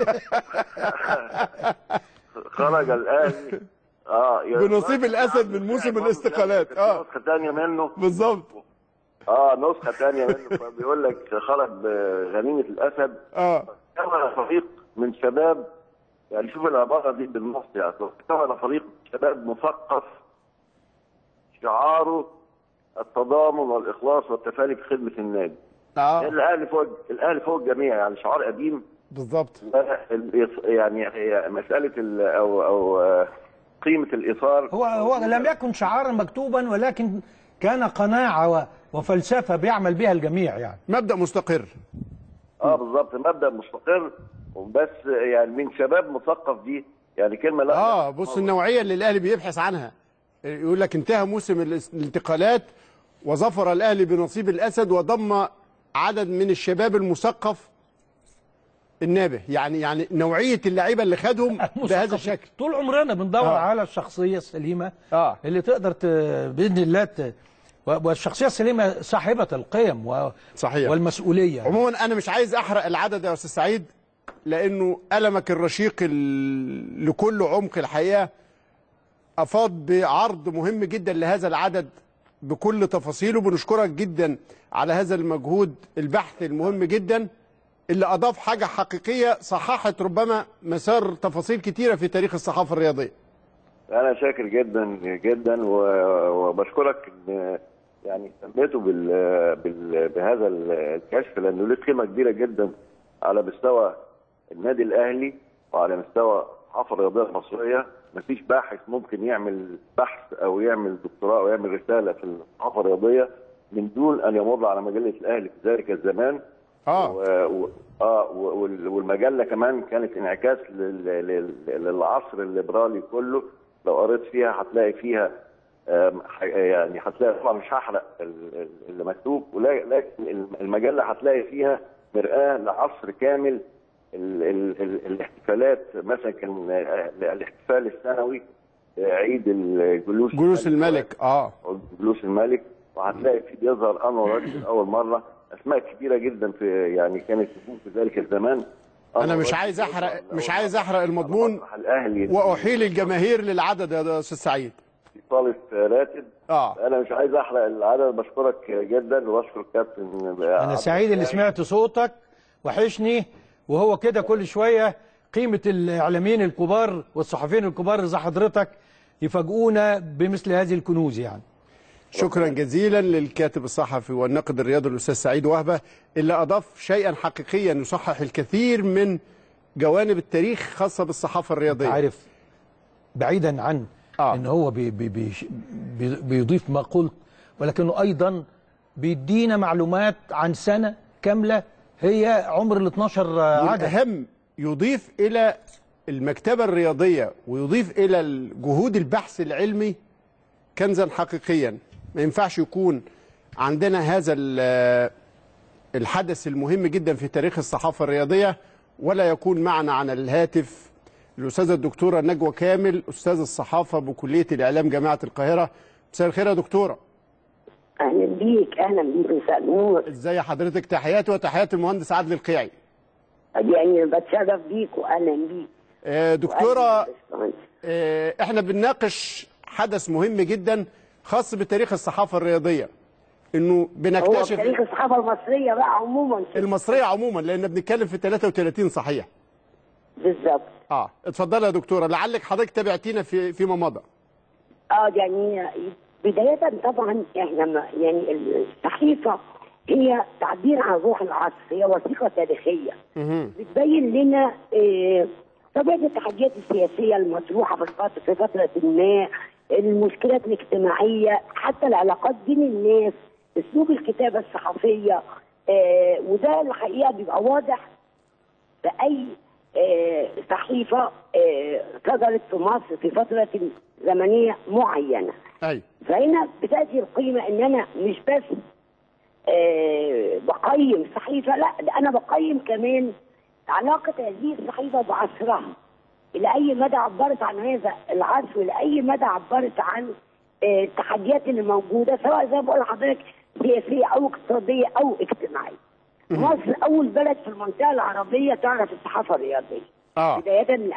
خرج الاهلي اه يا- بنصيب الأسد من موسم الاستقالات. آه. نسخه ثانيه منه بالظبط اه نسخه ثانيه منه فبيقول لك خرج بغنيمه الاسد اه كون فريق من شباب يعني شوف العباره دي بالنص يعني كون فريق شباب مثقف شعاره التضامن والاخلاص والتفاني في خدمه النادي اه الاهلي فوق الاهلي فوق الجميع يعني شعار قديم بالظبط لا، الإص- يعني هي مساله ال- او او آه، قيمه الايثار هو هو لم يكن شعارا مكتوبا ولكن كان قناعة و- وفلسفة بيعمل بها الجميع يعني مبدا مستقر اه بالظبط مبدا مستقر وبس يعني من شباب مثقف دي يعني كلمه لا اه بص النوعيه اللي الاهلي بيبحث عنها يقول لك انتهى موسم الاس- الانتقالات وظفر الاهلي بنصيب الاسد وضم عدد من الشباب المثقف النابه يعني يعني نوعيه اللعيبه اللي خدهم بهذا الشكل طول عمرنا بندور آه. على الشخصية السليمة آه. اللي تقدر ت... بإذن الله ت... و- والشخصية السليمة صاحبة القيم و... صحيح. والمسؤولية عموما انا مش عايز احرق العدد يا استاذ سعيد لانه المك الرشيق ال- لكل عمق الحقيقه افاض بعرض مهم جدا لهذا العدد بكل تفاصيله بنشكرك جدا على هذا المجهود البحث المهم جدا اللي اضاف حاجه حقيقيه صححت ربما مسار تفاصيل كتيره في تاريخ الصحافه الرياضيه انا شاكر جدا جدا و- وبشكرك ان يعني اهتميتوا بال بال بهذا الكشف لانه له قيمه كبيره جدا على مستوى النادي الاهلي وعلى مستوى الصحافه الرياضيه المصريه مفيش باحث ممكن يعمل بحث او يعمل دكتوراه او يعمل رساله في الصحافه الرياضيه من دون ان يمر على مجله الاهلي في ذلك الزمان اه و... و... اه و- وال- والمجله كمان كانت انعكاس لل... لل... للعصر الليبرالي كله لو قريت فيها هتلاقي فيها آم، ح- يعني هتلاقي طبعا مش هحرق ال- ال- اللي مكتوب ولا- لكن المجله هتلاقي فيها مرآة لعصر كامل ال... ال... ال... الاحتفالات مثلا كان آه، الاحتفال السنوي آه، عيد الجلوس جلوس الملك اه جلوس الملك وهتلاقي في بيظهر انور راشد اول مره اسماء كبيره جدا في يعني كانت تكون في ذلك الزمان انا أنور مش راشد عايز احرق يظهر مش أول عايز مرة احرق على المضمون مسرح الاهلي واحيل الجماهير للعدد يا استاذ سعيد في صاله راتب اه انا مش عايز احرق العدد بشكرك جدا وبشكر الكابتن انا سعيد اللي سمعت صوتك وحشني وهو كده كل شويه قيمه الاعلاميين الكبار والصحفيين الكبار زي حضرتك يفاجئونا بمثل هذه الكنوز يعني شكرا جزيلا للكاتب الصحفي والناقد الرياضي الاستاذ سعيد وهبه اللي اضاف شيئا حقيقيا يصحح الكثير من جوانب التاريخ خاصه بالصحافه الرياضيه عارف بعيدا عن آه. ان هو بي بي بي بي بيضيف ما قلت ولكنه ايضا بيدينا معلومات عن سنه كامله هي عمر ال 12 عدد والاهم يضيف الى المكتبه الرياضيه ويضيف الى الجهود البحث العلمي كنزا حقيقيا ما ينفعش يكون عندنا هذا ال- الحدث المهم جدا في تاريخ الصحافه الرياضيه ولا يكون معنا على الهاتف الاستاذه الدكتوره نجوى كامل استاذ الصحافه بكليه الاعلام جامعه القاهره مساء الخير يا دكتوره اهلا بيك اهلا بيك مساء النور ازاي حضرتك تحياتي وتحيات المهندس عادل القيعي يعني بتشرف بيك واهلا بيك آه، دكتوره وأهلاً بالباشمهندس. آه، احنا بنناقش حدث مهم جدا خاص بتاريخ الصحافه الرياضيه انه هو بنكتشف تاريخ الصحافه المصريه بقى عموما المصريه عموما لان بنتكلم في 33 صحيح بالظبط اه اتفضلي يا دكتوره لعلك حضرتك تابعتينا في فيما مضى اه يعني بدايه طبعا احنا ما- يعني الصحيفه هي تعبير عن روح العصر هي وثيقه تاريخيه بتبين لنا آه، طبيعه التحديات السياسيه المطروحه في الفتره في فتره ما المشكلات الاجتماعيه حتى العلاقات بين الناس اسلوب الكتابه الصحفيه آه، وده الحقيقه بيبقى واضح في اي آه، صحيفه آه، صدرت في مصر في فتره زمنيه معينه ايوه فهنا بتاتي القيمه ان انا مش بس آه، بقيم صحيفه لا ده انا بقيم كمان علاقه هذه الصحيفه بعصرها الى اي مدى عبرت عن هذا العصر والى اي مدى عبرت عن آه، التحديات اللي موجوده سواء زي ما بقول لحضرتك سياسيه او اقتصاديه او اجتماعيه. مصر اول بلد في المنطقه العربيه تعرف الصحافه الرياضيه. اه بدايه من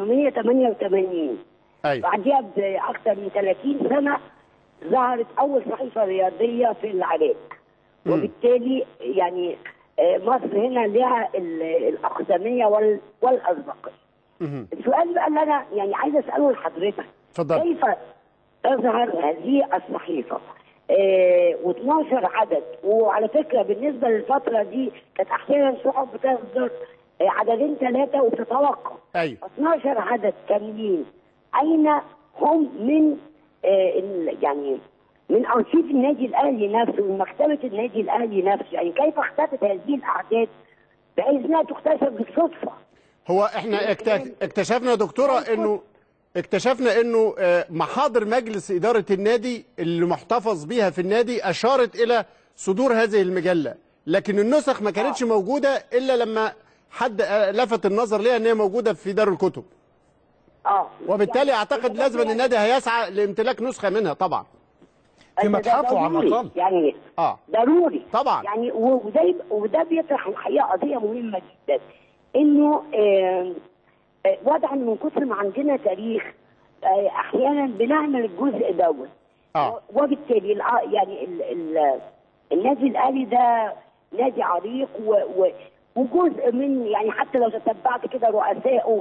1888 ايوه بعديها باكثر من 30 سنه ظهرت اول صحيفه رياضيه في العراق وبالتالي يعني آه، مصر هنا لها ال- الاقدميه وال- والاسبقيه السؤال بقى اللي انا يعني عايزه اساله لحضرتك اتفضل. كيف تظهر هذه الصحيفه آه و12 عدد وعلى فكره بالنسبه للفتره دي كانت احيانا صحف بتصدر آه، عددين ثلاثه وتتوقف ايوه 12 عدد كاملين اين هم من آه ال- يعني من ارشيف النادي الاهلي نفسه من مكتبه النادي الاهلي نفسه يعني كيف اختفت هذه الاعداد بحيث انها تكتشف بالصدفه هو احنا اكت- اكتشفنا يا دكتوره انه اكتشفنا انه آه، محاضر مجلس اداره النادي اللي محتفظ بيها في النادي اشارت الى صدور هذه المجله لكن النسخ ما كانتش موجوده الا لما حد آه، لفت النظر ليها ان هي موجوده في دار الكتب اه وبالتالي يعني- اعتقد لازم ان النادي هيسعى لامتلاك نسخه منها طبعا في ده- ده متحفه على ضروري. الأقل. يعني اه ضروري طبعا. يعني و- وده يبقى- وده بيطرح الحقيقه قضيه مهمه جدا انه آه، آه، واضح ان من كثر ما عندنا تاريخ آه، احيانا بنعمل الجزء دوت اه وبالتالي الع- يعني ال ال النادي الاهلي ده نادي عريق و و وجزء من يعني حتى لو تتبعت كده رؤسائه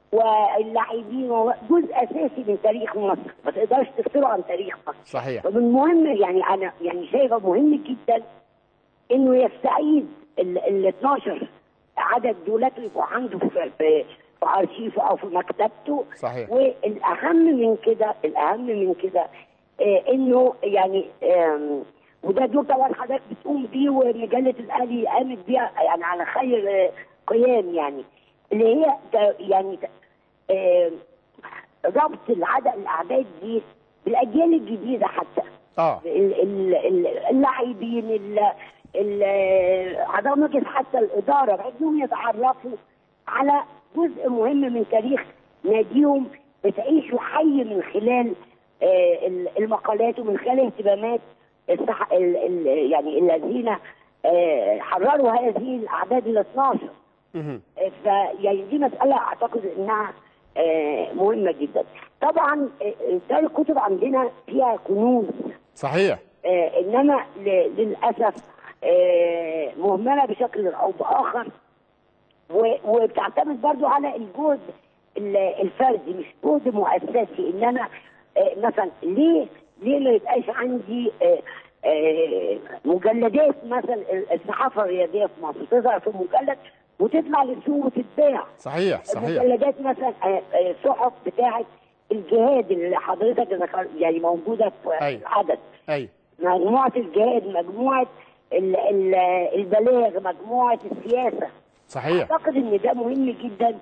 واللاعبين و- جزء اساسي من تاريخ مصر ما تقدرش تفصله عن تاريخ مصر صحيح فمن المهم يعني انا يعني شايفه مهم جدا انه يستعيد ال ال 12 عدد دولات يبقوا عنده في في, في ارشيفه او في مكتبته صحيح. والاهم من كده الاهم من كده آه انه يعني آم، وده دور طبعا حضرتك بتقوم بيه ومجله الاهلي قامت بيها يعني على خير آه، قيام يعني اللي هي ت- يعني ت- آم، ربط العدد الاعداد دي بالاجيال الجديده حتى اه ال- ال- ال- اللاعبين ال- ال- اعضاء مجلس حتى الاداره بانهم يتعرفوا على جزء مهم من تاريخ ناديهم بتعيشوا حي من خلال آه، ال- المقالات ومن خلال اهتمامات الصح... ال... ال... يعني الذين آه، حرروا هذه الاعداد ال 12 مهم. فيعني دي مسألة أعتقد إنها آه، مهمة جدا. طبعا آه، دار الكتب عندنا فيها كنوز صحيح آه، إنما ل- للأسف آه، مهملة بشكل أو بآخر و- وبتعتمد برضو على الجهد ال- الفردي مش جهد مؤسسي إنما آه، مثلا ليه ليه ما يبقاش عندي آه، آه، مجلدات مثلا الصحافة الرياضية في مصر تظهر في مجلد وتطلع للسوق وتتباع صحيح صحيح المجلدات مثلا آه، آه، صحف بتاعه الجهاد اللي حضرتك ذكر يعني موجوده في أيوة. عدد ايوه مجموعه الجهاد مجموعه ال- ال- البلاغ مجموعه السياسه صحيح اعتقد ان ده مهم جدا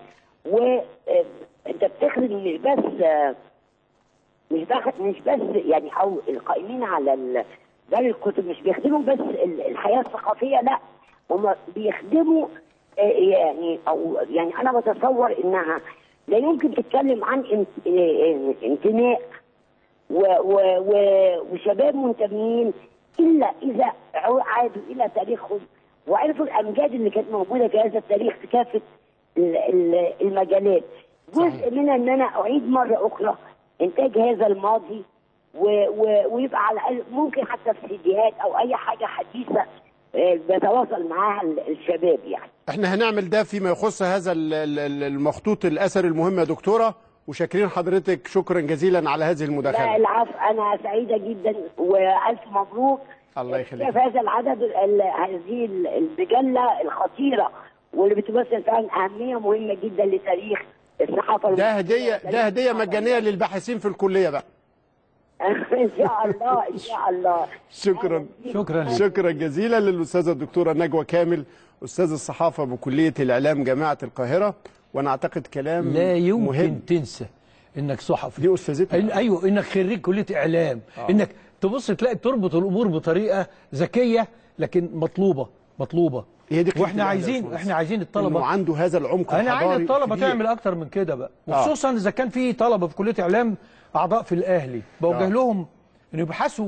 وانت بتخدم مش بس آه، مش بس مش بس يعني او القائمين على ال- دار الكتب مش بيخدموا بس ال- الحياه الثقافيه لا هم بيخدموا آه، يعني او يعني انا بتصور انها لا يمكن تتكلم عن انت- آه، آه، انتماء و- و- و- وشباب منتمين الا اذا عو- عادوا الى تاريخهم وعرفوا الامجاد اللي كانت موجوده في هذا التاريخ في كافه ال- ال- المجالات. جزء منها ان انا اعيد مره اخرى انتاج هذا الماضي و- و- ويبقى على الاقل ممكن حتى في سيديهات او اي حاجه حديثه آه، بيتواصل معاها ال- الشباب يعني. احنا هنعمل ده فيما يخص هذا ال- ال- ال- المخطوط الاثري المهم يا دكتوره وشاكرين حضرتك شكرا جزيلا على هذه لا المداخله العفو انا سعيده جدا والف مبروك الله يخليك في هذا العدد ال- هذه ال- المجله الخطيره واللي بتمثل فعلا اهميه مهمه جدا لتاريخ الصحافه ده المصرية. هديه ده هديه مجانيه للباحثين في الكليه بقى ان شاء الله ان شاء الله شكرا شكرا لك. شكرا جزيلا للاستاذه الدكتوره نجوى كامل استاذ الصحافه بكليه الاعلام جامعه القاهره وانا اعتقد كلام لا يمكن مهم تنسى انك صحفي دي استاذتنا إن ايوه انك خريج كليه اعلام آه. انك تبص تلاقي تربط الامور بطريقه ذكيه لكن مطلوبه مطلوبه هي دي قيمة واحنا الأهل يا عايزين باشمهندس. احنا عايزين انه الطلبه عنده هذا العمق انا عايز الحضاري الطلبه كبير. تعمل اكتر من كده بقى آه. وخصوصا اذا كان في طلبه في كليه اعلام اعضاء في الاهلي بوجه آه. لهم ان يبحثوا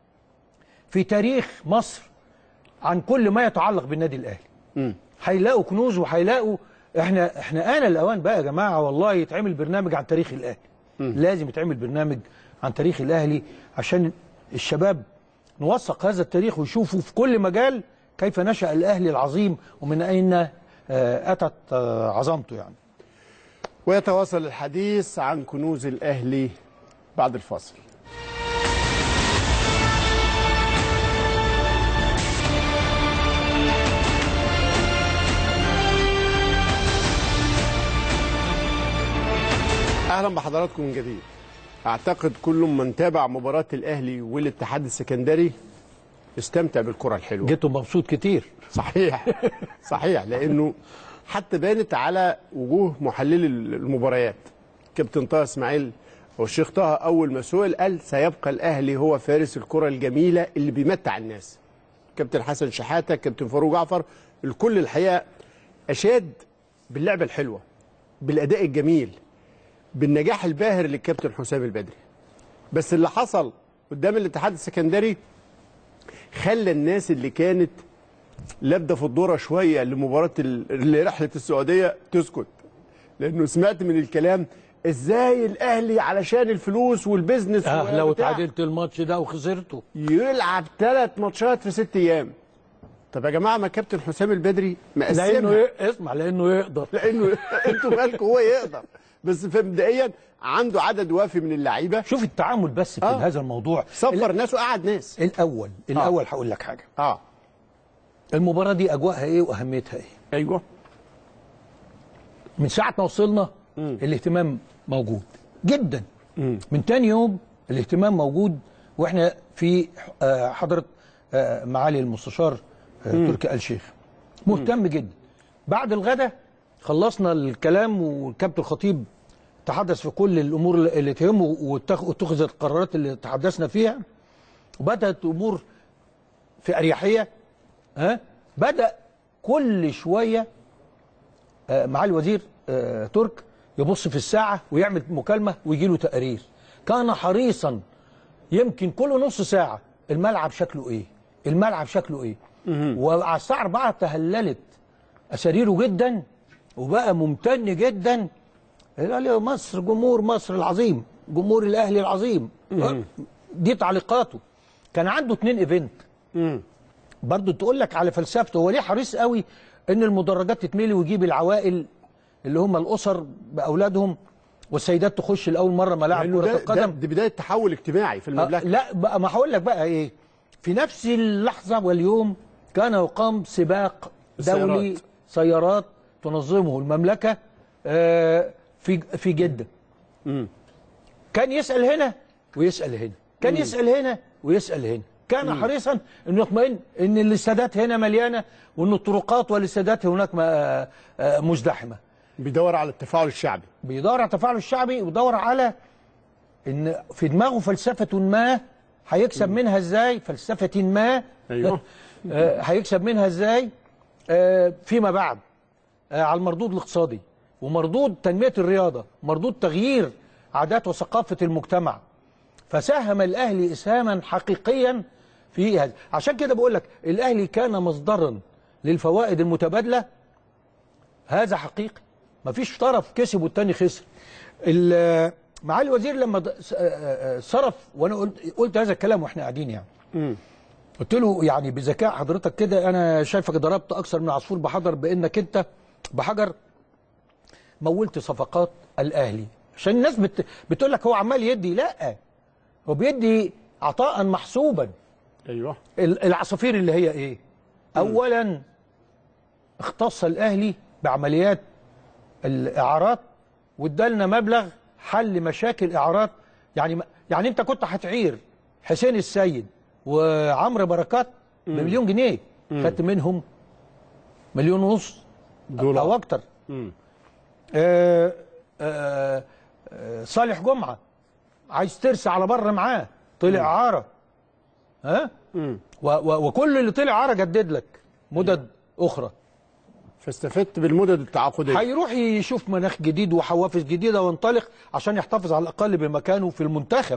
في تاريخ مصر عن كل ما يتعلق بالنادي الاهلي مم. هيلاقوا كنوز وهيلاقوا احنا احنا انا الاوان بقى يا جماعه والله يتعمل برنامج عن تاريخ الاهلي لازم يتعمل برنامج عن تاريخ الاهلي عشان الشباب نوثق هذا التاريخ ويشوفوا في كل مجال كيف نشا الاهلي العظيم ومن اين آه، اتت آه، عظمته يعني ويتواصل الحديث عن كنوز الاهلي بعد الفاصل اهلا بحضراتكم من جديد اعتقد كل من تابع مباراه الاهلي والاتحاد السكندري استمتع بالكره الحلوه جيتوا مبسوط كتير صحيح صحيح لانه حتى بانت على وجوه محللي المباريات كابتن طه اسماعيل والشيخ طه اول ما سئل قال سيبقى الاهلي هو فارس الكره الجميله اللي بيمتع الناس كابتن حسن شحاته كابتن فاروق جعفر الكل الحقيقه اشاد باللعبه الحلوه بالاداء الجميل بالنجاح الباهر للكابتن حسام البدري بس اللي حصل قدام الاتحاد السكندري خلى الناس اللي كانت لابده في الدوره شويه لمباراه ال- لرحله السعوديه تسكت لانه سمعت من الكلام ازاي الاهلي علشان الفلوس والبزنس اه لو وبتاع تعادلت الماتش ده وخسرته يلعب ثلاث ماتشات في ست ايام طب يا جماعه ما كابتن حسام البدري لانه مقسمها ي- اسمع لانه يقدر لانه انتوا بالكم هو يقدر بس في مبدئيا عنده عدد وافي من اللعيبه شوف التعامل بس في آه. هذا الموضوع صفر ناس وقعد ناس الاول الاول هقول لك حاجه اه المباراه دي اجواءها ايه واهميتها ايه ايوه من ساعه ما وصلنا الاهتمام موجود جدا من تاني يوم الاهتمام موجود واحنا في آه، حضره آه، معالي المستشار آه، تركي آل شيخ مهتم جدا بعد الغداء خلصنا الكلام والكابتن الخطيب تحدث في كل الامور اللي تهمه واتخ- واتخذت القرارات اللي تحدثنا فيها وبدات امور في اريحيه ها بدا كل شويه آه، معالي الوزير آه، ترك يبص في الساعة ويعمل مكالمة ويجي له تقرير كان حريصا يمكن كل نص ساعة الملعب شكله ايه الملعب شكله ايه وعلى الساعة 4 تهللت أساريره جدا وبقى ممتن جدا قال لي مصر جمهور مصر العظيم جمهور الأهلي العظيم دي تعليقاته كان عنده اتنين ايفنت برضه تقول لك على فلسفته هو ليه حريص قوي ان المدرجات تتملي ويجيب العوائل اللي هم الاسر باولادهم والسيدات تخش لاول مره ملاعب لانه كره ده, ده القدم دي بدايه تحول اجتماعي في آه المملكه لا بقى ما هقول لك بقى ايه في نفس اللحظه واليوم كان يقام سباق دولي السيارات. سيارات تنظمه المملكه آه، في في جده كان يسال هنا ويسال هنا كان يسال هنا ويسال هنا كان حريصا انه يطمئن ان الاستادات هنا مليانه وان الطرقات والاستادات هناك ما- آه، مزدحمه بيدور على التفاعل الشعبي بيدور على التفاعل الشعبي وبيدور على ان في دماغه فلسفه ما هيكسب منها ازاي فلسفه ما أيوه. آه، هيكسب منها ازاي آه، فيما بعد آه، على المردود الاقتصادي ومردود تنميه الرياضه مردود تغيير عادات وثقافه المجتمع فساهم الاهلي اسهاما حقيقيا في هذا عشان كده بقول لك الاهلي كان مصدرا للفوائد المتبادله هذا حقيقي مفيش طرف كسب والتاني خسر ال- معالي الوزير لما د- س- آه، آه، صرف وانا قلت, قلت هذا الكلام واحنا قاعدين يعني قلت له يعني بذكاء حضرتك كده انا شايفك ضربت اكثر من عصفور بحجر بانك انت بحجر مولت صفقات الاهلي عشان الناس بت بتقول لك هو عمال يدي لا هو بيدي عطاء محسوبا ايوه ال- العصافير اللي هي ايه اولا اختص الاهلي بعمليات الاعارات وادالنا مبلغ حل مشاكل اعارات يعني ما- يعني انت كنت هتعير حسين السيد وعمرو بركات بمليون جنيه خدت منهم مليون ونص دولار. او اكتر آه آه آه صالح جمعه عايز ترسى على بره معاه طلع اعاره ها و و وكل اللي طلع اعاره جدد لك مدد اخرى فاستفدت بالمدد التعاقديه هيروح يشوف مناخ جديد وحوافز جديده وينطلق عشان يحتفظ على الاقل بمكانه في المنتخب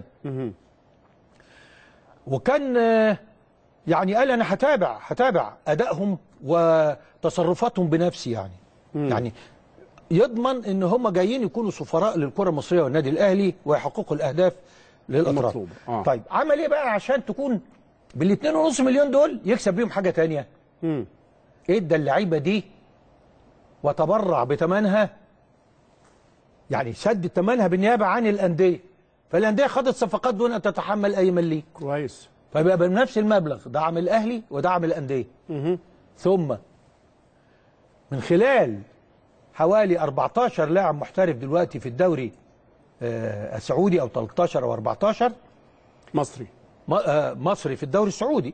وكان آه، يعني قال انا هتابع هتابع ادائهم وتصرفاتهم بنفسي يعني يعني يضمن ان هم جايين يكونوا سفراء للكره المصريه والنادي الاهلي ويحققوا الاهداف للاطراف المطلوبة. آه. طيب عمل ايه بقى عشان تكون بالاثنين ونص مليون دول يكسب بيهم حاجه تانية ادى اللعيبه دي وتبرع بثمنها يعني سد ثمنها بالنيابه عن الانديه فالانديه خدت صفقات دون ان تتحمل اي مليك كويس فيبقى بنفس المبلغ دعم الاهلي ودعم الانديه ثم من خلال حوالي 14 لاعب محترف دلوقتي في الدوري آه، السعودي او 13 او 14 مصري م- آه، مصري في الدوري السعودي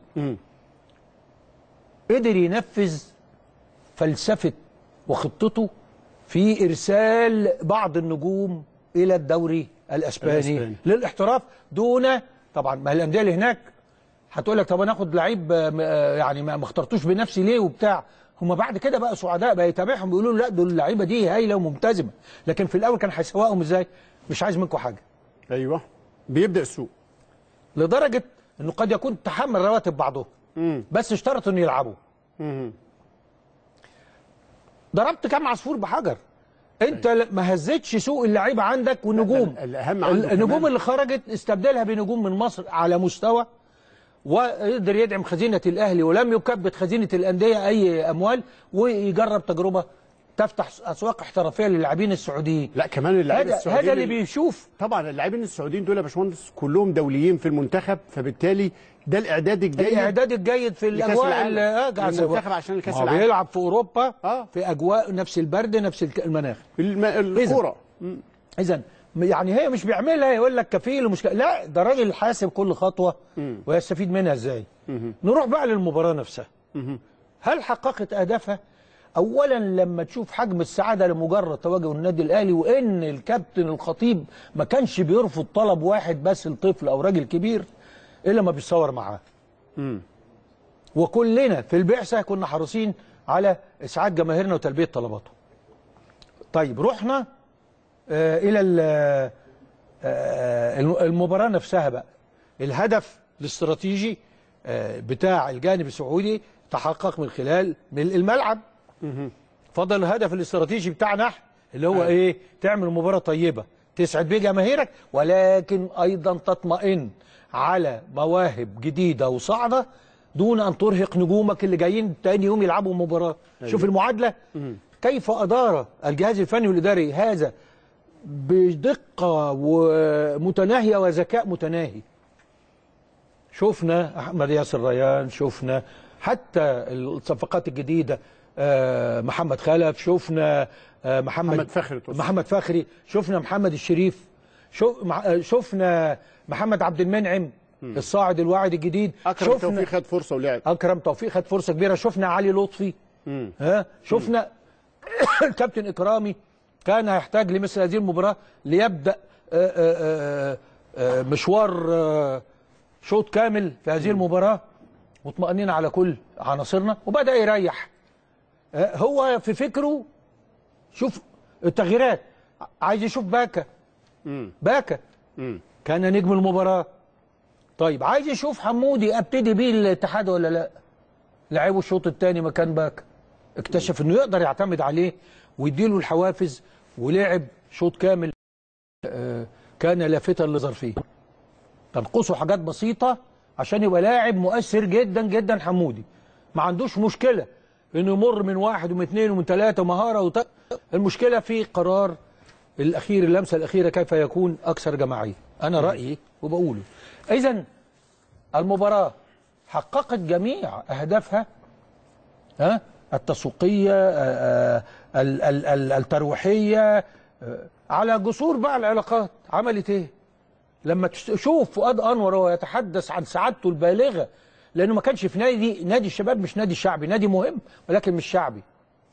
قدر ينفذ فلسفة وخطته في إرسال بعض النجوم إلى الدوري الأسباني, الأسباني. للاحتراف دون طبعا ما الأندية اللي هناك هتقول لك طب انا اخد لعيب آه، م- آه، يعني ما ما اخترتوش بنفسي ليه وبتاع هم بعد كده بقى سعداء بقى يتابعهم بيقولوا له لا دول اللعيبه دي هايله وملتزمه لكن في الاول كان هيسوقهم ازاي مش عايز منكم حاجه ايوه بيبدا السوق لدرجه انه قد يكون تحمل رواتب بعضهم بس اشترطوا انه يلعبوا ضربت كام عصفور بحجر انت ل- ما هزتش سوق اللعيبه عندك والنجوم ال- الأهم عنده النجوم كمان- اللي خرجت استبدلها بنجوم من مصر على مستوى وقدر يدعم خزينه الاهلي ولم يكبد خزينه الانديه اي اموال ويجرب تجربه تفتح اسواق احترافيه للاعبين السعوديين لا كمان اللاعبين هذا السعوديين هذا اللي بيشوف طبعا اللاعبين السعوديين دول يا باشمهندس كلهم دوليين في المنتخب فبالتالي ده الاعداد الجيد الاعداد الجيد في لكأس الاجواء العالم. ال- آه، كأس المنتخب عشان الكأس ما هو العالم. بيلعب في اوروبا آه. في اجواء نفس البرد نفس الك- المناخ الم... الكوره اذا يعني هي مش بيعملها يقول لك كفيل ومش ك... لا ده راجل حاسب كل خطوه ويستفيد منها ازاي نروح بقى للمباراه نفسها هل حققت اهدافها اولا لما تشوف حجم السعاده لمجرد تواجد النادي الاهلي وان الكابتن الخطيب ما كانش بيرفض طلب واحد بس لطفل او راجل كبير الا ما بيتصور معاه وكلنا في البعثه كنا حريصين على اسعاد جماهيرنا وتلبيه طلباتهم طيب رحنا آه الى ال- آه الم- المباراه نفسها بقى الهدف الاستراتيجي آه بتاع الجانب السعودي تحقق من خلال من الملعب فضل الهدف الاستراتيجي بتاعنا احنا اللي هو ايه تعمل مباراه طيبه تسعد بيه جماهيرك ولكن ايضا تطمئن على مواهب جديده وصاعده دون ان ترهق نجومك اللي جايين تاني يوم يلعبوا مباراه شوف المعادله كيف ادار الجهاز الفني والاداري هذا بدقه ومتناهيه وذكاء متناهي شفنا احمد ياسر ريان شفنا حتى الصفقات الجديده آه، محمد خلف شفنا آه، محمد محمد فخري تقصد. محمد فخري شفنا محمد الشريف شو مع- آه، شفنا محمد عبد المنعم الصاعد الواعد الجديد اكرم شفنا توفيق خد فرصه ولعب اكرم توفيق خد فرصه كبيره شفنا علي لطفي ها شفنا الكابتن اكرامي كان يحتاج لمثل هذه المباراه ليبدا آه، آه، آه، آه، مشوار آه، شوط كامل في هذه المباراه مطمئنين على كل عناصرنا وبدا يريح آه، هو في فكره شوف التغييرات عايز يشوف باكا باكا كان نجم المباراه طيب عايز يشوف حمودي ابتدي بيه الاتحاد ولا لا لعبه الشوط الثاني مكان باكا اكتشف انه يقدر يعتمد عليه ويديله الحوافز ولعب شوط كامل آه، كان لافتا لظرفيه تنقصه حاجات بسيطه عشان يبقى لاعب مؤثر جدا جدا حمودي ما عندوش مشكله انه يمر من واحد ومن اثنين ومن ثلاثه مهاره وت... المشكله في قرار الاخير اللمسه الاخيره كيف يكون اكثر جماعيه انا رايي وبقوله اذا المباراه حققت جميع اهدافها ها التسويقيه آه، آه، ال- ال- ال- الترويحيه آه، على جسور بقى العلاقات عملت ايه لما تشوف فؤاد انور وهو يتحدث عن سعادته البالغه لانه ما كانش في نادي نادي الشباب مش نادي شعبي نادي مهم ولكن مش شعبي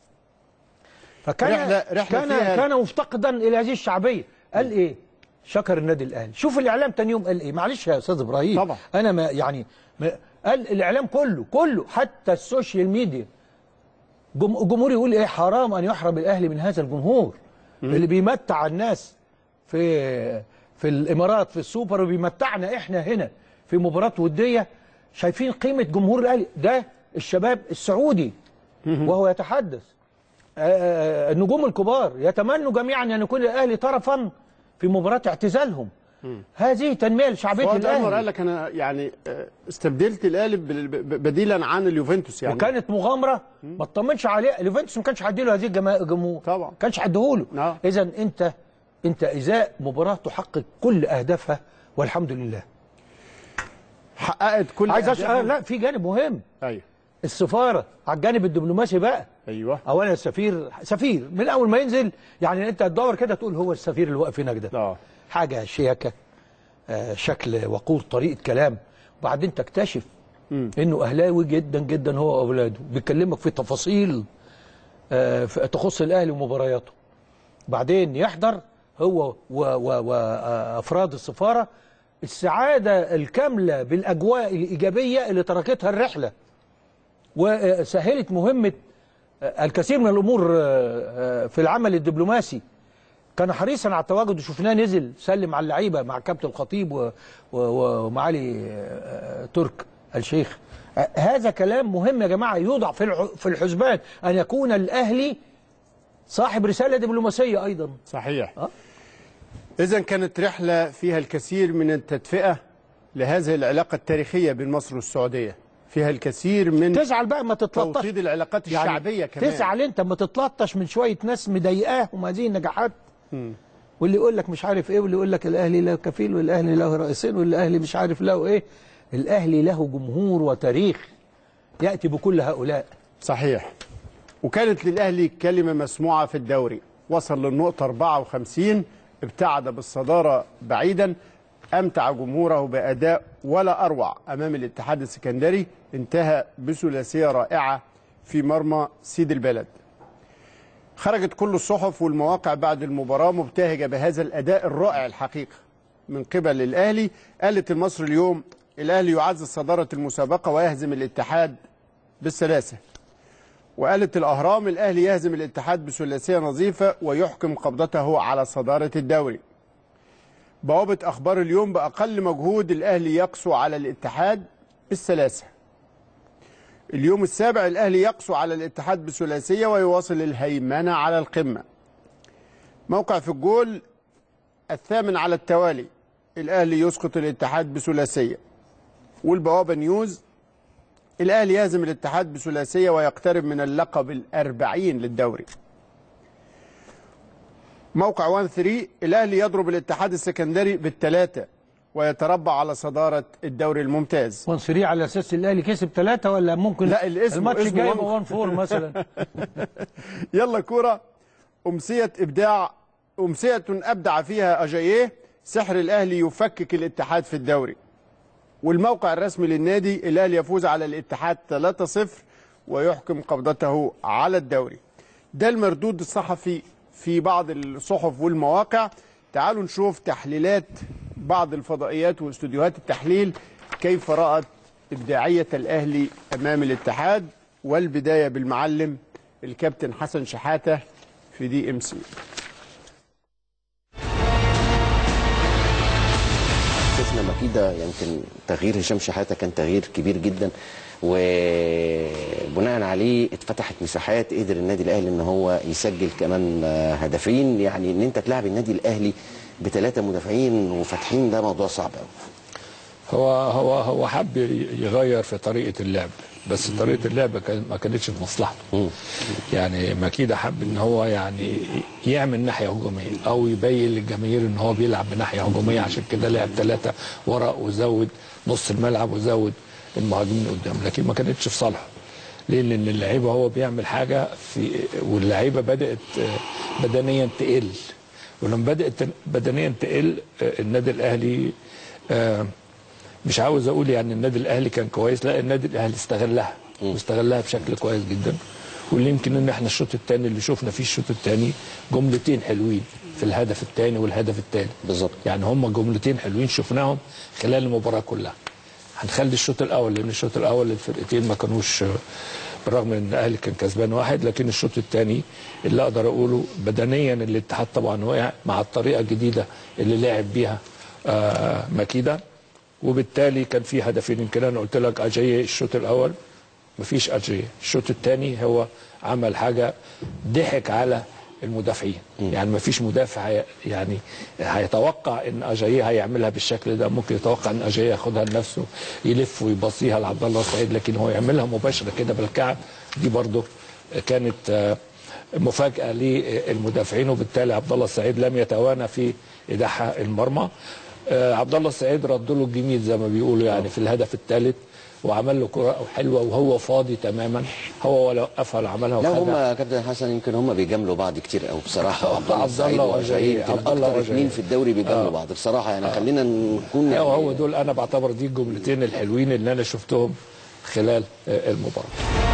فكان رحلة- رحلة كان فيها- كان مفتقدا الى هذه الشعبيه قال ايه شكر النادي الاهلي شوف الاعلام تاني يوم قال ايه معلش يا استاذ ابراهيم طبعا. انا ما يعني ما قال الاعلام كله كله حتى السوشيال ميديا جم- الجمهور يقول ايه حرام ان يحرم الاهلي من هذا الجمهور اللي بيمتع الناس في في الامارات في السوبر وبيمتعنا احنا هنا في مباراه وديه شايفين قيمه جمهور الاهلي ده الشباب السعودي وهو يتحدث آه، النجوم الكبار يتمنوا جميعا ان يكون الاهلي طرفا في مباراه اعتزالهم هذه تنميه لشعبيه فؤاد انور قال الاهلي لك انا يعني آه، استبدلت الاهلي بال- ب- بديلا عن اليوفنتوس يعني وكانت مغامره ما تطمنش عليه اليوفنتوس ما كانش هيديله هذه الجما- الجمهور طبعا. ما كانش هيديهوله آه. اذا انت انت ازاء مباراه تحقق كل اهدافها والحمد لله حققت كل عايز أش... أهدافها. آه لا في جانب مهم ايوه السفاره على الجانب الدبلوماسي بقى ايوه اولا السفير سفير من اول ما ينزل يعني انت تدور كده تقول هو السفير اللي واقف هناك ده اه حاجه شياكه آه شكل وقور طريقه كلام وبعدين تكتشف انه اهلاوي جدا جدا هو واولاده بيكلمك في تفاصيل آه في- تخص الاهلي ومبارياته بعدين يحضر هو وافراد السفاره السعاده الكامله بالاجواء الايجابيه اللي تركتها الرحله وسهلت مهمه آه، الكثير من الامور آه، آه، في العمل الدبلوماسي كان حريصا على التواجد وشفناه نزل سلم على اللعيبه مع كابتن الخطيب و- و- و- ومعالي آه، ترك الشيخ آه، هذا كلام مهم يا جماعه يوضع في الع- في الحسبان ان يكون الاهلي صاحب رساله دبلوماسيه ايضا صحيح آه. اذا كانت رحله فيها الكثير من التدفئه لهذه العلاقة التاريخية بين مصر والسعودية فيها الكثير من تزعل بقى ما تتلطش توطيد العلاقات الشعبية كمان تزعل انت ما تتلطش من شويه ناس مضايقاهم هذه النجاحات واللي يقول لك مش عارف ايه واللي يقول لك الاهلي له كفيل والاهلي له رئيسين والاهلي مش عارف له ايه الاهلي له جمهور وتاريخ ياتي بكل هؤلاء صحيح وكانت للأهلي كلمة مسموعة في الدوري وصل للنقطة 54 ابتعد بالصدارة بعيدا أمتع جمهوره بأداء ولا أروع أمام الاتحاد السكندري انتهى بثلاثية رائعة في مرمى سيد البلد خرجت كل الصحف والمواقع بعد المباراة مبتهجة بهذا الأداء الرائع الحقيقة من قبل الأهلي قالت المصري اليوم الأهلي يعزز صدارة المسابقة ويهزم الاتحاد بالثلاثة وقالت الأهرام الأهلي يهزم الاتحاد بثلاثية نظيفة ويحكم قبضته على صدارة الدوري بوابة أخبار اليوم بأقل مجهود الأهلي يقسو على الاتحاد بالثلاثة اليوم السابع الأهلي يقسو على الاتحاد بثلاثية ويواصل الهيمنة على القمة موقع في الجول الثامن على التوالي الأهلي يسقط الاتحاد بثلاثية والبوابة نيوز الأهلي يهزم الاتحاد بثلاثية ويقترب من اللقب الأربعين للدوري موقع 1 3 الأهلي يضرب الاتحاد السكندري بالثلاثة ويتربع على صدارة الدوري الممتاز وانصري على اساس الاهلي كسب ثلاثه ولا ممكن لا، الاسم- الماتش اسمه جاي وان- 1 4 مثلا يلا كورة أمسية إبداع أمسية أبدع فيها أجاييه سحر الأهلي يفكك الاتحاد في الدوري والموقع الرسمي للنادي الأهلي يفوز على الاتحاد 3-0 ويحكم قبضته على الدوري ده المردود الصحفي في بعض الصحف والمواقع تعالوا نشوف تحليلات بعض الفضائيات واستوديوهات التحليل كيف رأت إبداعية الأهلي أمام الاتحاد والبداية بالمعلم الكابتن حسن شحاتة في دي ام سي شفنا مكيدة يمكن تغيير هشام شحاتة كان تغيير كبير جدا وبناء عليه اتفتحت مساحات قدر النادي الاهلي ان هو يسجل كمان آه، هدفين يعني ان انت تلعب النادي الاهلي بثلاثه مدافعين وفاتحين ده موضوع صعب قوي هو هو هو حب يغير في طريقه اللعب بس طريقه اللعب كان- ما كانتش في مصلحته يعني ماكيدا حب ان هو يعني يعمل ناحيه هجوميه او يبين للجماهير ان هو بيلعب بناحيه هجوميه عشان كده لعب ثلاثه ورا وزود نص الملعب وزود المهاجمين قدام لكن ما كانتش في صالحه ليه؟ لان اللعيبه هو بيعمل حاجه في واللعيبه بدات آه، بدنيا تقل ولما بدات بدنيا تقل آه، النادي الاهلي آه، مش عاوز اقول يعني النادي الاهلي كان كويس لا النادي الاهلي استغلها واستغلها بشكل كويس جدا واللي يمكن ان احنا الشوط الثاني اللي شفنا فيه الشوط الثاني جملتين حلوين في الهدف الثاني والهدف الثالث بالظبط يعني هم جملتين حلوين شفناهم خلال المباراه كلها هنخلي الشوط الاول لان الشوط الاول الفرقتين ما كانوش بالرغم ان الاهلي كان كسبان واحد لكن الشوط الثاني اللي اقدر اقوله بدنيا الاتحاد طبعا وقع مع الطريقه الجديده اللي لعب بيها آه مكيده وبالتالي كان في هدفين يمكن انا قلت لك اجاي الشوط الاول مفيش اجاي الشوط الثاني هو عمل حاجه ضحك على المدافعين يعني مفيش مدافع هي- يعني هيتوقع ان اجاي هيعملها بالشكل ده ممكن يتوقع ان اجاي ياخدها لنفسه يلف ويبصيها لعبد الله السعيد لكن هو يعملها مباشره كده بالكعب دي برضه كانت آه، مفاجاه للمدافعين وبالتالي عبد الله السعيد لم يتوانى في ايداعها المرمى آه، عبد الله السعيد رد له الجميل زي ما بيقولوا يعني في الهدف الثالث وعمل له كره حلوه وهو فاضي تماما هو ولا وقفها ولا عملها لا وخدها. هم يا كابتن حسن يمكن هم بيجاملوا بعض كتير قوي بصراحه عبد الله عبد السعيد الله وأجاييه وأجاييه، يمكن عبد الله اكتر وأجاييه. اثنين في الدوري بيجاملوا آه. بعض بصراحه يعني خلينا نكون يعني هو هو دول انا بعتبر دي الجملتين الحلوين اللي انا شفتهم خلال آه، المباراه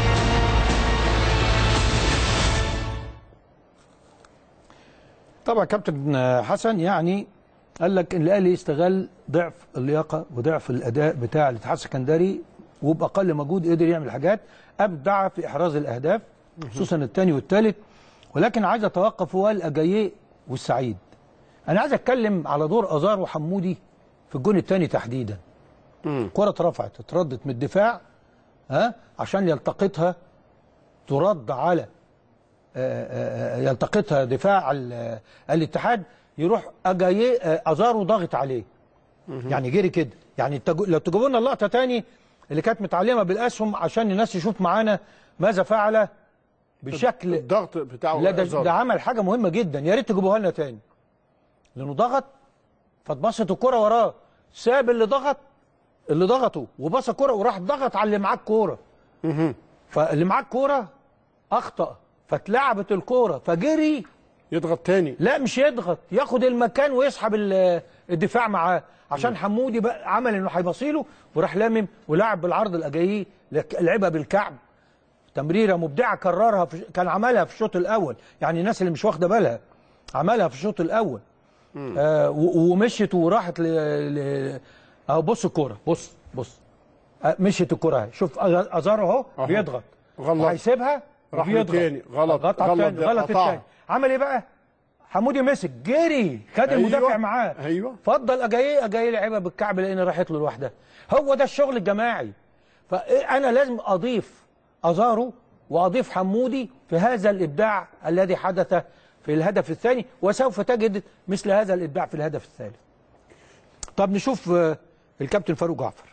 طبعا كابتن حسن يعني قال لك ان الاهلي استغل ضعف اللياقه وضعف الاداء بتاع الاتحاد السكندري وباقل مجهود قدر يعمل حاجات ابدع في احراز الاهداف خصوصا الثاني والثالث ولكن عايز اتوقف هو الاجاييه والسعيد انا عايز اتكلم على دور ازار وحمودي في الجون الثاني تحديدا كرة اترفعت اتردت من الدفاع ها عشان يلتقطها ترد على آه، آه، آه، يلتقطها دفاع ال- الاتحاد يروح اجاييه آه، ازارو ضاغط عليه يعني جري كده يعني التج- لو تجيبوا لنا اللقطه تاني اللي كانت متعلمه بالاسهم عشان الناس تشوف معانا ماذا فعل بالشكل الضغط بتاعه لا ده, أزار. ده عمل حاجه مهمه جدا يا ريت تجيبوها لنا تاني لانه ضغط فاتبسط الكره وراه ساب اللي ضغط اللي ضغطه وبص الكره وراح ضغط على اللي معاه الكوره فاللي معاه الكوره اخطا فاتلعبت الكوره فجري يضغط تاني لا مش يضغط ياخد المكان ويسحب ال- الدفاع معاه عشان حمودي بقى عمل انه هيبصيله وراح لامم ولعب بالعرض الاجاييه لك- لعبها بالكعب تمريره مبدعه كررها في كان عملها في الشوط الاول يعني الناس اللي مش واخده بالها عملها في الشوط الاول آه و- ومشيت وراحت ل... ل... اهو بص الكوره بص بص آه مشيت الكوره اهي شوف أز- ازار اهو أهو. بيضغط غلط. هيسيبها راح وبيضغط. للتاني. غلط. غلط على غلط. التاني. ده غلط قطعها. التاني عمل ايه بقى حمودي مسك جري خد أيوة. المدافع معاه أيوة. فضل اجاي اجاي لعبها بالكعب لان راحت له لوحدها هو ده الشغل الجماعي فانا لازم اضيف ازارو واضيف حمودي في هذا الابداع الذي حدث في الهدف الثاني وسوف تجد مثل هذا الابداع في الهدف الثالث طب نشوف آه، الكابتن فاروق جعفر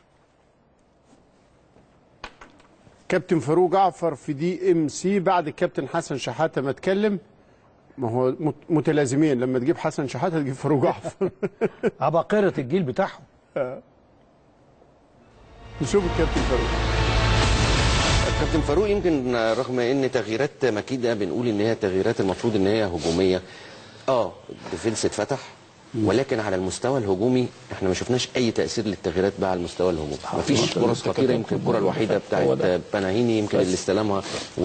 كابتن فاروق جعفر في دي ام سي بعد الكابتن حسن شحاته ما اتكلم ما هو مت- متلازمين لما تجيب حسن شحاته تجيب فاروق جعفر عباقرة الجيل بتاعهم نشوف الكابتن فاروق كابتن فاروق يمكن رغم ان تغييرات مكيده بنقول ان هي تغييرات المفروض ان هي هجوميه اه الديفنس اتفتح ولكن على المستوى الهجومي احنا ما شفناش اي تاثير للتغييرات بقى على المستوى الهجومي مفيش فرص خطيره يمكن الكره الوحيده بتاعت بناهيني يمكن اللي استلمها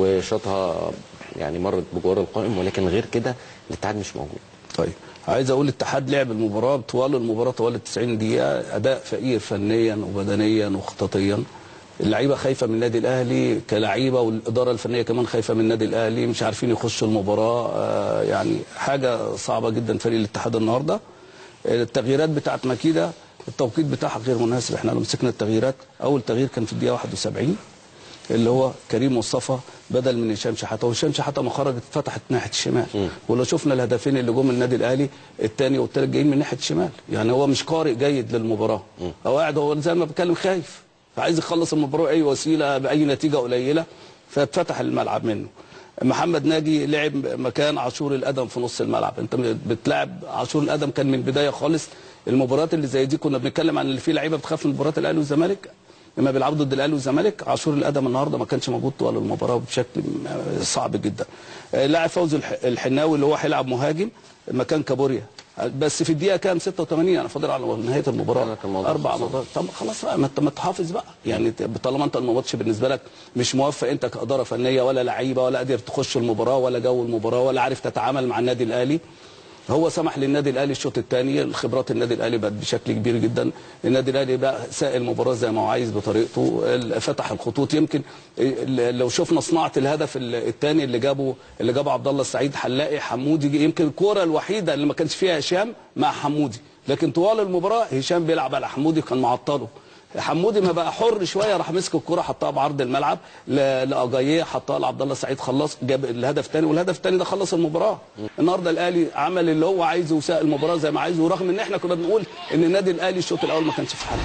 وشاطها يعني مرت بجوار القائم ولكن غير كده الاتحاد مش موجود طيب عايز اقول الاتحاد لعب المباراه طوال المباراه طوال ال 90 دقيقه اداء فقير فنيا وبدنيا وخططيا اللعيبه خايفه من النادي الاهلي كلعيبه والاداره الفنيه كمان خايفه من النادي الاهلي مش عارفين يخشوا المباراه آه يعني حاجه صعبه جدا فريق الاتحاد النهارده التغييرات بتاعت مكيده التوقيت بتاعها غير مناسب احنا لو مسكنا التغييرات اول تغيير كان في الدقيقه 71 اللي هو كريم مصطفى بدل من هشام شحاته وهشام شحاته ما خرجت فتحت ناحيه الشمال ولو شفنا الهدفين اللي جم النادي الاهلي الثاني والثالث جايين من ناحيه الشمال يعني هو مش قارئ جيد للمباراه هو قاعد هو زي ما بتكلم خايف فعايز يخلص المباراه باي وسيله باي نتيجه قليله فاتفتح الملعب منه محمد ناجي لعب مكان عاشور الادم في نص الملعب انت بتلعب عاشور الادم كان من البدايه خالص المباريات اللي زي دي كنا بنتكلم عن اللي فيه لعيبه بتخاف من مباريات الاهلي والزمالك لما بيلعبوا ضد الاهلي والزمالك عاشور الادم النهارده ما كانش موجود طوال المباراه بشكل صعب جدا آه، لاعب فوزي الح- الحناوي اللي هو هيلعب مهاجم مكان كابوريا بس في الدقيقه كام 86 انا فاضل على نهايه المباراه اربع مرات طب خلاص بقى ما انت ما تحافظ بقى يعني طالما انت الماتش بالنسبه لك مش موفق انت كاداره فنيه ولا لعيبه ولا قادر تخش المباراه ولا جو المباراه ولا عارف تتعامل مع النادي الاهلي هو سمح للنادي الاهلي الشوط الثاني خبرات النادي الاهلي بقت بشكل كبير جدا النادي الاهلي بقى ساق المباراه زي ما هو عايز بطريقته ال- فتح الخطوط يمكن ال- لو شفنا صناعه الهدف الثاني اللي جابه اللي جابه عبد الله السعيد هنلاقي حمودي يمكن الكوره الوحيده اللي ما كانش فيها هشام مع حمودي لكن طوال المباراه هشام بيلعب على حمودي كان معطله حمودي ما بقى حر شويه راح مسك الكره حطها بعرض الملعب ل- لاجاييه حطها لعبد الله السعيد خلص جاب الهدف الثاني والهدف الثاني ده خلص المباراه النهارده الاهلي عمل اللي هو عايزه وساق المباراه زي ما عايزه ورغم ان احنا كنا بنقول ان النادي الاهلي الشوط الاول ما كانش في حاله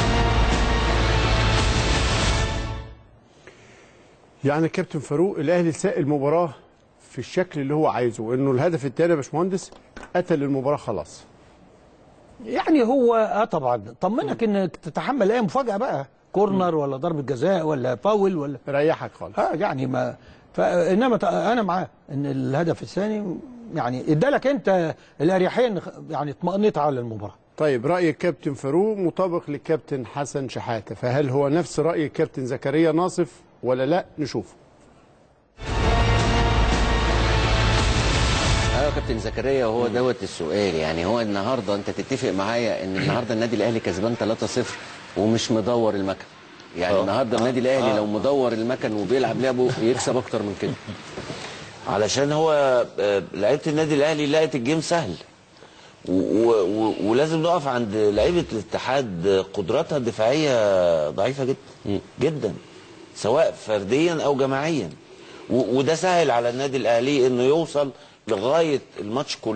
يعني كابتن فاروق الاهلي ساق المباراه في الشكل اللي هو عايزه انه الهدف الثاني يا باشمهندس قتل المباراه خلاص يعني هو اه طبعا طمنك انك تتحمل اي مفاجاه بقى كورنر ولا ضربه جزاء ولا فاول ولا ريحك خالص اه يعني ما فانما ت- انا معاه ان الهدف الثاني يعني ادالك انت الاريحيه إن خ- يعني اطمئنيت على المباراه طيب راي الكابتن فاروق مطابق للكابتن حسن شحاته فهل هو نفس راي الكابتن زكريا ناصف ولا لا نشوفه ايوه يا كابتن زكريا وهو دوت السؤال يعني هو النهارده انت تتفق معايا ان النهارده النادي الاهلي كسبان 3-0 ومش مدور المكن يعني آه. النهارده النادي الاهلي آه. لو مدور المكن وبيلعب لعبه يكسب اكتر من كده علشان هو آه، لعيبه النادي الاهلي لقت الجيم سهل و- و- و- ولازم نقف عند لعيبه الاتحاد آه، قدراتها الدفاعيه ضعيفه جدا جدا سواء فرديا او جماعيا و- وده سهل على النادي الاهلي انه يوصل لغايه الماتش كله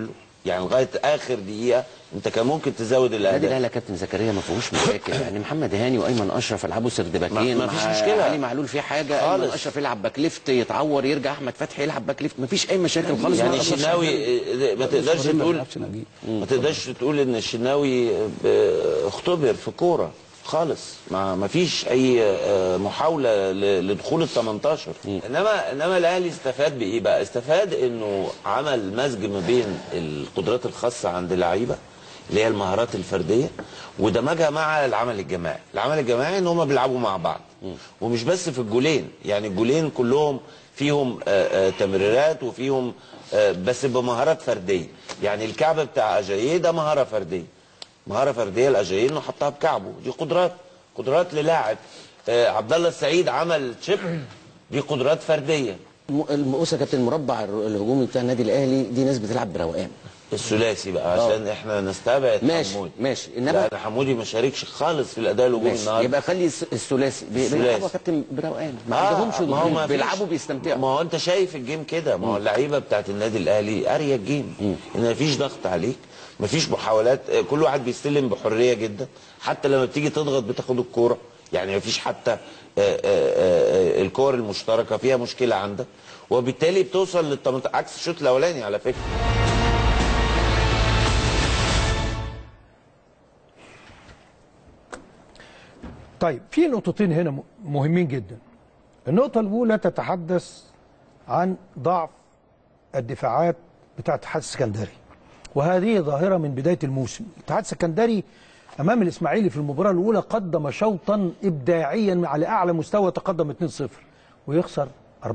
يعني لغايه اخر دقيقه انت كان ممكن تزود النادي الاهداف الاهلي يا كابتن زكريا ما فيهوش مشاكل يعني محمد هاني وايمن اشرف يلعبوا سردباكين ما- ما فيش مع مشكلة. علي معلول في حاجه خالص. ايمن اشرف يلعب باك ليفت يتعور يرجع احمد فتحي يلعب باك ليفت ما فيش اي مشاكل خالص يعني ما أقدرش الشناوي أتكلم. ما تقدرش ما تقول بيلعبش نجيب. ما تقدرش تقول ان الشناوي ب- اختبر في كوره خالص ما ما فيش اي آه، محاوله ل- لدخول ال 18 انما انما الاهلي استفاد بايه بقى استفاد انه عمل مزج ما بين القدرات الخاصه عند اللعيبه اللي هي المهارات الفرديه ودمجها مع العمل الجماعي العمل الجماعي ان هم بيلعبوا مع بعض ومش بس في الجولين يعني الجولين كلهم فيهم آه، آه، تمريرات وفيهم آه، بس بمهارات فرديه يعني الكعب بتاع اجاييه ده مهاره فرديه مهاره فرديه لاجاييه انه حطها بكعبه دي قدرات قدرات للاعب آه، عبد الله السعيد عمل تشيب دي قدرات فرديه الم- البص يا كابتن المربع الهجومي بتاع النادي الاهلي دي ناس بتلعب بروقان الثلاثي بقى عشان احنا نستبعد ماشي حمودي ماشي انما لا حمودي ما شاركش خالص في الاداء الهجومي ماشي النهارده يبقى خلي الس- الثلاثي بي- الثلاثي. بيلعبوا يا كابتن بروقان ما آه، عندهمش ما هو ضغوط، ما فيش- بيلعبوا بيستمتعوا ما هو انت شايف الجيم كده ما هو اللعيبه بتاعت النادي الاهلي قاريه الجيم ان ما فيش ضغط عليك ما فيش محاولات آه، كل واحد بيستلم بحريه جدا حتى لما بتيجي تضغط بتاخد الكوره يعني ما فيش حتى آه، آه، آه، الكور المشتركه فيها مشكله عندك وبالتالي بتوصل لل 18 عكس الشوط الاولاني على فكره طيب في نقطتين هنا م- مهمين جدا النقطة الأولى تتحدث عن ضعف الدفاعات بتاع الاتحاد السكندري وهذه ظاهرة من بداية الموسم الاتحاد السكندري أمام الإسماعيلي في المباراة الأولى قدم شوطا إبداعيا على أعلى مستوى تقدم 2-0 ويخسر 4-2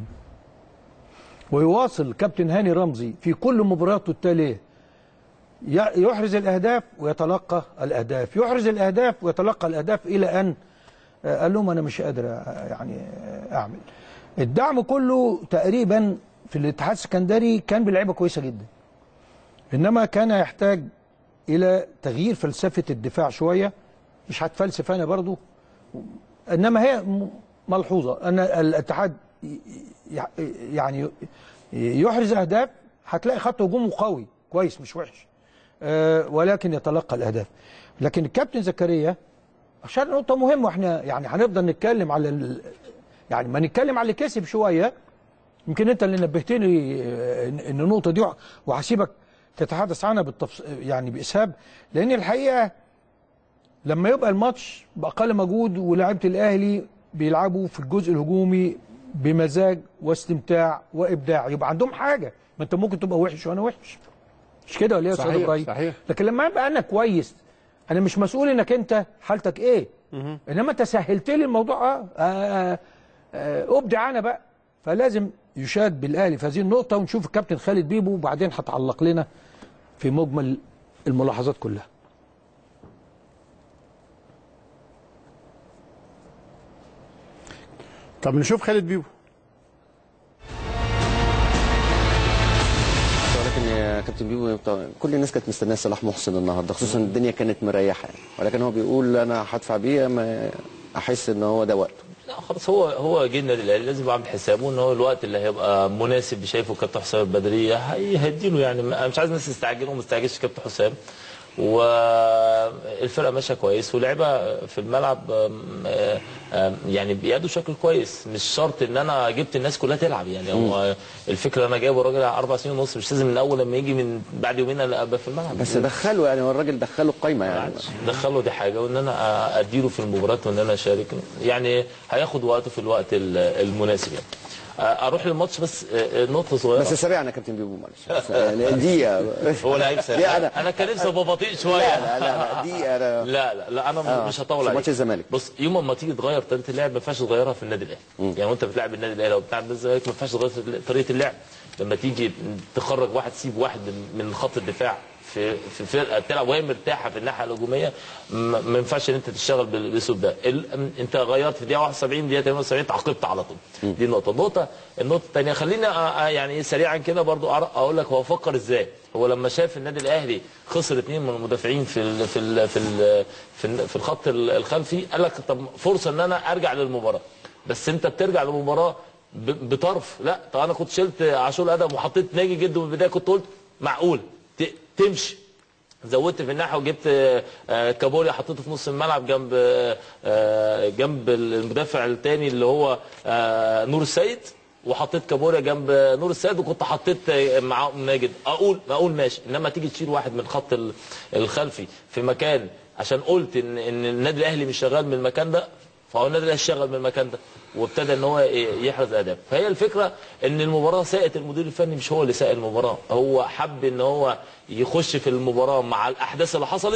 ويواصل كابتن هاني رمزي في كل مبارياته التالية ي- يحرز الاهداف ويتلقى الاهداف يحرز الاهداف ويتلقى الاهداف الى ان آه، قال لهم انا مش قادر آه، يعني آه، اعمل الدعم كله تقريبا في الاتحاد السكندري كان بلعيبه كويسه جدا انما كان يحتاج الى تغيير فلسفه الدفاع شويه مش هتفلسف انا برضو انما هي م- ملحوظه ان الاتحاد ي- ي- يعني يحرز اهداف هتلاقي خط هجومه قوي كويس مش وحش آه، ولكن يتلقى الاهداف لكن الكابتن زكريا عشان نقطه مهمه احنا يعني هنفضل نتكلم على ال... يعني ما نتكلم على اللي كسب شويه يمكن انت اللي نبهتني آه، ان إن النقطه دي وهسيبك تتحدث عنها بالتفص... يعني باسهاب لان الحقيقه لما يبقى الماتش باقل مجهود ولاعيبه الاهلي بيلعبوا في الجزء الهجومي بمزاج واستمتاع وابداع يبقى عندهم حاجه ما انت ممكن تبقى وحش وانا وحش مش كده ولا ايه يا استاذ صحيح، ابراهيم صحيح. لكن لما ابقى انا كويس انا مش مسؤول انك انت حالتك ايه انما انت سهلت لي الموضوع اه, آه, آه ابدع انا بقى فلازم يشاد بالاهلي في هذه النقطه ونشوف الكابتن خالد بيبو وبعدين هتعلق لنا في مجمل الملاحظات كلها طب نشوف خالد بيبو ولكن يا كابتن بيبو طبعاً كل الناس كانت مستنيه صلاح محسن النهارده خصوصا الدنيا كانت مريحه يعني. ولكن هو بيقول انا هدفع بيه ما احس ان هو ده وقته لا خلاص هو هو جه النادي الاهلي لازم يبقى عامل حسابه ان هو الوقت اللي هيبقى مناسب شايفه كابتن حسام البدريه هيهديله يعني انا مش عايز الناس تستعجل وما تستعجلش كابتن حسام والفرقه ماشيه كويس ولعبه في الملعب آم، آم، يعني بيأدوا بشكل كويس مش شرط ان انا جبت الناس كلها تلعب يعني هو الفكره انا جايبه راجل اربع سنين ونص مش لازم من اول لما يجي من بعد يومين ابقى في الملعب بس دخله يعني هو الراجل دخله القايمه يعني دخله دي حاجه وان انا اديله في المباراه وان انا اشارك يعني هياخد وقته في الوقت ال- المناسب يعني اروح للماتش بس نقطه صغيره بس سريع يا كابتن بيبو معلش يعني دقيقه هو لعيب سريع دي انا انا كان نفسي ابقى بطيء شويه لا لا لا دي انا لا لا لا انا آه، مش هطول في عليك ماتش الزمالك. بص يوم ما تيجي تغير طريقه اللعب ما ينفعش تغيرها في النادي الاهلي يعني وانت بتلعب النادي الاهلي او بتلعب نادي الزمالك ما ينفعش تغير طريقه اللعب لما تيجي تخرج واحد تسيب واحد من- من خط الدفاع في في فرقه بتلعب وهي مرتاحه في الناحيه الهجوميه ما ما ينفعش ان انت تشتغل بال- بالاسلوب ده ال- انت غيرت في دقيقه 71 دقيقه 78 تعاقبت على طول دي النقطه النقطه النقطه الثانيه خليني أ- أ- يعني سريعا كده برضو أعر- اقول لك هو فكر ازاي هو لما شاف النادي الاهلي خسر اثنين من المدافعين في ال في ال في ال في, ال في الخط ال- الخلفي قال لك طب فرصه ان انا ارجع للمباراه بس انت بترجع للمباراه ب- بطرف لا طب انا كنت شلت عاشور ادم وحطيت ناجي جده من البدايه كنت قلت معقول ت- تمشي زودت في الناحيه وجبت آه، آه، كابوريا حطيته في نص الملعب جنب آه، آه، جنب المدافع الثاني اللي هو آه، نور السيد وحطيت كابوريا جنب نور السيد وكنت حطيت آه، معاه ماجد اقول اقول ماشي انما تيجي تشيل واحد من خط ال- الخلفي في مكان عشان قلت ان ان النادي الاهلي مش شغال من المكان ده فهو النادي الاهلي شغال من المكان ده وابتدى ان هو ي- يحرز اهداف فهي الفكره ان المباراه ساءت المدير الفني مش هو اللي ساء المباراه هو حب ان هو يخش في المباراه مع الاحداث اللي حصلت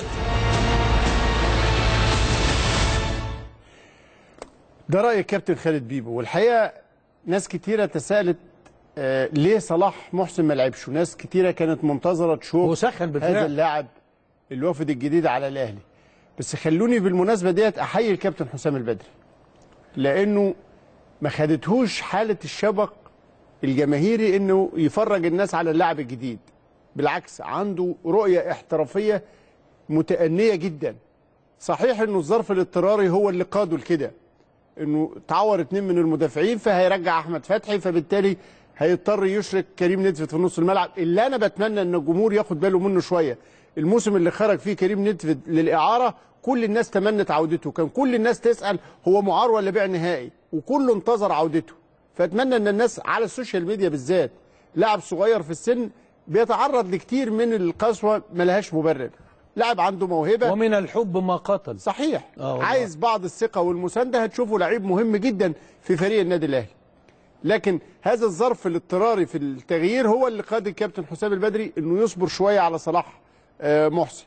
ده رأي الكابتن خالد بيبو والحقيقة ناس كتيرة تساءلت آه ليه صلاح محسن ما لعبش وناس كتيرة كانت منتظرة تشوف وسخن بالفعل. هذا اللاعب الوافد الجديد على الأهلي بس خلوني بالمناسبة ديت أحيي الكابتن حسام البدري لأنه ما خدتهوش حالة الشبق الجماهيري انه يفرج الناس على اللاعب الجديد بالعكس عنده رؤية احترافية متأنية جدا صحيح انه الظرف الاضطراري هو اللي قاده لكده انه تعور اتنين من المدافعين فهيرجع احمد فتحي فبالتالي هيضطر يشرك كريم ندفت في نص الملعب اللي انا بتمنى ان الجمهور ياخد باله منه شويه الموسم اللي خرج فيه كريم ندفت للاعاره كل الناس تمنت عودته كان كل الناس تسال هو معار ولا بيع نهائي وكله انتظر عودته فاتمنى ان الناس على السوشيال ميديا بالذات لاعب صغير في السن بيتعرض لكتير من القسوه ملهاش مبرر لاعب عنده موهبه ومن الحب ما قتل صحيح آه والله. عايز بعض الثقه والمسانده هتشوفه لعيب مهم جدا في فريق النادي الاهلي لكن هذا الظرف الاضطراري في التغيير هو اللي قاد الكابتن حسام البدري انه يصبر شويه على صلاح آه، محسن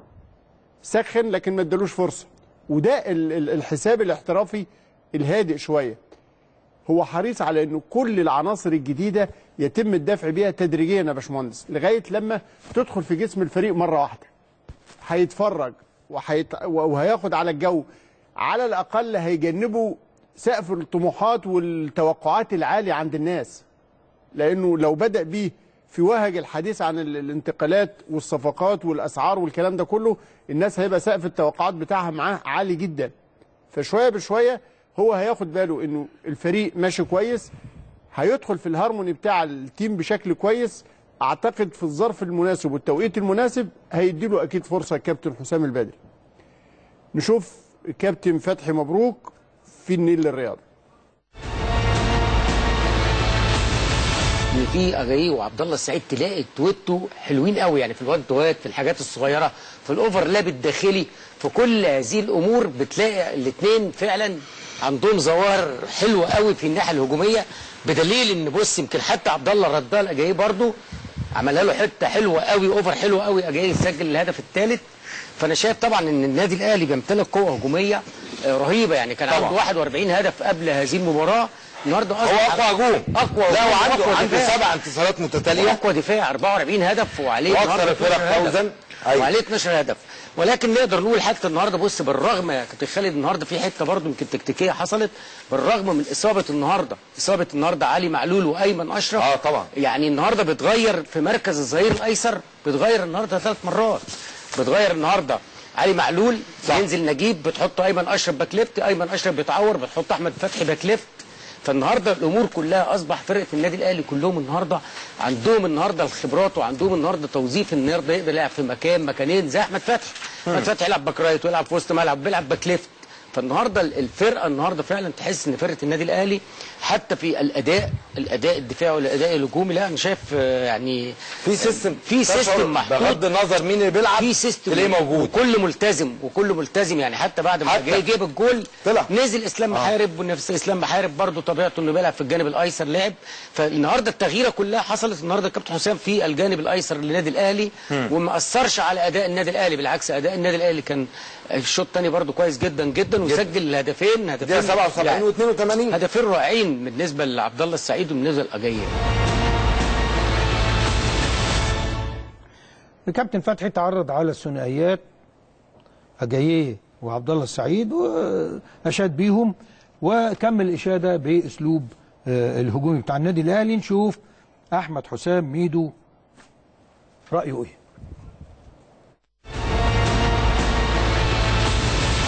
سخن لكن ما ادالوش فرصه وده ال- ال- الحساب الاحترافي الهادئ شويه هو حريص على انه كل العناصر الجديده يتم الدفع بيها تدريجيا يا باشمهندس لغايه لما تدخل في جسم الفريق مره واحده هيتفرج وهيت... وهياخد على الجو على الاقل هيجنبوا سقف الطموحات والتوقعات العاليه عند الناس لانه لو بدا بيه في وهج الحديث عن ال- الانتقالات والصفقات والاسعار والكلام ده كله الناس هيبقى سقف التوقعات بتاعها معاه عالي جدا فشويه بشويه هو هياخد باله انه الفريق ماشي كويس هيدخل في الهارموني بتاع التيم بشكل كويس اعتقد في الظرف المناسب والتوقيت المناسب هيديله اكيد فرصه الكابتن حسام البدري نشوف الكابتن فتحي مبروك في النيل للرياضه ان في اجاي وعبد الله السعيد تلاقي تويتو حلوين قوي يعني في الواد دوات في الحاجات الصغيره في الاوفرلاب الداخلي في كل هذه الامور بتلاقي الاثنين فعلا عندهم ظواهر حلوه قوي في الناحيه الهجوميه بدليل ان بص يمكن حتى عبد الله ردها الاجاي برضو عملها له حته حلوه قوي اوفر حلو قوي اجاي يسجل الهدف الثالث فانا شايف طبعا ان النادي الاهلي بيمتلك قوه هجوميه آه، رهيبه يعني كان عنده 41 هدف قبل هذه المباراه النهارده هو اقوى هجوم اقوى لا هجوم وعنده وأقوى عنده دفاع. سبع انتصارات متتاليه اقوى دفاع 44 هدف وعليه وأكثر النهارده الفرق 12 هدف. فوزاً. أيوة. وعليه 12 هدف ولكن نقدر نقول حتى النهارده بص بالرغم يا كابتن خالد النهارده في حته برضه يمكن تكتيكيه حصلت بالرغم من اصابه النهارده اصابه النهارده علي معلول وايمن اشرف اه طبعا يعني النهارده بتغير في مركز الظهير الايسر بتغير النهارده ثلاث مرات بتغير النهارده علي معلول صح. ينزل نجيب بتحط ايمن اشرف باك ليفت ايمن اشرف بيتعور بتحط احمد فتحي باك ليفت فالنهارده الامور كلها اصبح فرقه النادي الاهلي كلهم النهارده عندهم النهارده الخبرات وعندهم النهارده توظيف النهارده يقدر يلعب في مكان مكانين زي احمد فتحي احمد فتحي يلعب باك رايت ويلعب في وسط ملعب بيلعب باك ليفت فالنهارده الفرقه النهارده فعلا تحس ان فرقه النادي الاهلي حتى في الاداء الاداء الدفاعي والاداء الهجومي لا انا شايف آه، يعني في سيستم في تشعر سيستم محطوط بغض النظر مين اللي بيلعب في سيستم تلاقيه موجود وكل ملتزم وكل ملتزم يعني حتى بعد ما حتى. جاي جاب الجول طلع. نزل اسلام محارب ونفس اسلام محارب برضه طبيعته انه بيلعب في الجانب الايسر لعب فالنهارده التغييره كلها حصلت النهارده الكابتن حسام في الجانب الايسر للنادي الاهلي مم. وما اثرش على اداء النادي الاهلي بالعكس اداء النادي الاهلي كان الشوط الثاني برضه كويس جدا جدا وسجل هدفين هدفين دقيقة 77 و82 هدفين رائعين بالنسبه لعبد الله السعيد وبالنسبه لاجاييه الكابتن فتحي تعرض على الثنائيات اجاييه وعبد الله السعيد واشاد بيهم وكمل الاشاده باسلوب آه، الهجومي بتاع النادي الاهلي نشوف احمد حسام ميدو رايه ايه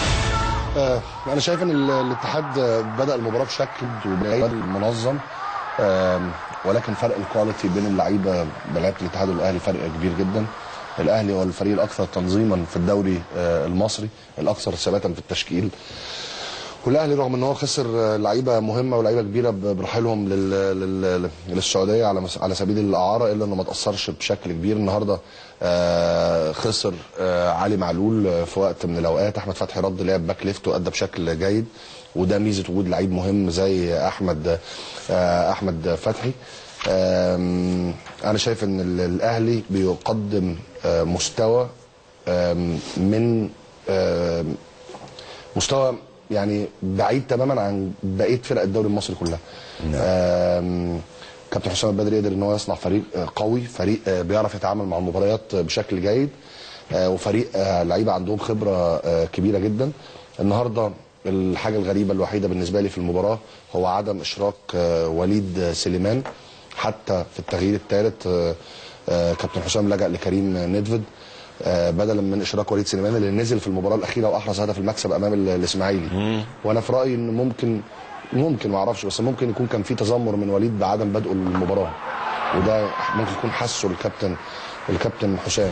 آه، انا شايف ان ال- الاتحاد آه، بدا المباراه بشكل وبداية منظم آم، ولكن فرق الكواليتي بين اللعيبه بلعيبه الاتحاد والاهلي فرق كبير جدا الاهلي هو الفريق الاكثر تنظيما في الدوري آه، المصري الاكثر ثباتا في التشكيل والاهلي رغم ان هو خسر آه، لعيبه مهمه ولعيبه كبيره ب- برحيلهم لل... لل... للسعوديه على مس... على سبيل الاعاره الا انه ما تاثرش بشكل كبير النهارده آه، خسر آه، علي معلول آه، في وقت من الاوقات احمد فتحي رد لعب باك ليفت وادى بشكل جيد وده ميزه وجود لعيب مهم زي احمد آه، احمد فتحي آم، انا شايف ان ال- الاهلي بيقدم آه، مستوى آم، من آم، مستوى يعني بعيد تماما عن بقيه فرق الدوري المصري كلها آم، كابتن حسام البدري قدر ان هو يصنع فريق آه، قوي فريق آه، بيعرف يتعامل مع المباريات بشكل جيد آه، وفريق آه، لعيبه عندهم خبره آه، كبيره جدا النهارده الحاجه الغريبه الوحيده بالنسبه لي في المباراه هو عدم اشراك آه، وليد سليمان حتى في التغيير الثالث آه، آه، كابتن حسام لجأ لكريم نيدفيد آه، بدلا من اشراك وليد سليمان اللي نزل في المباراه الاخيره واحرز هدف المكسب امام ال- الاسماعيلي وانا في رايي ان ممكن ممكن ما اعرفش بس ممكن يكون كان في تذمر من وليد بعدم بدء المباراه وده ممكن يكون حسه الكابتن الكابتن حسام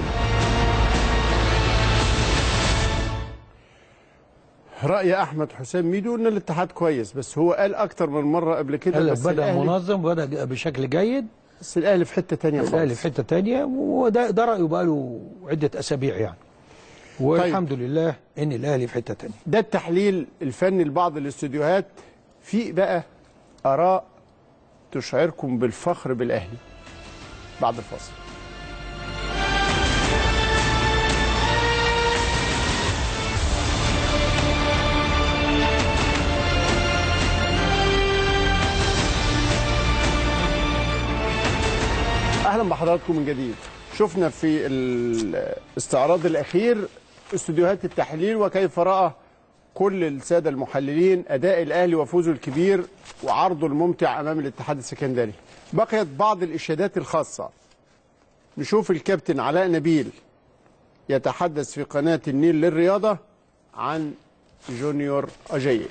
راي احمد حسام ميدو ان الاتحاد كويس بس هو قال اكتر من مره قبل كده قال لك بس بدا الأهلي- منظم وبدا بشكل جيد بس الاهلي في حته ثانيه خالص الاهلي في حته ثانيه وده ده رايه بقى له عده اسابيع يعني والحمد لله ان الاهلي في حته ثانيه ده التحليل الفني لبعض الاستوديوهات في بقى اراء تشعركم بالفخر بالاهلي بعد الفاصل اهلا بحضراتكم من جديد شفنا في الاستعراض الاخير استوديوهات التحليل وكيف راى كل الساده المحللين اداء الاهلي وفوزه الكبير وعرضه الممتع امام الاتحاد السكندري بقيت بعض الاشادات الخاصه نشوف الكابتن علاء نبيل يتحدث في قناه النيل للرياضه عن جونيور اجاييه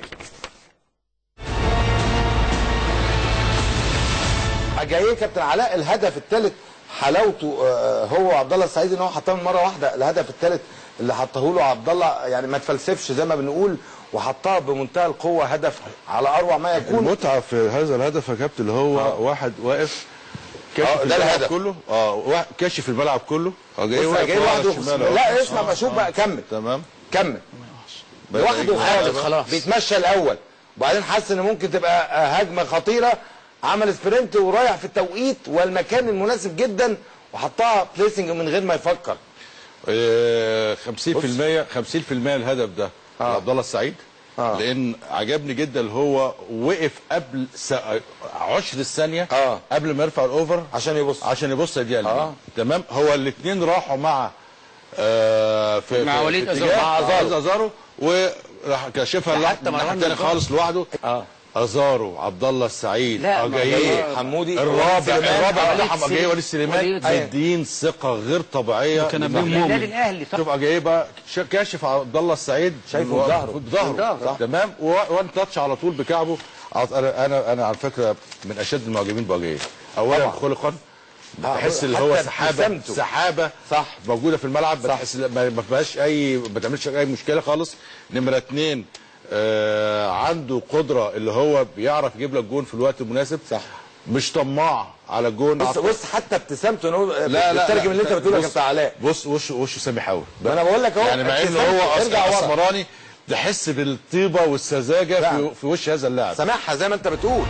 اجاييه كابتن علاء الهدف الثالث حلاوته آه، هو وعبد الله السعيد ان هو حطها من مره واحده الهدف الثالث اللي حطه له عبد الله يعني ما تفلسفش زي ما بنقول وحطها بمنتهى القوه هدف على اروع ما يكون المتعه في هذا الهدف يا كابتن اللي هو آه. واحد واقف آه، كاشف ده الملعب الهدف. كله اه وا- كاشف الملعب كله اه جاي بص، واقف جاي على لوحده الشمال أهو. لا اسمع آه، بقى شوف آه. بقى كمل تمام كمل بقى لوحده يجري. خالص آه، خلاص بيتمشى الاول وبعدين حس ان ممكن تبقى آه، هجمه خطيره عمل سبرنت ورايح في التوقيت والمكان المناسب جدا وحطها بليسنج من غير ما يفكر آه، 50% 50% الهدف ده آه. عبد الله السعيد آه. لان عجبني جدا اللي هو وقف قبل س... 20 ثانيه آه. قبل ما يرفع الاوفر عشان يبص عشان يبص يا ديال آه. تمام هو الاثنين راحوا مع آه في مع في- وليد في أزارو. اتجاه- مع أزارو. وليد ازارو وراح كاشفها ده لواحد حتى من مروان ناحيه تاني جبار. خالص لوحده اه ازارو عبد الله السعيد لا، اجاييه ما- حمودي، الرابع وليد سليمان، الرابع وليد بتاعهم اجاييه سليمان. وليد سليمان وليد سليمان. مدين ثقه غير طبيعيه وكان للنادي قبلهم مؤمن. الأهلي، صح. شوف اجاييه بقى شا- كاشف عبد الله السعيد شايفه و- بظهره. بظهره بظهره. تمام و- وان تاتش على طول بكعبه عط- انا انا انا على فكره من اشد المعجبين باجاييه اولا خلقا بحس اللي هو حتى سحابه ابتسامته. سحابه صح موجوده في الملعب بتحس ما ما فيهاش اي ما بتعملش اي مشكله خالص نمره اثنين آه عنده قدره اللي هو بيعرف يجيب لك جون في الوقت المناسب صح مش طماع على الجون بص بص حتى ابتسامته إن هو لا لا بتترجم اللي انت بتقوله يا بص- كابتن علاء بص وشه وشه سامي حاول ما انا بقول لك اهو يعني مع انه ابتسامته. هو ارجع اصلا ورا. اسمراني تحس بالطيبه والسذاجه في, فعلا. في وش هذا اللاعب سامعها زي ما انت بتقول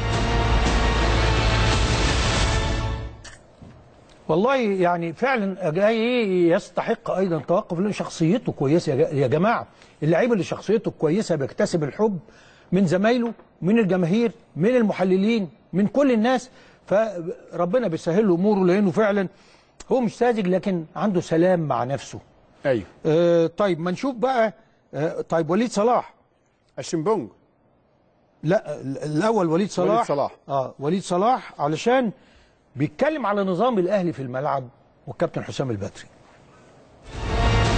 والله يعني فعلا جاي يستحق ايضا توقف لان شخصيته كويسه يا جا- يا جماعه اللعيب اللي شخصيته كويسه بيكتسب الحب من زمايله من الجماهير من المحللين من كل الناس فربنا بيسهل له اموره لانه فعلا هو مش ساذج لكن عنده سلام مع نفسه ايوه آه طيب ما نشوف بقى آه طيب وليد صلاح الشمبونج لا ال- الاول وليد صلاح وليد صلاح. اه وليد صلاح علشان بيتكلم على نظام الاهلي في الملعب والكابتن حسام البدري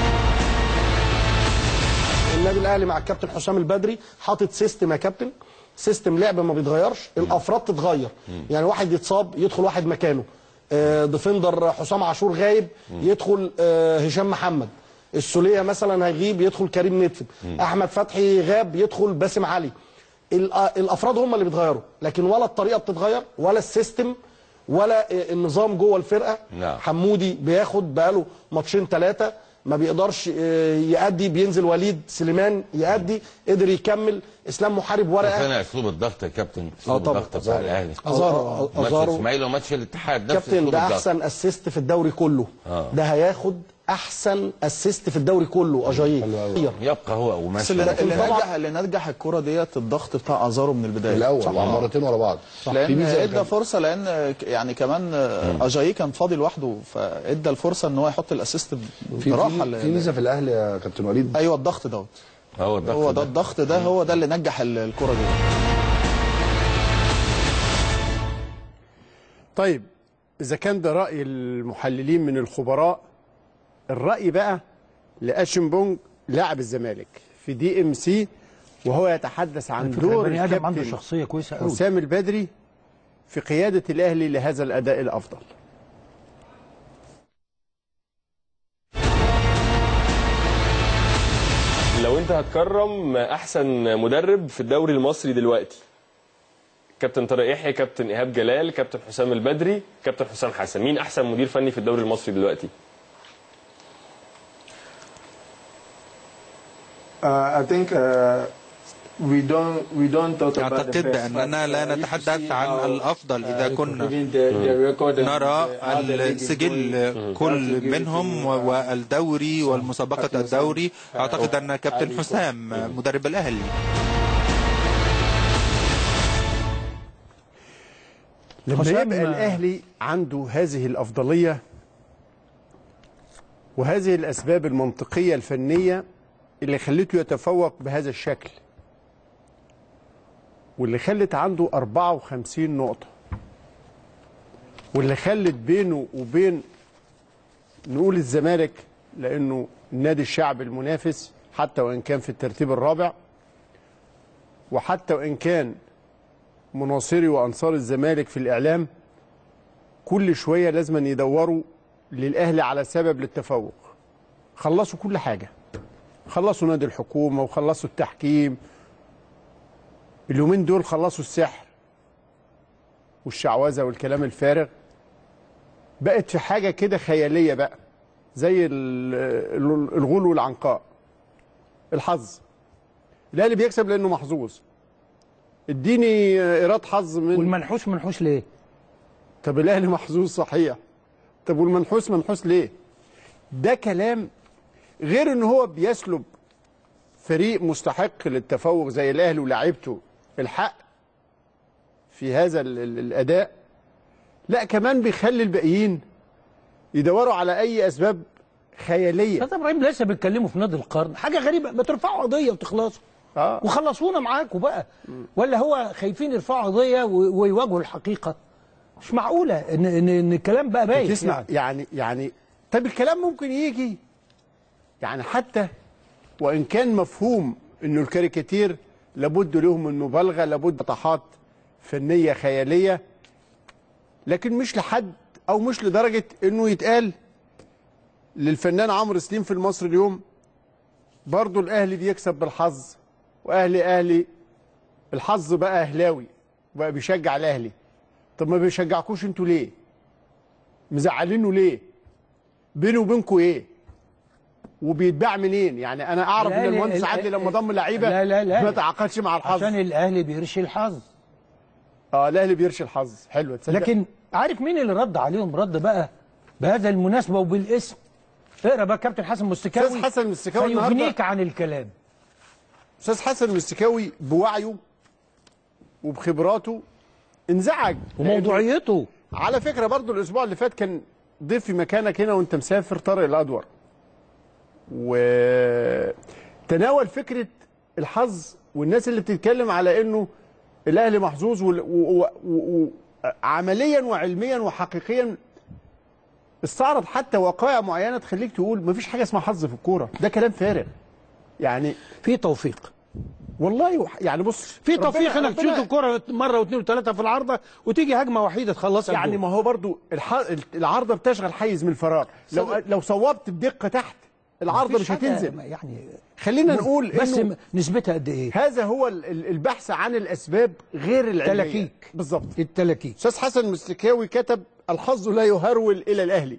النادي الاهلي مع الكابتن حسام البدري حاطط سيستم يا كابتن سيستم لعب ما بيتغيرش الافراد تتغير يعني واحد يتصاب يدخل واحد مكانه آه، ديفندر حسام عاشور غايب يدخل آه، هشام محمد السوليه مثلا هيغيب يدخل كريم نتفت احمد فتحي غاب يدخل باسم علي ال- الافراد هم اللي بيتغيروا لكن ولا الطريقه بتتغير ولا السيستم ولا النظام جوه الفرقه نعم. حمودي بياخد بقاله ماتشين ثلاثه ما بيقدرش آه، يأدي بينزل وليد سليمان يأدي قدر يكمل اسلام محارب بس ورقه انا اسلوب الضغط يا كابتن اسلوب طبعا. الضغط بتاع الاهلي أزارو. ماتش أزارو. الاسماعيلي وماتش الاتحاد نفس كابتن اسلوب ده الضغط احسن اسيست في الدوري كله آه. ده هياخد احسن اسيست في الدوري كله اجاييه يبقى هو بس اللي, اللي نجح اللي نجح الكرة ديت الضغط بتاع ازارو من البدايه الأول، صح. وعلى مرتين ورا بعض. صح. في لان ميزة ادى كان- فرصه لان يعني كمان اجاييه كان فاضي لوحده فادى الفرصه ان هو يحط الاسيست في براحه في, ل- في ميزه في الاهلي يا كابتن وليد ايوه الضغط دوت هو الضغط هو ده الضغط ده هو ده اللي نجح ال- الكرة دي طيب اذا كان ده راي المحللين من الخبراء الراي بقى لاشنبونج لاعب الزمالك في دي ام سي وهو يتحدث عن فكرة دور بني آدم عنده الكابتن شخصية كويسة أوي. حسام البدري في قياده الاهلي لهذا الاداء الافضل لو انت هتكرم احسن مدرب في الدوري المصري دلوقتي كابتن طارق يحيى كابتن ايهاب جلال كابتن حسام البدري كابتن حسام حسن مين احسن مدير فني في الدوري المصري دلوقتي Uh, I think uh, we don't we don't talk about the أعتقد best, بأننا but, لا uh, if you نتحدث see عن how, الأفضل إذا uh, كنا even the- the record and نرى the- how the league is السجل going, كل how to give منهم it to, uh, والدوري والمسابقة كابتن الدوري حسام. أعتقد أن كابتن علي حسام مدرب الأهلي لما حسام- يبقى الاهلي عنده هذه الافضليه وهذه الاسباب المنطقيه الفنيه اللي خلته يتفوق بهذا الشكل واللي خلت عنده 54 نقطه واللي خلت بينه وبين نقول الزمالك لانه النادي الشعبي المنافس حتى وان كان في الترتيب الرابع وحتى وان كان مناصري وانصار الزمالك في الاعلام كل شويه لازم يدوروا للاهلي على سبب للتفوق خلصوا كل حاجه خلصوا نادي الحكومه وخلصوا التحكيم اليومين دول خلصوا السحر والشعوذه والكلام الفارغ بقت في حاجه كده خياليه بقى زي ال- ال- الغول والعنقاء الحظ الاهلي بيكسب لانه محظوظ اديني ايراد حظ من والمنحوس منحوس ليه؟ طب الاهلي محظوظ صحيح طب والمنحوس منحوس ليه؟ ده كلام غير ان هو بيسلب فريق مستحق للتفوق زي الاهلي ولاعيبته الحق في هذا ال- ال- الاداء لا كمان بيخلي الباقيين يدوروا على اي اسباب خياليه استاذ ابراهيم لسه بيتكلموا في نادي القرن حاجه غريبه ما ترفعوا قضيه وتخلصوا آه. وخلصونا معاكم بقى ولا هو خايفين يرفعوا قضيه و- ويواجهوا الحقيقه مش معقوله ان ان, إن الكلام بقى بايت بتسمع يعني. يعني يعني طب الكلام ممكن يجي يعني حتى وان كان مفهوم انه الكاريكاتير لابد له من مبالغه لابد طحات فنيه خياليه لكن مش لحد او مش لدرجه انه يتقال للفنان عمرو سليم في المصري اليوم برضه الاهلي بيكسب بالحظ واهلي اهلي الحظ بقى اهلاوي بقى بيشجع الاهلي طب ما بيشجعكوش انتوا ليه مزعلينه ليه بينه وبينكوا ايه وبيتباع منين يعني انا اعرف ان الأهلي- المهندس ال- عدلي لما ضم لعيبه لا لا لا ما تعاقدش مع الحظ عشان الاهلي بيرشي الحظ اه الاهلي بيرشي الحظ حلوه تصدق لكن عارف مين اللي رد عليهم رد بقى بهذا المناسبه وبالاسم اقرا بقى كابتن حسن مستكاوي أستاذ حسن مستكاوي النهاردة- فيغنيك عن الكلام استاذ حسن المستكاوي بوعيه وبخبراته انزعج وموضوعيته على فكره برضو الاسبوع اللي فات كان ضيف في مكانك هنا وانت مسافر طارق الادور وتناول فكره الحظ والناس اللي بتتكلم على انه الاهلي محظوظ وال- و- و- و- عمليا وعلميا وحقيقيا استعرض حتى وقائع معينه تخليك تقول مفيش حاجه اسمها حظ في الكوره ده كلام فارغ يعني في توفيق والله وح- يعني بص في ربنا- تفويق انك ربنا- تشوط الكره مره واثنين وثلاثه في العارضه وتيجي هجمه وحيده تخلصها يعني ما هو برضو الح... العارضه بتشغل حيز من الفراغ لو صدق. لو صوبت بدقه تحت العارضه مفيش مش حاجة هتنزل يعني خلينا نقول بس إنه نسبتها قد ايه؟ هذا هو ال- ال- البحث عن الاسباب غير العلميه تلاكيك. بالظبط التلاكيك استاذ حسن مستكاوي كتب الحظ لا يهرول الى الاهلي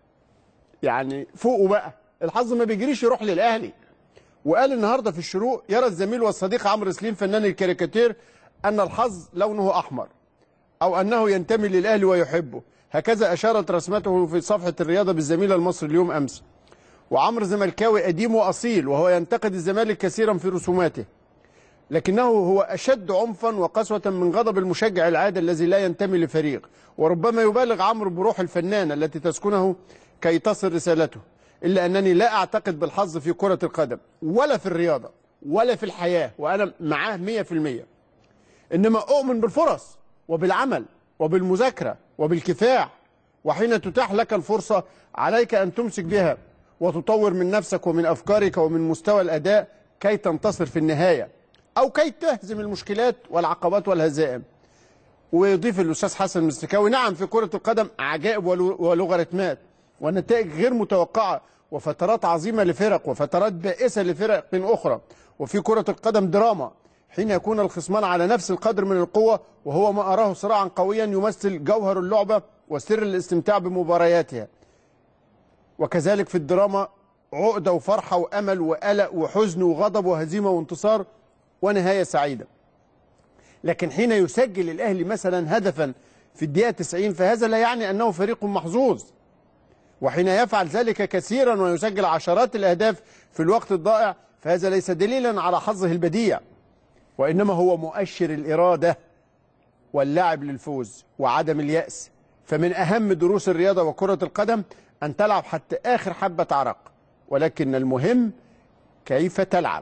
يعني فوقه بقى الحظ ما بيجريش يروح للاهلي وقال النهارده في الشروق يرى الزميل والصديق عمرو سليم فنان الكاريكاتير ان الحظ لونه احمر او انه ينتمي للاهلي ويحبه هكذا اشارت رسمته في صفحه الرياضه بالزميل المصري اليوم امس وعمرو زملكاوي قديم واصيل وهو ينتقد الزمالك كثيرا في رسوماته لكنه هو أشد عنفا وقسوة من غضب المشجع العادي الذي لا ينتمي لفريق وربما يبالغ عمرو بروح الفنانة التي تسكنه كي تصل رسالته إلا أنني لا أعتقد بالحظ في كرة القدم ولا في الرياضة ولا في الحياة وأنا معاه مية في المية إنما أؤمن بالفرص وبالعمل وبالمذاكرة وبالكفاح وحين تتاح لك الفرصة عليك أن تمسك بها وتطور من نفسك ومن أفكارك ومن مستوى الأداء كي تنتصر في النهاية أو كي تهزم المشكلات والعقبات والهزائم ويضيف الأستاذ حسن المستكاوي نعم في كرة القدم عجائب ولو- ولوغاريتمات ونتائج غير متوقعة وفترات عظيمة لفرق وفترات بائسة لفرق أخرى وفي كرة القدم دراما حين يكون الخصمان على نفس القدر من القوة وهو ما أراه صراعا قويا يمثل جوهر اللعبة وسر الاستمتاع بمبارياتها وكذلك في الدراما عقدة وفرحة وأمل وقلق وحزن وغضب وهزيمة وانتصار ونهاية سعيدة لكن حين يسجل الأهلي مثلا هدفا في الدقيقة 90 فهذا لا يعني أنه فريق محظوظ وحين يفعل ذلك كثيرا ويسجل عشرات الأهداف في الوقت الضائع فهذا ليس دليلا على حظه البديع وإنما هو مؤشر الإرادة واللعب للفوز وعدم اليأس فمن أهم دروس الرياضة وكرة القدم أن تلعب حتى آخر حبة عرق ولكن المهم كيف تلعب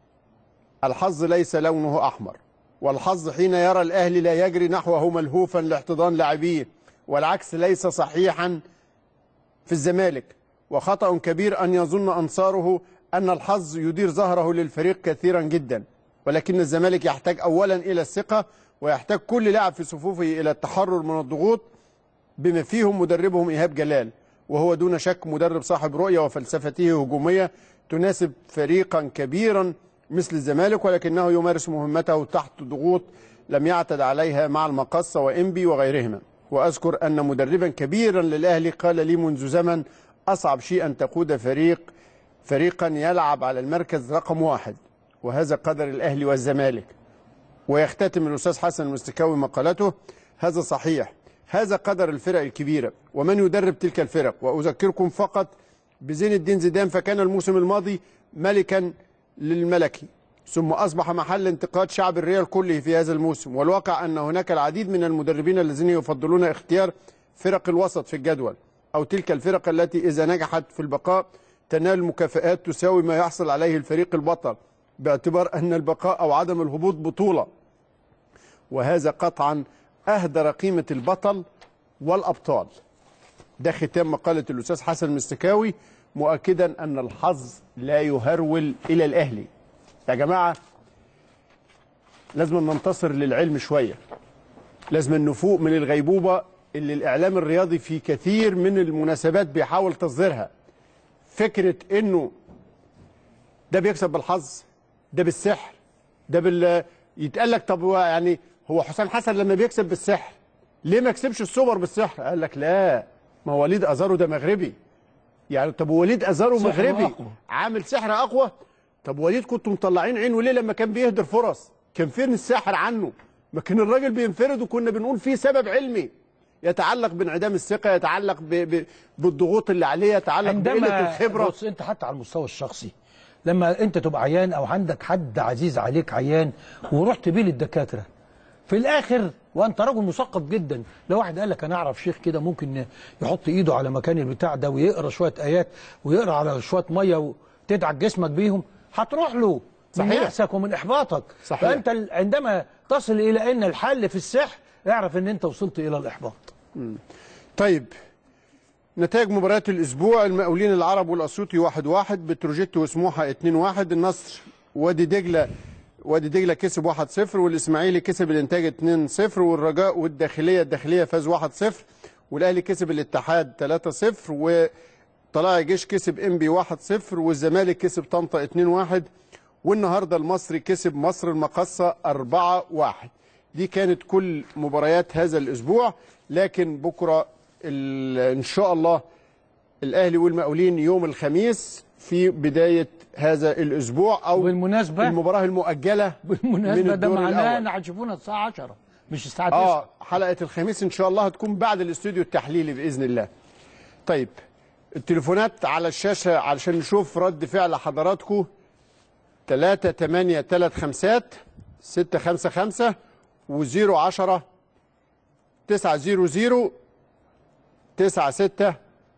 الحظ ليس لونه أحمر والحظ حين يرى الأهلي لا يجري نحوه ملهوفا لاحتضان لاعبيه والعكس ليس صحيحا في الزمالك وخطأ كبير أن يظن أنصاره أن الحظ يدير ظهره للفريق كثيرا جدا ولكن الزمالك يحتاج أولا إلى الثقة ويحتاج كل لاعب في صفوفه إلى التحرر من الضغوط بما فيهم مدربهم إيهاب جلال وهو دون شك مدرب صاحب رؤية وفلسفته هجومية تناسب فريقا كبيرا مثل الزمالك ولكنه يمارس مهمته تحت ضغوط لم يعتد عليها مع المقصة وإنبي وغيرهما وأذكر أن مدربا كبيرا للأهلي قال لي منذ زمن أصعب شيء أن تقود فريق فريقا يلعب على المركز رقم واحد وهذا قدر الأهلي والزمالك ويختتم الأستاذ حسن المستكاوي مقالته هذا صحيح هذا قدر الفرق الكبيرة ومن يدرب تلك الفرق وأذكركم فقط بزين الدين زيدان فكان الموسم الماضي ملكا للملكي ثم أصبح محل انتقاد شعب الريال كله في هذا الموسم والواقع أن هناك العديد من المدربين الذين يفضلون اختيار فرق الوسط في الجدول أو تلك الفرق التي إذا نجحت في البقاء تنال مكافآت تساوي ما يحصل عليه الفريق البطل باعتبار أن البقاء أو عدم الهبوط بطولة وهذا قطعا أهدر قيمة البطل والأبطال ده ختام مقالة الأستاذ حسن المستكاوي مؤكدا أن الحظ لا يهرول إلى الأهلي يا جماعة لازم ننتصر للعلم شوية لازم نفوق من الغيبوبة اللي الإعلام الرياضي في كثير من المناسبات بيحاول تصديرها فكرة إنه ده بيكسب بالحظ ده بالسحر ده بال يتقال لك طب هو يعني هو حسام حسن لما بيكسب بالسحر ليه ما كسبش السوبر بالسحر؟ قال لك لا ما هو وليد ازارو ده مغربي يعني طب وليد ازارو سحر مغربي أقوى. عامل سحر اقوى طب وليد كنتوا مطلعين عينه ليه لما كان بيهدر فرص؟ كان فين الساحر عنه؟ ما كان الراجل بينفرد وكنا بنقول فيه سبب علمي يتعلق بانعدام الثقه يتعلق ب... ب... بالضغوط اللي عليه يتعلق بقله الخبره بص انت حتى على المستوى الشخصي لما انت تبقى عيان او عندك حد عزيز عليك عيان ورحت بيه للدكاتره في الاخر وانت رجل مثقف جدا لو واحد قال لك انا اعرف شيخ كده ممكن يحط ايده على مكان البتاع ده ويقرا شويه ايات ويقرا على شويه ميه وتدعك جسمك بيهم هتروح له من صحيح. يأسك ومن احباطك صحيح. فانت ال- عندما تصل الى ان الحل في السحر اعرف ان انت وصلت الى الاحباط طيب نتائج مباريات الاسبوع المقاولين العرب والاسيوطي 1-1 بتروجيت وسموحه 2-1 النصر وادي دجله وادي دجله كسب 1-0 والاسماعيلي كسب الانتاج 2-0 والرجاء والداخليه الداخليه فاز 1-0 والاهلي كسب الاتحاد 3-0 وطلائع الجيش كسب انبي 1-0 والزمالك كسب طنطا 2-1 والنهارده المصري كسب مصر المقصه 4-1 دي كانت كل مباريات هذا الاسبوع لكن بكره ال- ان شاء الله الاهلي والمقاولين يوم الخميس في بدايه هذا الاسبوع او بالمناسبه المباراه المؤجله بالمناسبه ده الدور معناه الأول. ان هتشوفونا الساعه 10 مش الساعه 9 اه حلقه الخميس ان شاء الله هتكون بعد الاستوديو التحليلي باذن الله طيب التليفونات على الشاشه علشان نشوف رد فعل حضراتكم 3 8 3 5 6 5 5 و0 10 9 0 0 9 6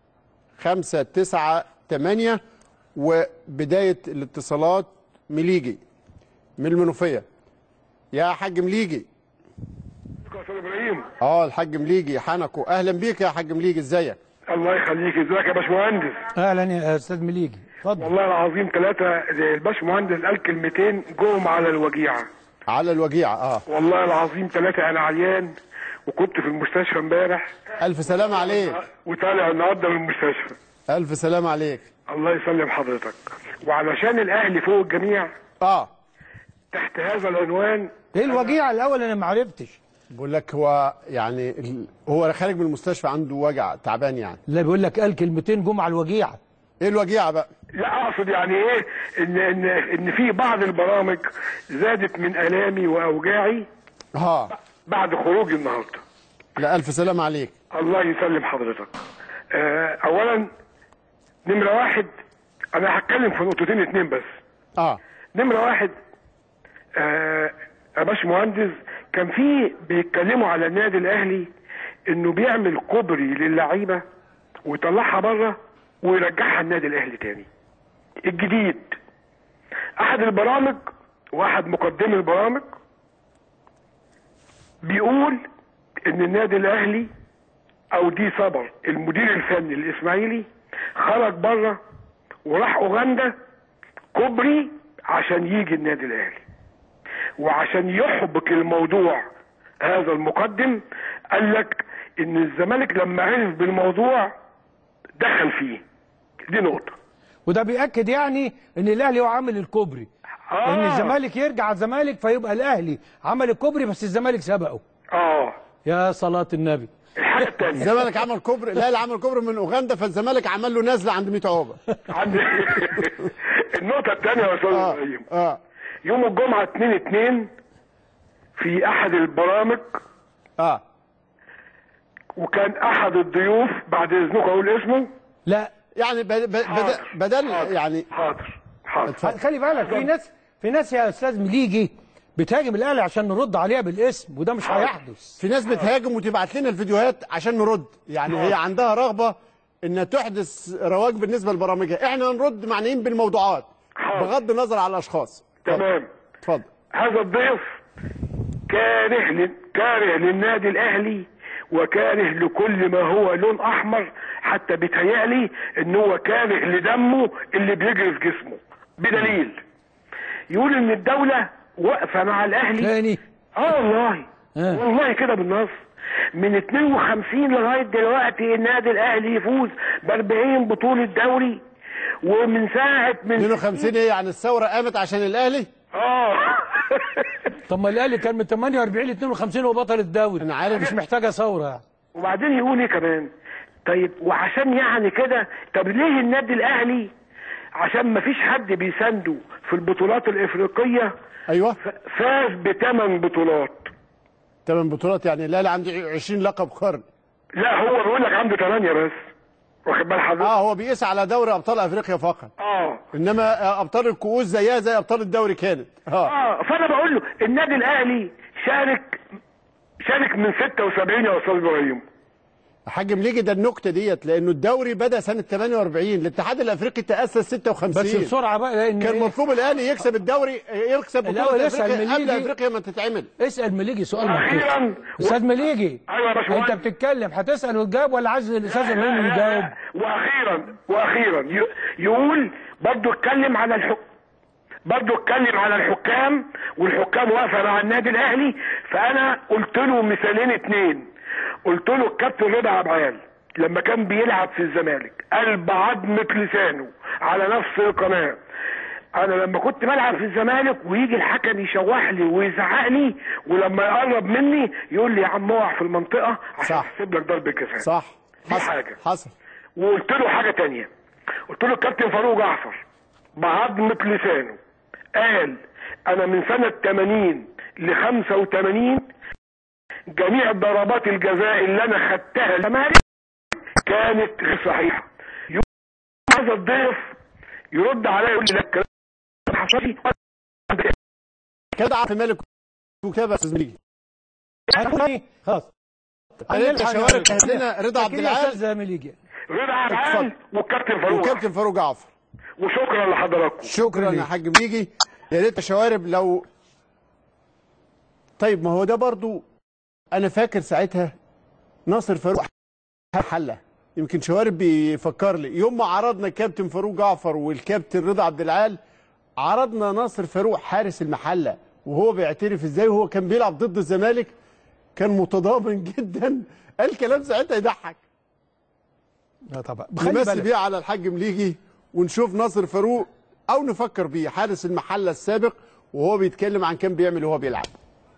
5 9 8 وبدايه الاتصالات مليجي من المنوفيه يا حاج مليجي استاذ ابراهيم اه الحاج مليجي حنكو اهلا بيك يا حاج مليجي ازيك الله يخليك ازيك يا باشمهندس اهلا يا استاذ مليجي اتفضل والله العظيم ثلاثة الباشمهندس قال كلمتين جم على الوجيعة على الوجيعة اه والله العظيم ثلاثة انا عيان وكنت في المستشفى امبارح الف سلام عليك وطالع النهارده من المستشفى الف سلام عليك الله يسلم حضرتك وعلشان الاهلي فوق الجميع اه تحت هذا العنوان ايه الوجيعه الاول انا ما عرفتش بقول لك هو يعني ال- هو خارج من المستشفى عنده وجع تعبان يعني لا بيقول لك قال كلمتين جم على الوجيعه ايه الوجيعه بقى لا اقصد يعني ايه ان ان ان في بعض البرامج زادت من الامي واوجاعي ها بعد خروجي النهارده لا الف سلام عليك الله يسلم حضرتك آه اولا نمره واحد انا هتكلم في نقطتين اتنين بس اه نمره واحد آه يا باشمهندس كان في بيتكلموا على النادي الاهلي انه بيعمل كوبري للعيبه ويطلعها بره ويرجعها النادي الاهلي تاني الجديد احد البرامج واحد مقدمي البرامج بيقول ان النادي الاهلي او دي صبر المدير الفني الاسماعيلي خرج بره وراح اوغندا كوبري عشان يجي النادي الاهلي وعشان يحبك الموضوع هذا المقدم قال لك ان الزمالك لما عرف بالموضوع دخل فيه دي نقطه وده بيأكد يعني ان الاهلي هو عامل الكوبري آه. ان الزمالك يرجع على الزمالك فيبقى الاهلي عمل الكوبري بس الزمالك سبقه اه يا صلاه النبي الحاجه الثانيه الزمالك عمل كوبري لا اللي عمل كوبري من اوغندا فالزمالك عمل له نزله عند 100 عقبه عندي النقطه الثانيه يا استاذ ابراهيم اه يوم الجمعه 2 2 في احد البرامج اه وكان احد الضيوف بعد اذنكم اقول اسمه لا يعني ب- ب- بدل, بدل يعني حاضر خلي بالك في ناس في ناس يا استاذ مليجي بتهاجم الاهلي عشان نرد عليها بالاسم وده مش هيحدث في ناس بتهاجم وتبعت لنا الفيديوهات عشان نرد يعني هي عندها رغبه انها تحدث رواج بالنسبه لبرامجها احنا نرد معنيين بالموضوعات بغض النظر على الاشخاص تمام اتفضل هذا الضيف كاره ل... كاره للنادي الاهلي وكاره لكل ما هو لون احمر حتى بيتهيألي ان هو كاره لدمه اللي بيجري في جسمه بدليل يقول ان الدولة واقفة مع الاهلي تاني اه والله والله كده بالنص من 52 لغاية دلوقتي النادي الاهلي يفوز ب 40 بطولة دوري ومن ساعة من 52 ايه يعني الثوره قامت عشان الاهلي اه طب ما الاهلي كان من 48 ل 52 هو بطل الدوري انا عارف مش محتاجه ثوره يعني وبعدين يقول ايه كمان طيب وعشان يعني كده طب ليه النادي الاهلي عشان ما فيش حد بيسانده في البطولات الافريقيه ايوه فاز بثمان بطولات ثمان بطولات يعني الاهلي عنده 20 لقب قرن لا هو بيقول لك عنده ثمانيه بس واخد بال حضرتك اه هو بيقيس على دوري ابطال افريقيا فقط اه انما آه، ابطال الكؤوس زيها زي ابطال الدوري كانت اه اه فانا بقول له النادي الاهلي شارك شارك من 76 يا استاذ ابراهيم حاج مليجي ده النكته ديت لانه الدوري بدا سنه 48 الاتحاد الافريقي تاسس 56 بس بسرعه بقى لان كان مطلوب الاهلي يكسب الدوري يكسب الأول بطوله اسأل افريقيا قبل مليجي. افريقيا ما تتعمل اسال مليجي سؤال أخيراً، منطقي استاذ مليجي ايوه يا باشمهندس انت بتتكلم هتسال وتجاوب ولا عايز الاستاذ ابراهيم يجاوب واخيرا واخيرا ي- يقول برضه اتكلم على الحكم برضه اتكلم على الحكام والحكام واقفه مع النادي الاهلي فانا قلت له مثالين اتنين قلت له الكابتن رضا عبعال لما كان بيلعب في الزمالك قلب عظمة لسانه على نفس القناة انا لما كنت بلعب في الزمالك ويجي الحكم يشوح لي ويزعق لي ولما يقرب مني يقول لي يا عم اقع في المنطقة عشان احسب لك ضربة جزاء صح دي حاجة حصل وقلت له حاجة تانية قلت له الكابتن فاروق جعفر بعظمة لسانه قال انا من سنة 80 ل 85 جميع ضربات الجزاء اللي انا خدتها الزمالك كانت غير صحيحة يوم هذا الضيف يرد عليا يقول لي لا الكلام ما حصلش كده في مالك وكده يا استاذ ميجي خلاص انت شوارب جهز لنا رضا عبد العال رضا عبد العال والكابتن فاروق وكابتن فاروق جعفر وشكرا لحضراتكم شكرا يا حاج ميجي يا ريت يا شوارب لو طيب ما هو ده برضو انا فاكر ساعتها ناصر فاروق حله يمكن شوارب بيفكر لي يوم ما عرضنا كابتن فاروق جعفر والكابتن رضا عبد العال عرضنا ناصر فاروق حارس المحله وهو بيعترف ازاي وهو كان بيلعب ضد الزمالك كان متضامن جدا قال كلام ساعتها يضحك لا طبعا نمثل بيه على الحاج مليجي ونشوف ناصر فاروق او نفكر بيه حارس المحله السابق وهو بيتكلم عن كان بيعمل وهو بيلعب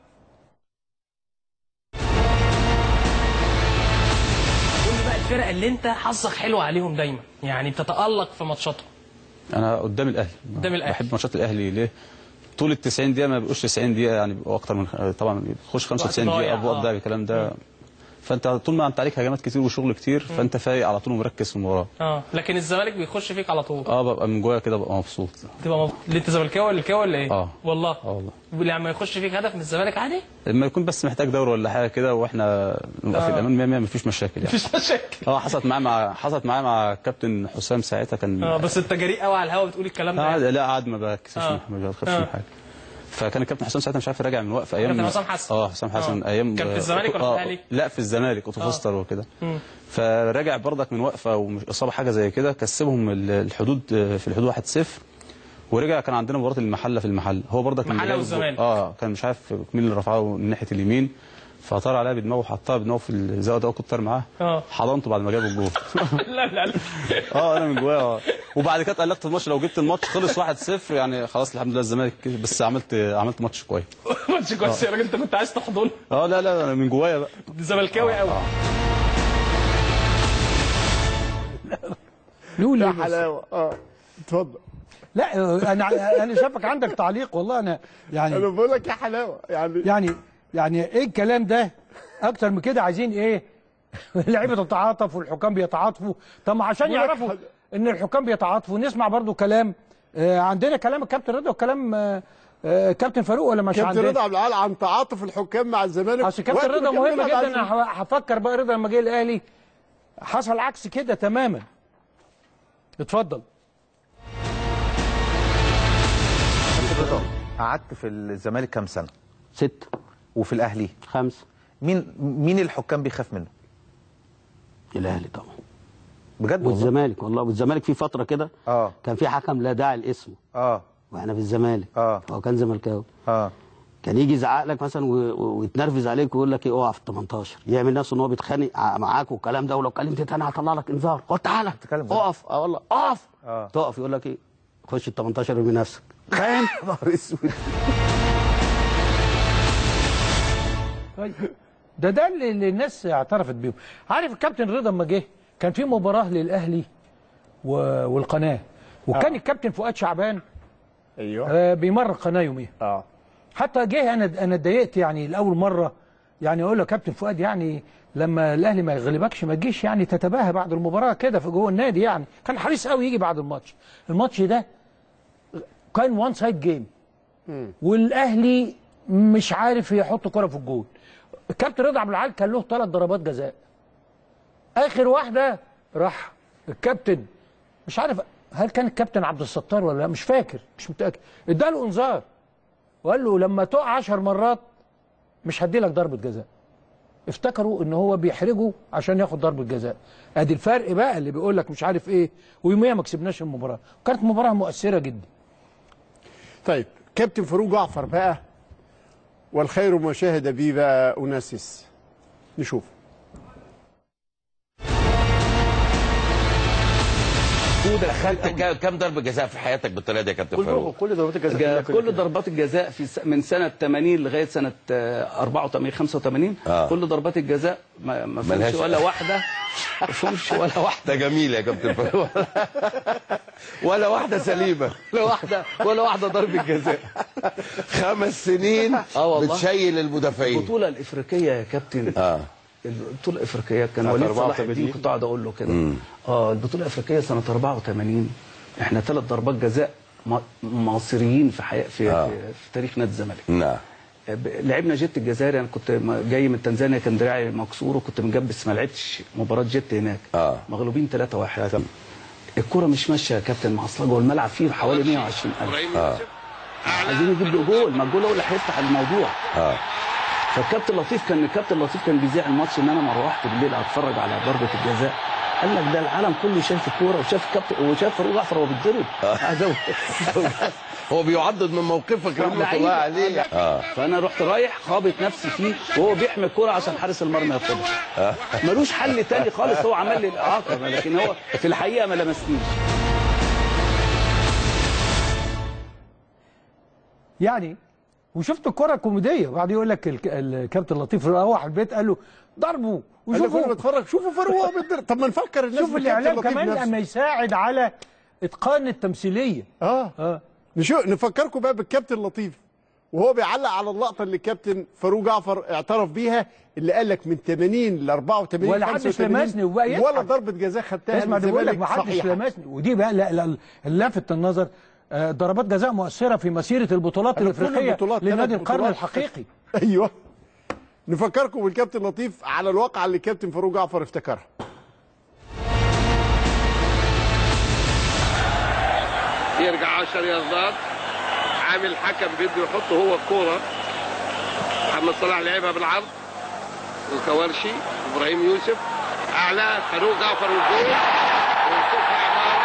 قول لي بقى الفرق اللي انت حظك حلو عليهم دايما يعني بتتالق في ماتشاتهم انا قدام الاهلي قدام الأهلي. بحب ماتشات الاهلي ليه طول ال 90 دقيقه ما بيبقوش 90 دقيقه يعني بيبقوا اكتر من طبعا بيخش 95 ضايع، دقيقه بوقت آه. ضايع الكلام ده فانت طول ما انت عليك هجمات كتير وشغل كتير فانت فايق على طول ومركز في المباراه اه لكن الزمالك بيخش فيك على طول اه ببقى من جوايا كده ببقى مبسوط تبقى مب... اللي انت زملكاوي ولا الكاوي ولا ايه؟ اه والله اه والله لما يخش فيك هدف من الزمالك عادي؟ لما يكون بس محتاج دوري ولا حاجه كده واحنا نبقى في آه. الامان 100 100 مفيش مشاكل يعني مفيش مشاكل اه حصلت معايا مع حصلت معايا مع كابتن حسام ساعتها كان اه بس انت جريء قوي على الهوا بتقول الكلام ده لا لا قعد ما بكسفش آه. من- ما بخافش آه. من حاجه فكان الكابتن حسام ساعتها مش عارف راجع من وقفه ايام كابتن حسام حسن. اه حسام حسن آه. ايام كان في الزمالك ولا في آه، الأهلي؟ لا في الزمالك اوتو آه. فوستر وكده مم. فراجع برضك من وقفه ومش اصابه حاجه زي كده كسبهم ال- الحدود آه، في الحدود 1-0 ورجع كان عندنا مباراه المحله في المحل هو برضك كان المحلة جايب- والزمالك. اه كان مش عارف مين اللي رفعه من ناحيه اليمين فطار عليها بدماغه وحطها بدماغه في الزاويه ده كنت طار معاه اه حضنته بعد ما جاب الجول لا لا لا اه انا من جوايا اه وبعد كده اتقلقت الماتش لو جبت الماتش خلص 1-0 يعني خلاص الحمد لله الزمالك كسب، بس عملت عملت ماتش كويس ماتش كويس يا راجل انت كنت عايز تحضن اه لا لا أنا من جوايا بقى زملكاوي قوي نقول يا إيه بس؟ حلاوه اه اتفضل لا انا انا شايفك عندك تعليق والله انا يعني انا بقول لك يا حلاوه يعني يعني يعني ايه الكلام ده اكتر من كده عايزين ايه اللعيبه تتعاطف والحكام بيتعاطفوا طب ما عشان بقول لك يعرفوا ان الحكام بيتعاطفوا نسمع برضو كلام آه عندنا كلام الكابتن رضا وكلام آه آه كابتن فاروق ولا مش كابتن عندنا رضا عبد العال عن تعاطف الحكام مع الزمالك اصل كابتن وقت ما رضا كان مهم بيلعب جدا على انا ه- هفكر بقى رضا لما جه الاهلي حصل عكس كده تماما اتفضل قعدت في الزمالك كام سنه ست وفي الاهلي خمسة مين مين الحكام بيخاف منه الاهلي طبعا بجد والله والزمالك والله والزمالك في فتره كده اه كان في حكم لا داعي لاسمه اه واحنا في الزمالك اه هو كان زملكاوي اه كان يجي يزعق لك مثلا و- و- ويتنرفز عليك ويقول لك ايه اقع في ال 18 يعمل نفسه ان هو بيتخانق ع- معاك والكلام ده ولو كلمت تاني هطلع لك انذار قلت تعالى اقف اه والله اقف اه تقف يقول لك ايه خش ال 18 ارمي نفسك فاهم نهار اسود طيب ده ده اللي اللي الناس اعترفت بيهم عارف الكابتن رضا لما جه كان في مباراه للاهلي و... والقناه وكان آه. الكابتن فؤاد شعبان ايوه آه بيمر القناه يوميها اه حتى جه انا انا اتضايقت يعني لاول مره يعني اقول له كابتن فؤاد يعني لما الاهلي ما يغلبكش ما تجيش يعني تتباهى بعد المباراه كده في جوه النادي يعني كان حريص قوي يجي بعد الماتش الماتش ده كان وان سايد جيم والاهلي مش عارف يحط كره في الجول الكابتن رضا عبد العال كان له ثلاث ضربات جزاء اخر واحده راح الكابتن مش عارف هل كان الكابتن عبد الستار ولا لا مش فاكر مش متاكد اداله انذار وقال له لما تقع 10 مرات مش هدي لك ضربه جزاء افتكروا ان هو بيحرجه عشان ياخد ضربه جزاء ادي الفرق بقى اللي بيقول لك مش عارف ايه ويوميها ما كسبناش المباراه كانت مباراه مؤثره جدا طيب كابتن فاروق جعفر بقى والخير ما شاهد به بقى أناسس نشوف دخلت كا- كام ضربه جزاء في حياتك بالطريقه دي يا كابتن فاروق كل ضربات الجزاء كل ضربات الجزاء في س- من سنه 80 لغايه سنه آه، 84 85 آه. كل ضربات الجزاء ما ما فيهمش ملهاش- ولا واحده ما فيهمش ولا واحده ده جميل يا كابتن فاروق ولا واحده سليمه ولا واحده ولا واحده ضربه جزاء خمس سنين اه والله بتشيل المدافعين البطوله الافريقيه يا كابتن اه البطوله الافريقيه كان سنة وليد صلاح 84. الدين كنت قاعد اقول له كده مم. اه البطوله الافريقيه سنه 84 احنا ثلاث ضربات جزاء م- مصريين في حي... في, آه. في, في تاريخ نادي الزمالك نعم ب- لعبنا جيت الجزائري انا كنت م- جاي من تنزانيا كان دراعي مكسور وكنت مجبس ما لعبتش مباراه جيت هناك اه مغلوبين 3 1 الكره مش ماشيه يا كابتن مع اصلا جوه الملعب فيه حوالي 120000 اه عايزين يجيب له جول ما الجول هو اللي هيفتح الموضوع اه فالكابتن لطيف كان الكابتن لطيف كان بيذيع الماتش ان انا ما روحت بالليل اتفرج على ضربه الجزاء قال لك ده العالم كله شايف الكوره وشاف الكابتن وشاف فاروق جعفر وهو بيتضرب عايز أقول- هو بيعضد من موقفك رحمه واللعيبة- الله عليه اه فانا رحت رايح خابط نفسي فيه وهو بيحمي الكوره عشان حارس المرمى ياخدها آه. ملوش حل تاني خالص هو عمل لي الاعاقه لكن هو في الحقيقه ما لمسنيش يعني وشفت الكره كوميديه وبعد يقول لك الك- الكابتن لطيف روح البيت قال له ضربه قال له وشوفوا كله بيتفرج شوفوا فاروق وهو بيتضرب طب ما نفكر الناس شوف بالكابتن الاعلام لطيف كمان نفسه. لما يساعد على اتقان التمثيليه اه اه نشو نفكركم بقى بالكابتن لطيف وهو بيعلق على اللقطه اللي الكابتن فاروق جعفر اعترف بيها اللي قال لك من 80 ل 84 ولا حدش 85 لمسني وبقى يضحك. ولا ضربه جزاء خدتها اسمع من ده بيقول لك الزمالك ما حدش صحيحة. لمسني ودي بقى لا لا اللافت النظر آه، ضربات جزاء مؤثره في مسيره البطولات أنا كل الافريقيه البطولات، لنادي ثلاث القرن بطولات. الحقيقي ايوه نفكركم بالكابتن لطيف على الواقعه اللي الكابتن فاروق جعفر افتكرها يرجع 10 ياردات عامل حكم بده يحط هو الكوره محمد صلاح لعبها بالعرض الكوارشي ابراهيم يوسف اعلى فاروق جعفر والجول ويشوفها عمار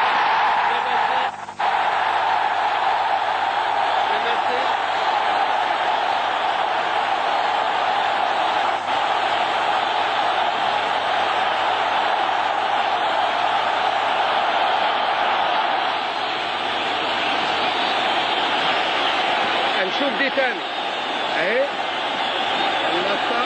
هنشوف دي تاني اهي اللقطة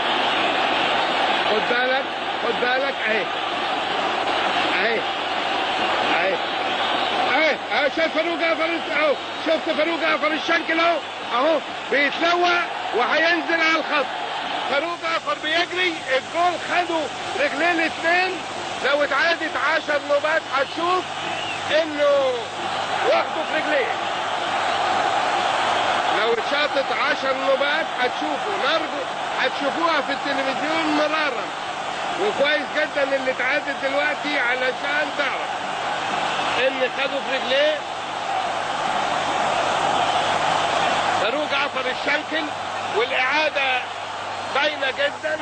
خد بالك خد بالك اهي اهي اهي اهي اهي شايف فاروق جعفر اهو شفت فاروق جعفر الشنكل اهو اهو بيتلوى وهينزل على الخط فاروق جعفر بيجري الجول خدوا رجلين الاثنين لو اتعادت 10 نوبات هتشوف انه واخده في رجليه لو اتشاطت 10 نوبات هتشوفوا نرجو هتشوفوها في التلفزيون مرارا وكويس جدا اللي اتعادت دلوقتي علشان تعرف ان خدوا في رجليه فاروق جعفر الشنكل والاعاده باينه جدا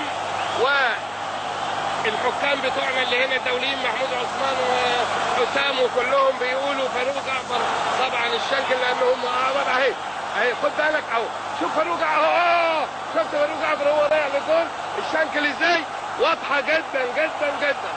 والحكام بتوعنا اللي هنا الدوليين محمود عثمان وحسام وكلهم بيقولوا فاروق جعفر طبعا الشنكل لان هم اعور اهي اهي خد بالك اهو شوف فاروق جعفر اهو شفت فاروق جعفر هو رايح للجول الشنكل ازاي واضحه جدا جدا جدا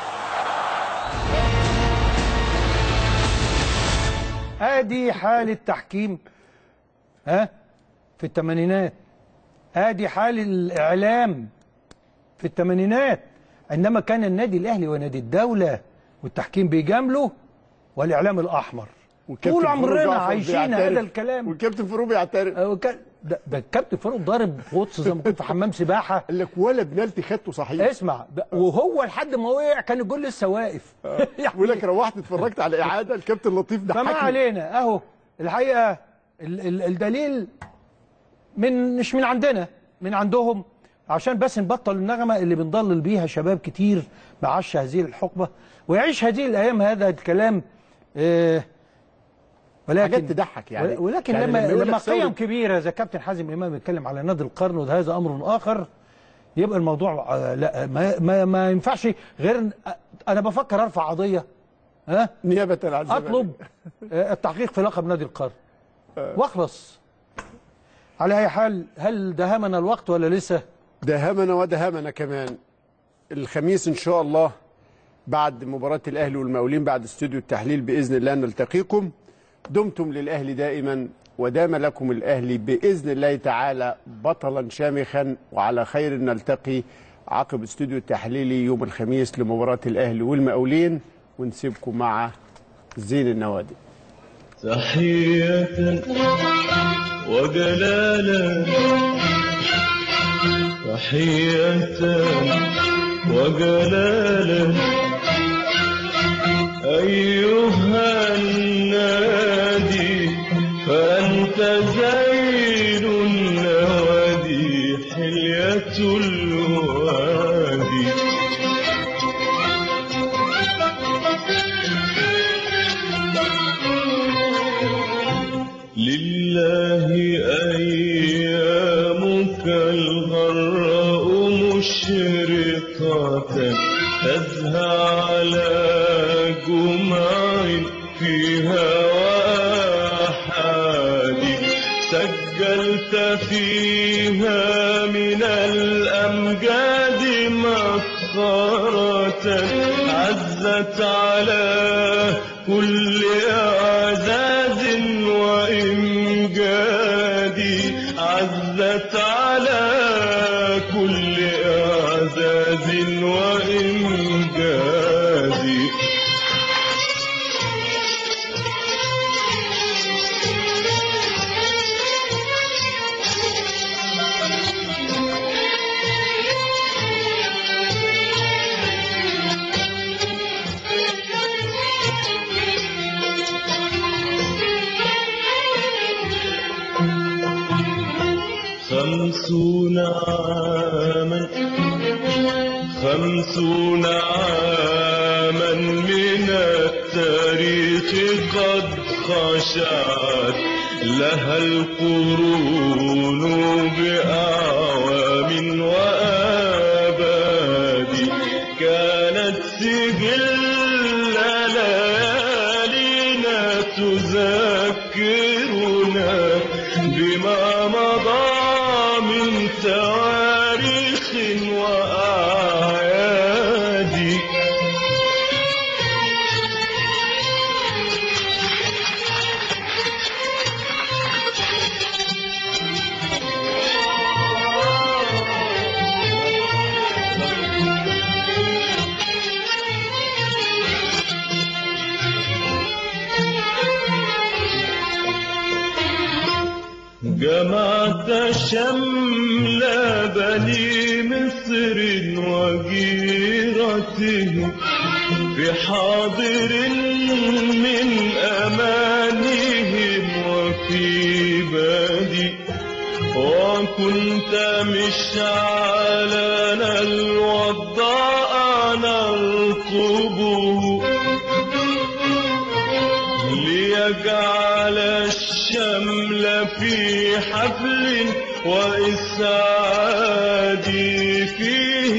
ادي حال التحكيم ها في الثمانينات ادي حال الاعلام في الثمانينات عندما كان النادي الاهلي ونادي الدوله والتحكيم بيجاملوا والاعلام الاحمر والكابتن طول فاروق عمرنا جعفر عايشين بيعترف. هذا الكلام والكابتن فاروق بيعترف ده, ده الكابتن فاروق ضارب غطس زي ما كنت في حمام سباحه قال لك ولا بنالتي خدته صحيح اسمع ده- وهو لحد ما وقع كان الجول لسه واقف بيقول لك روحت اتفرجت على اعاده الكابتن لطيف ده فما علينا اهو الحقيقه ال ال الدليل من مش من عندنا من عندهم عشان بس نبطل النغمه اللي بنضلل بيها شباب كتير معاش هذه الحقبه ويعيش هذه الايام هذا الكلام آه ولكن حاجات تضحك يعني. ولكن يعني لما لما يقول لما لك قيم ثورة- كبيره زي كابتن حازم امام بيتكلم على نادي القرن وده هذا امر اخر يبقى الموضوع آه، لا ما ما, ما ينفعش غير إن- آه، انا بفكر ارفع قضيه ها نيابه عن الزمالك. اطلب آه، التحقيق في لقب نادي القرن واخلص على اي حال هل دهمنا الوقت ولا لسه دهمنا ودهمنا كمان الخميس ان شاء الله بعد مباراة الاهلي والمقاولين بعد استوديو التحليل باذن الله نلتقيكم دمتم للاهلي دائما ودام لكم الاهلي باذن الله تعالى بطلا شامخا وعلى خير نلتقي عقب استوديو التحليلي يوم الخميس لمباراة الاهلي والمقاولين ونسيبكم مع زين النوادي تحية وجلالا تحية وجلالا أيها النادي فأنت زين النوادي حلية الوادي لله أيامك الغراء مشرقة تزهى على جمع فيها وآحاد سجلت فيها من الأمجاد مسخرة عزت على كل أعزاز وإمجاد عزت على كل أعزاز وإمجاد خمسون عاما خمسون عاما من التاريخ قد خشعت لها القرون بأعوام وآباد كانت سجل ليالينا تذكرنا بما مضى من تواريخ وأعياد جمعت شمل بني مصر وجيرتهم في حاضر من أمانهم وفي بادي وكنت مشعلنا الوضاء نرقبه ليجعل الشمل في حفل وإسعاد فيه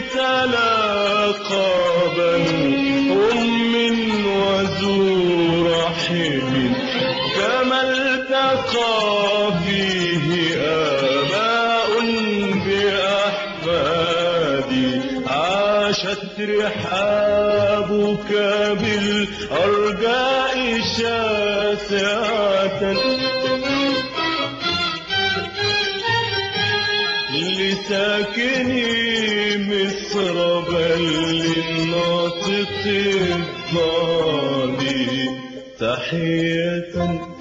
تلاقى بنو أم وذو رحم كما التقى فيه آباء بأحفاد عاشت رحابك بالأرجاء شاسعة لساكني مصر بل للناطق الضالي تحية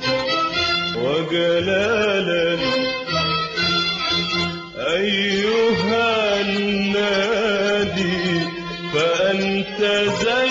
وجلالا أيها النادي فأنت زاد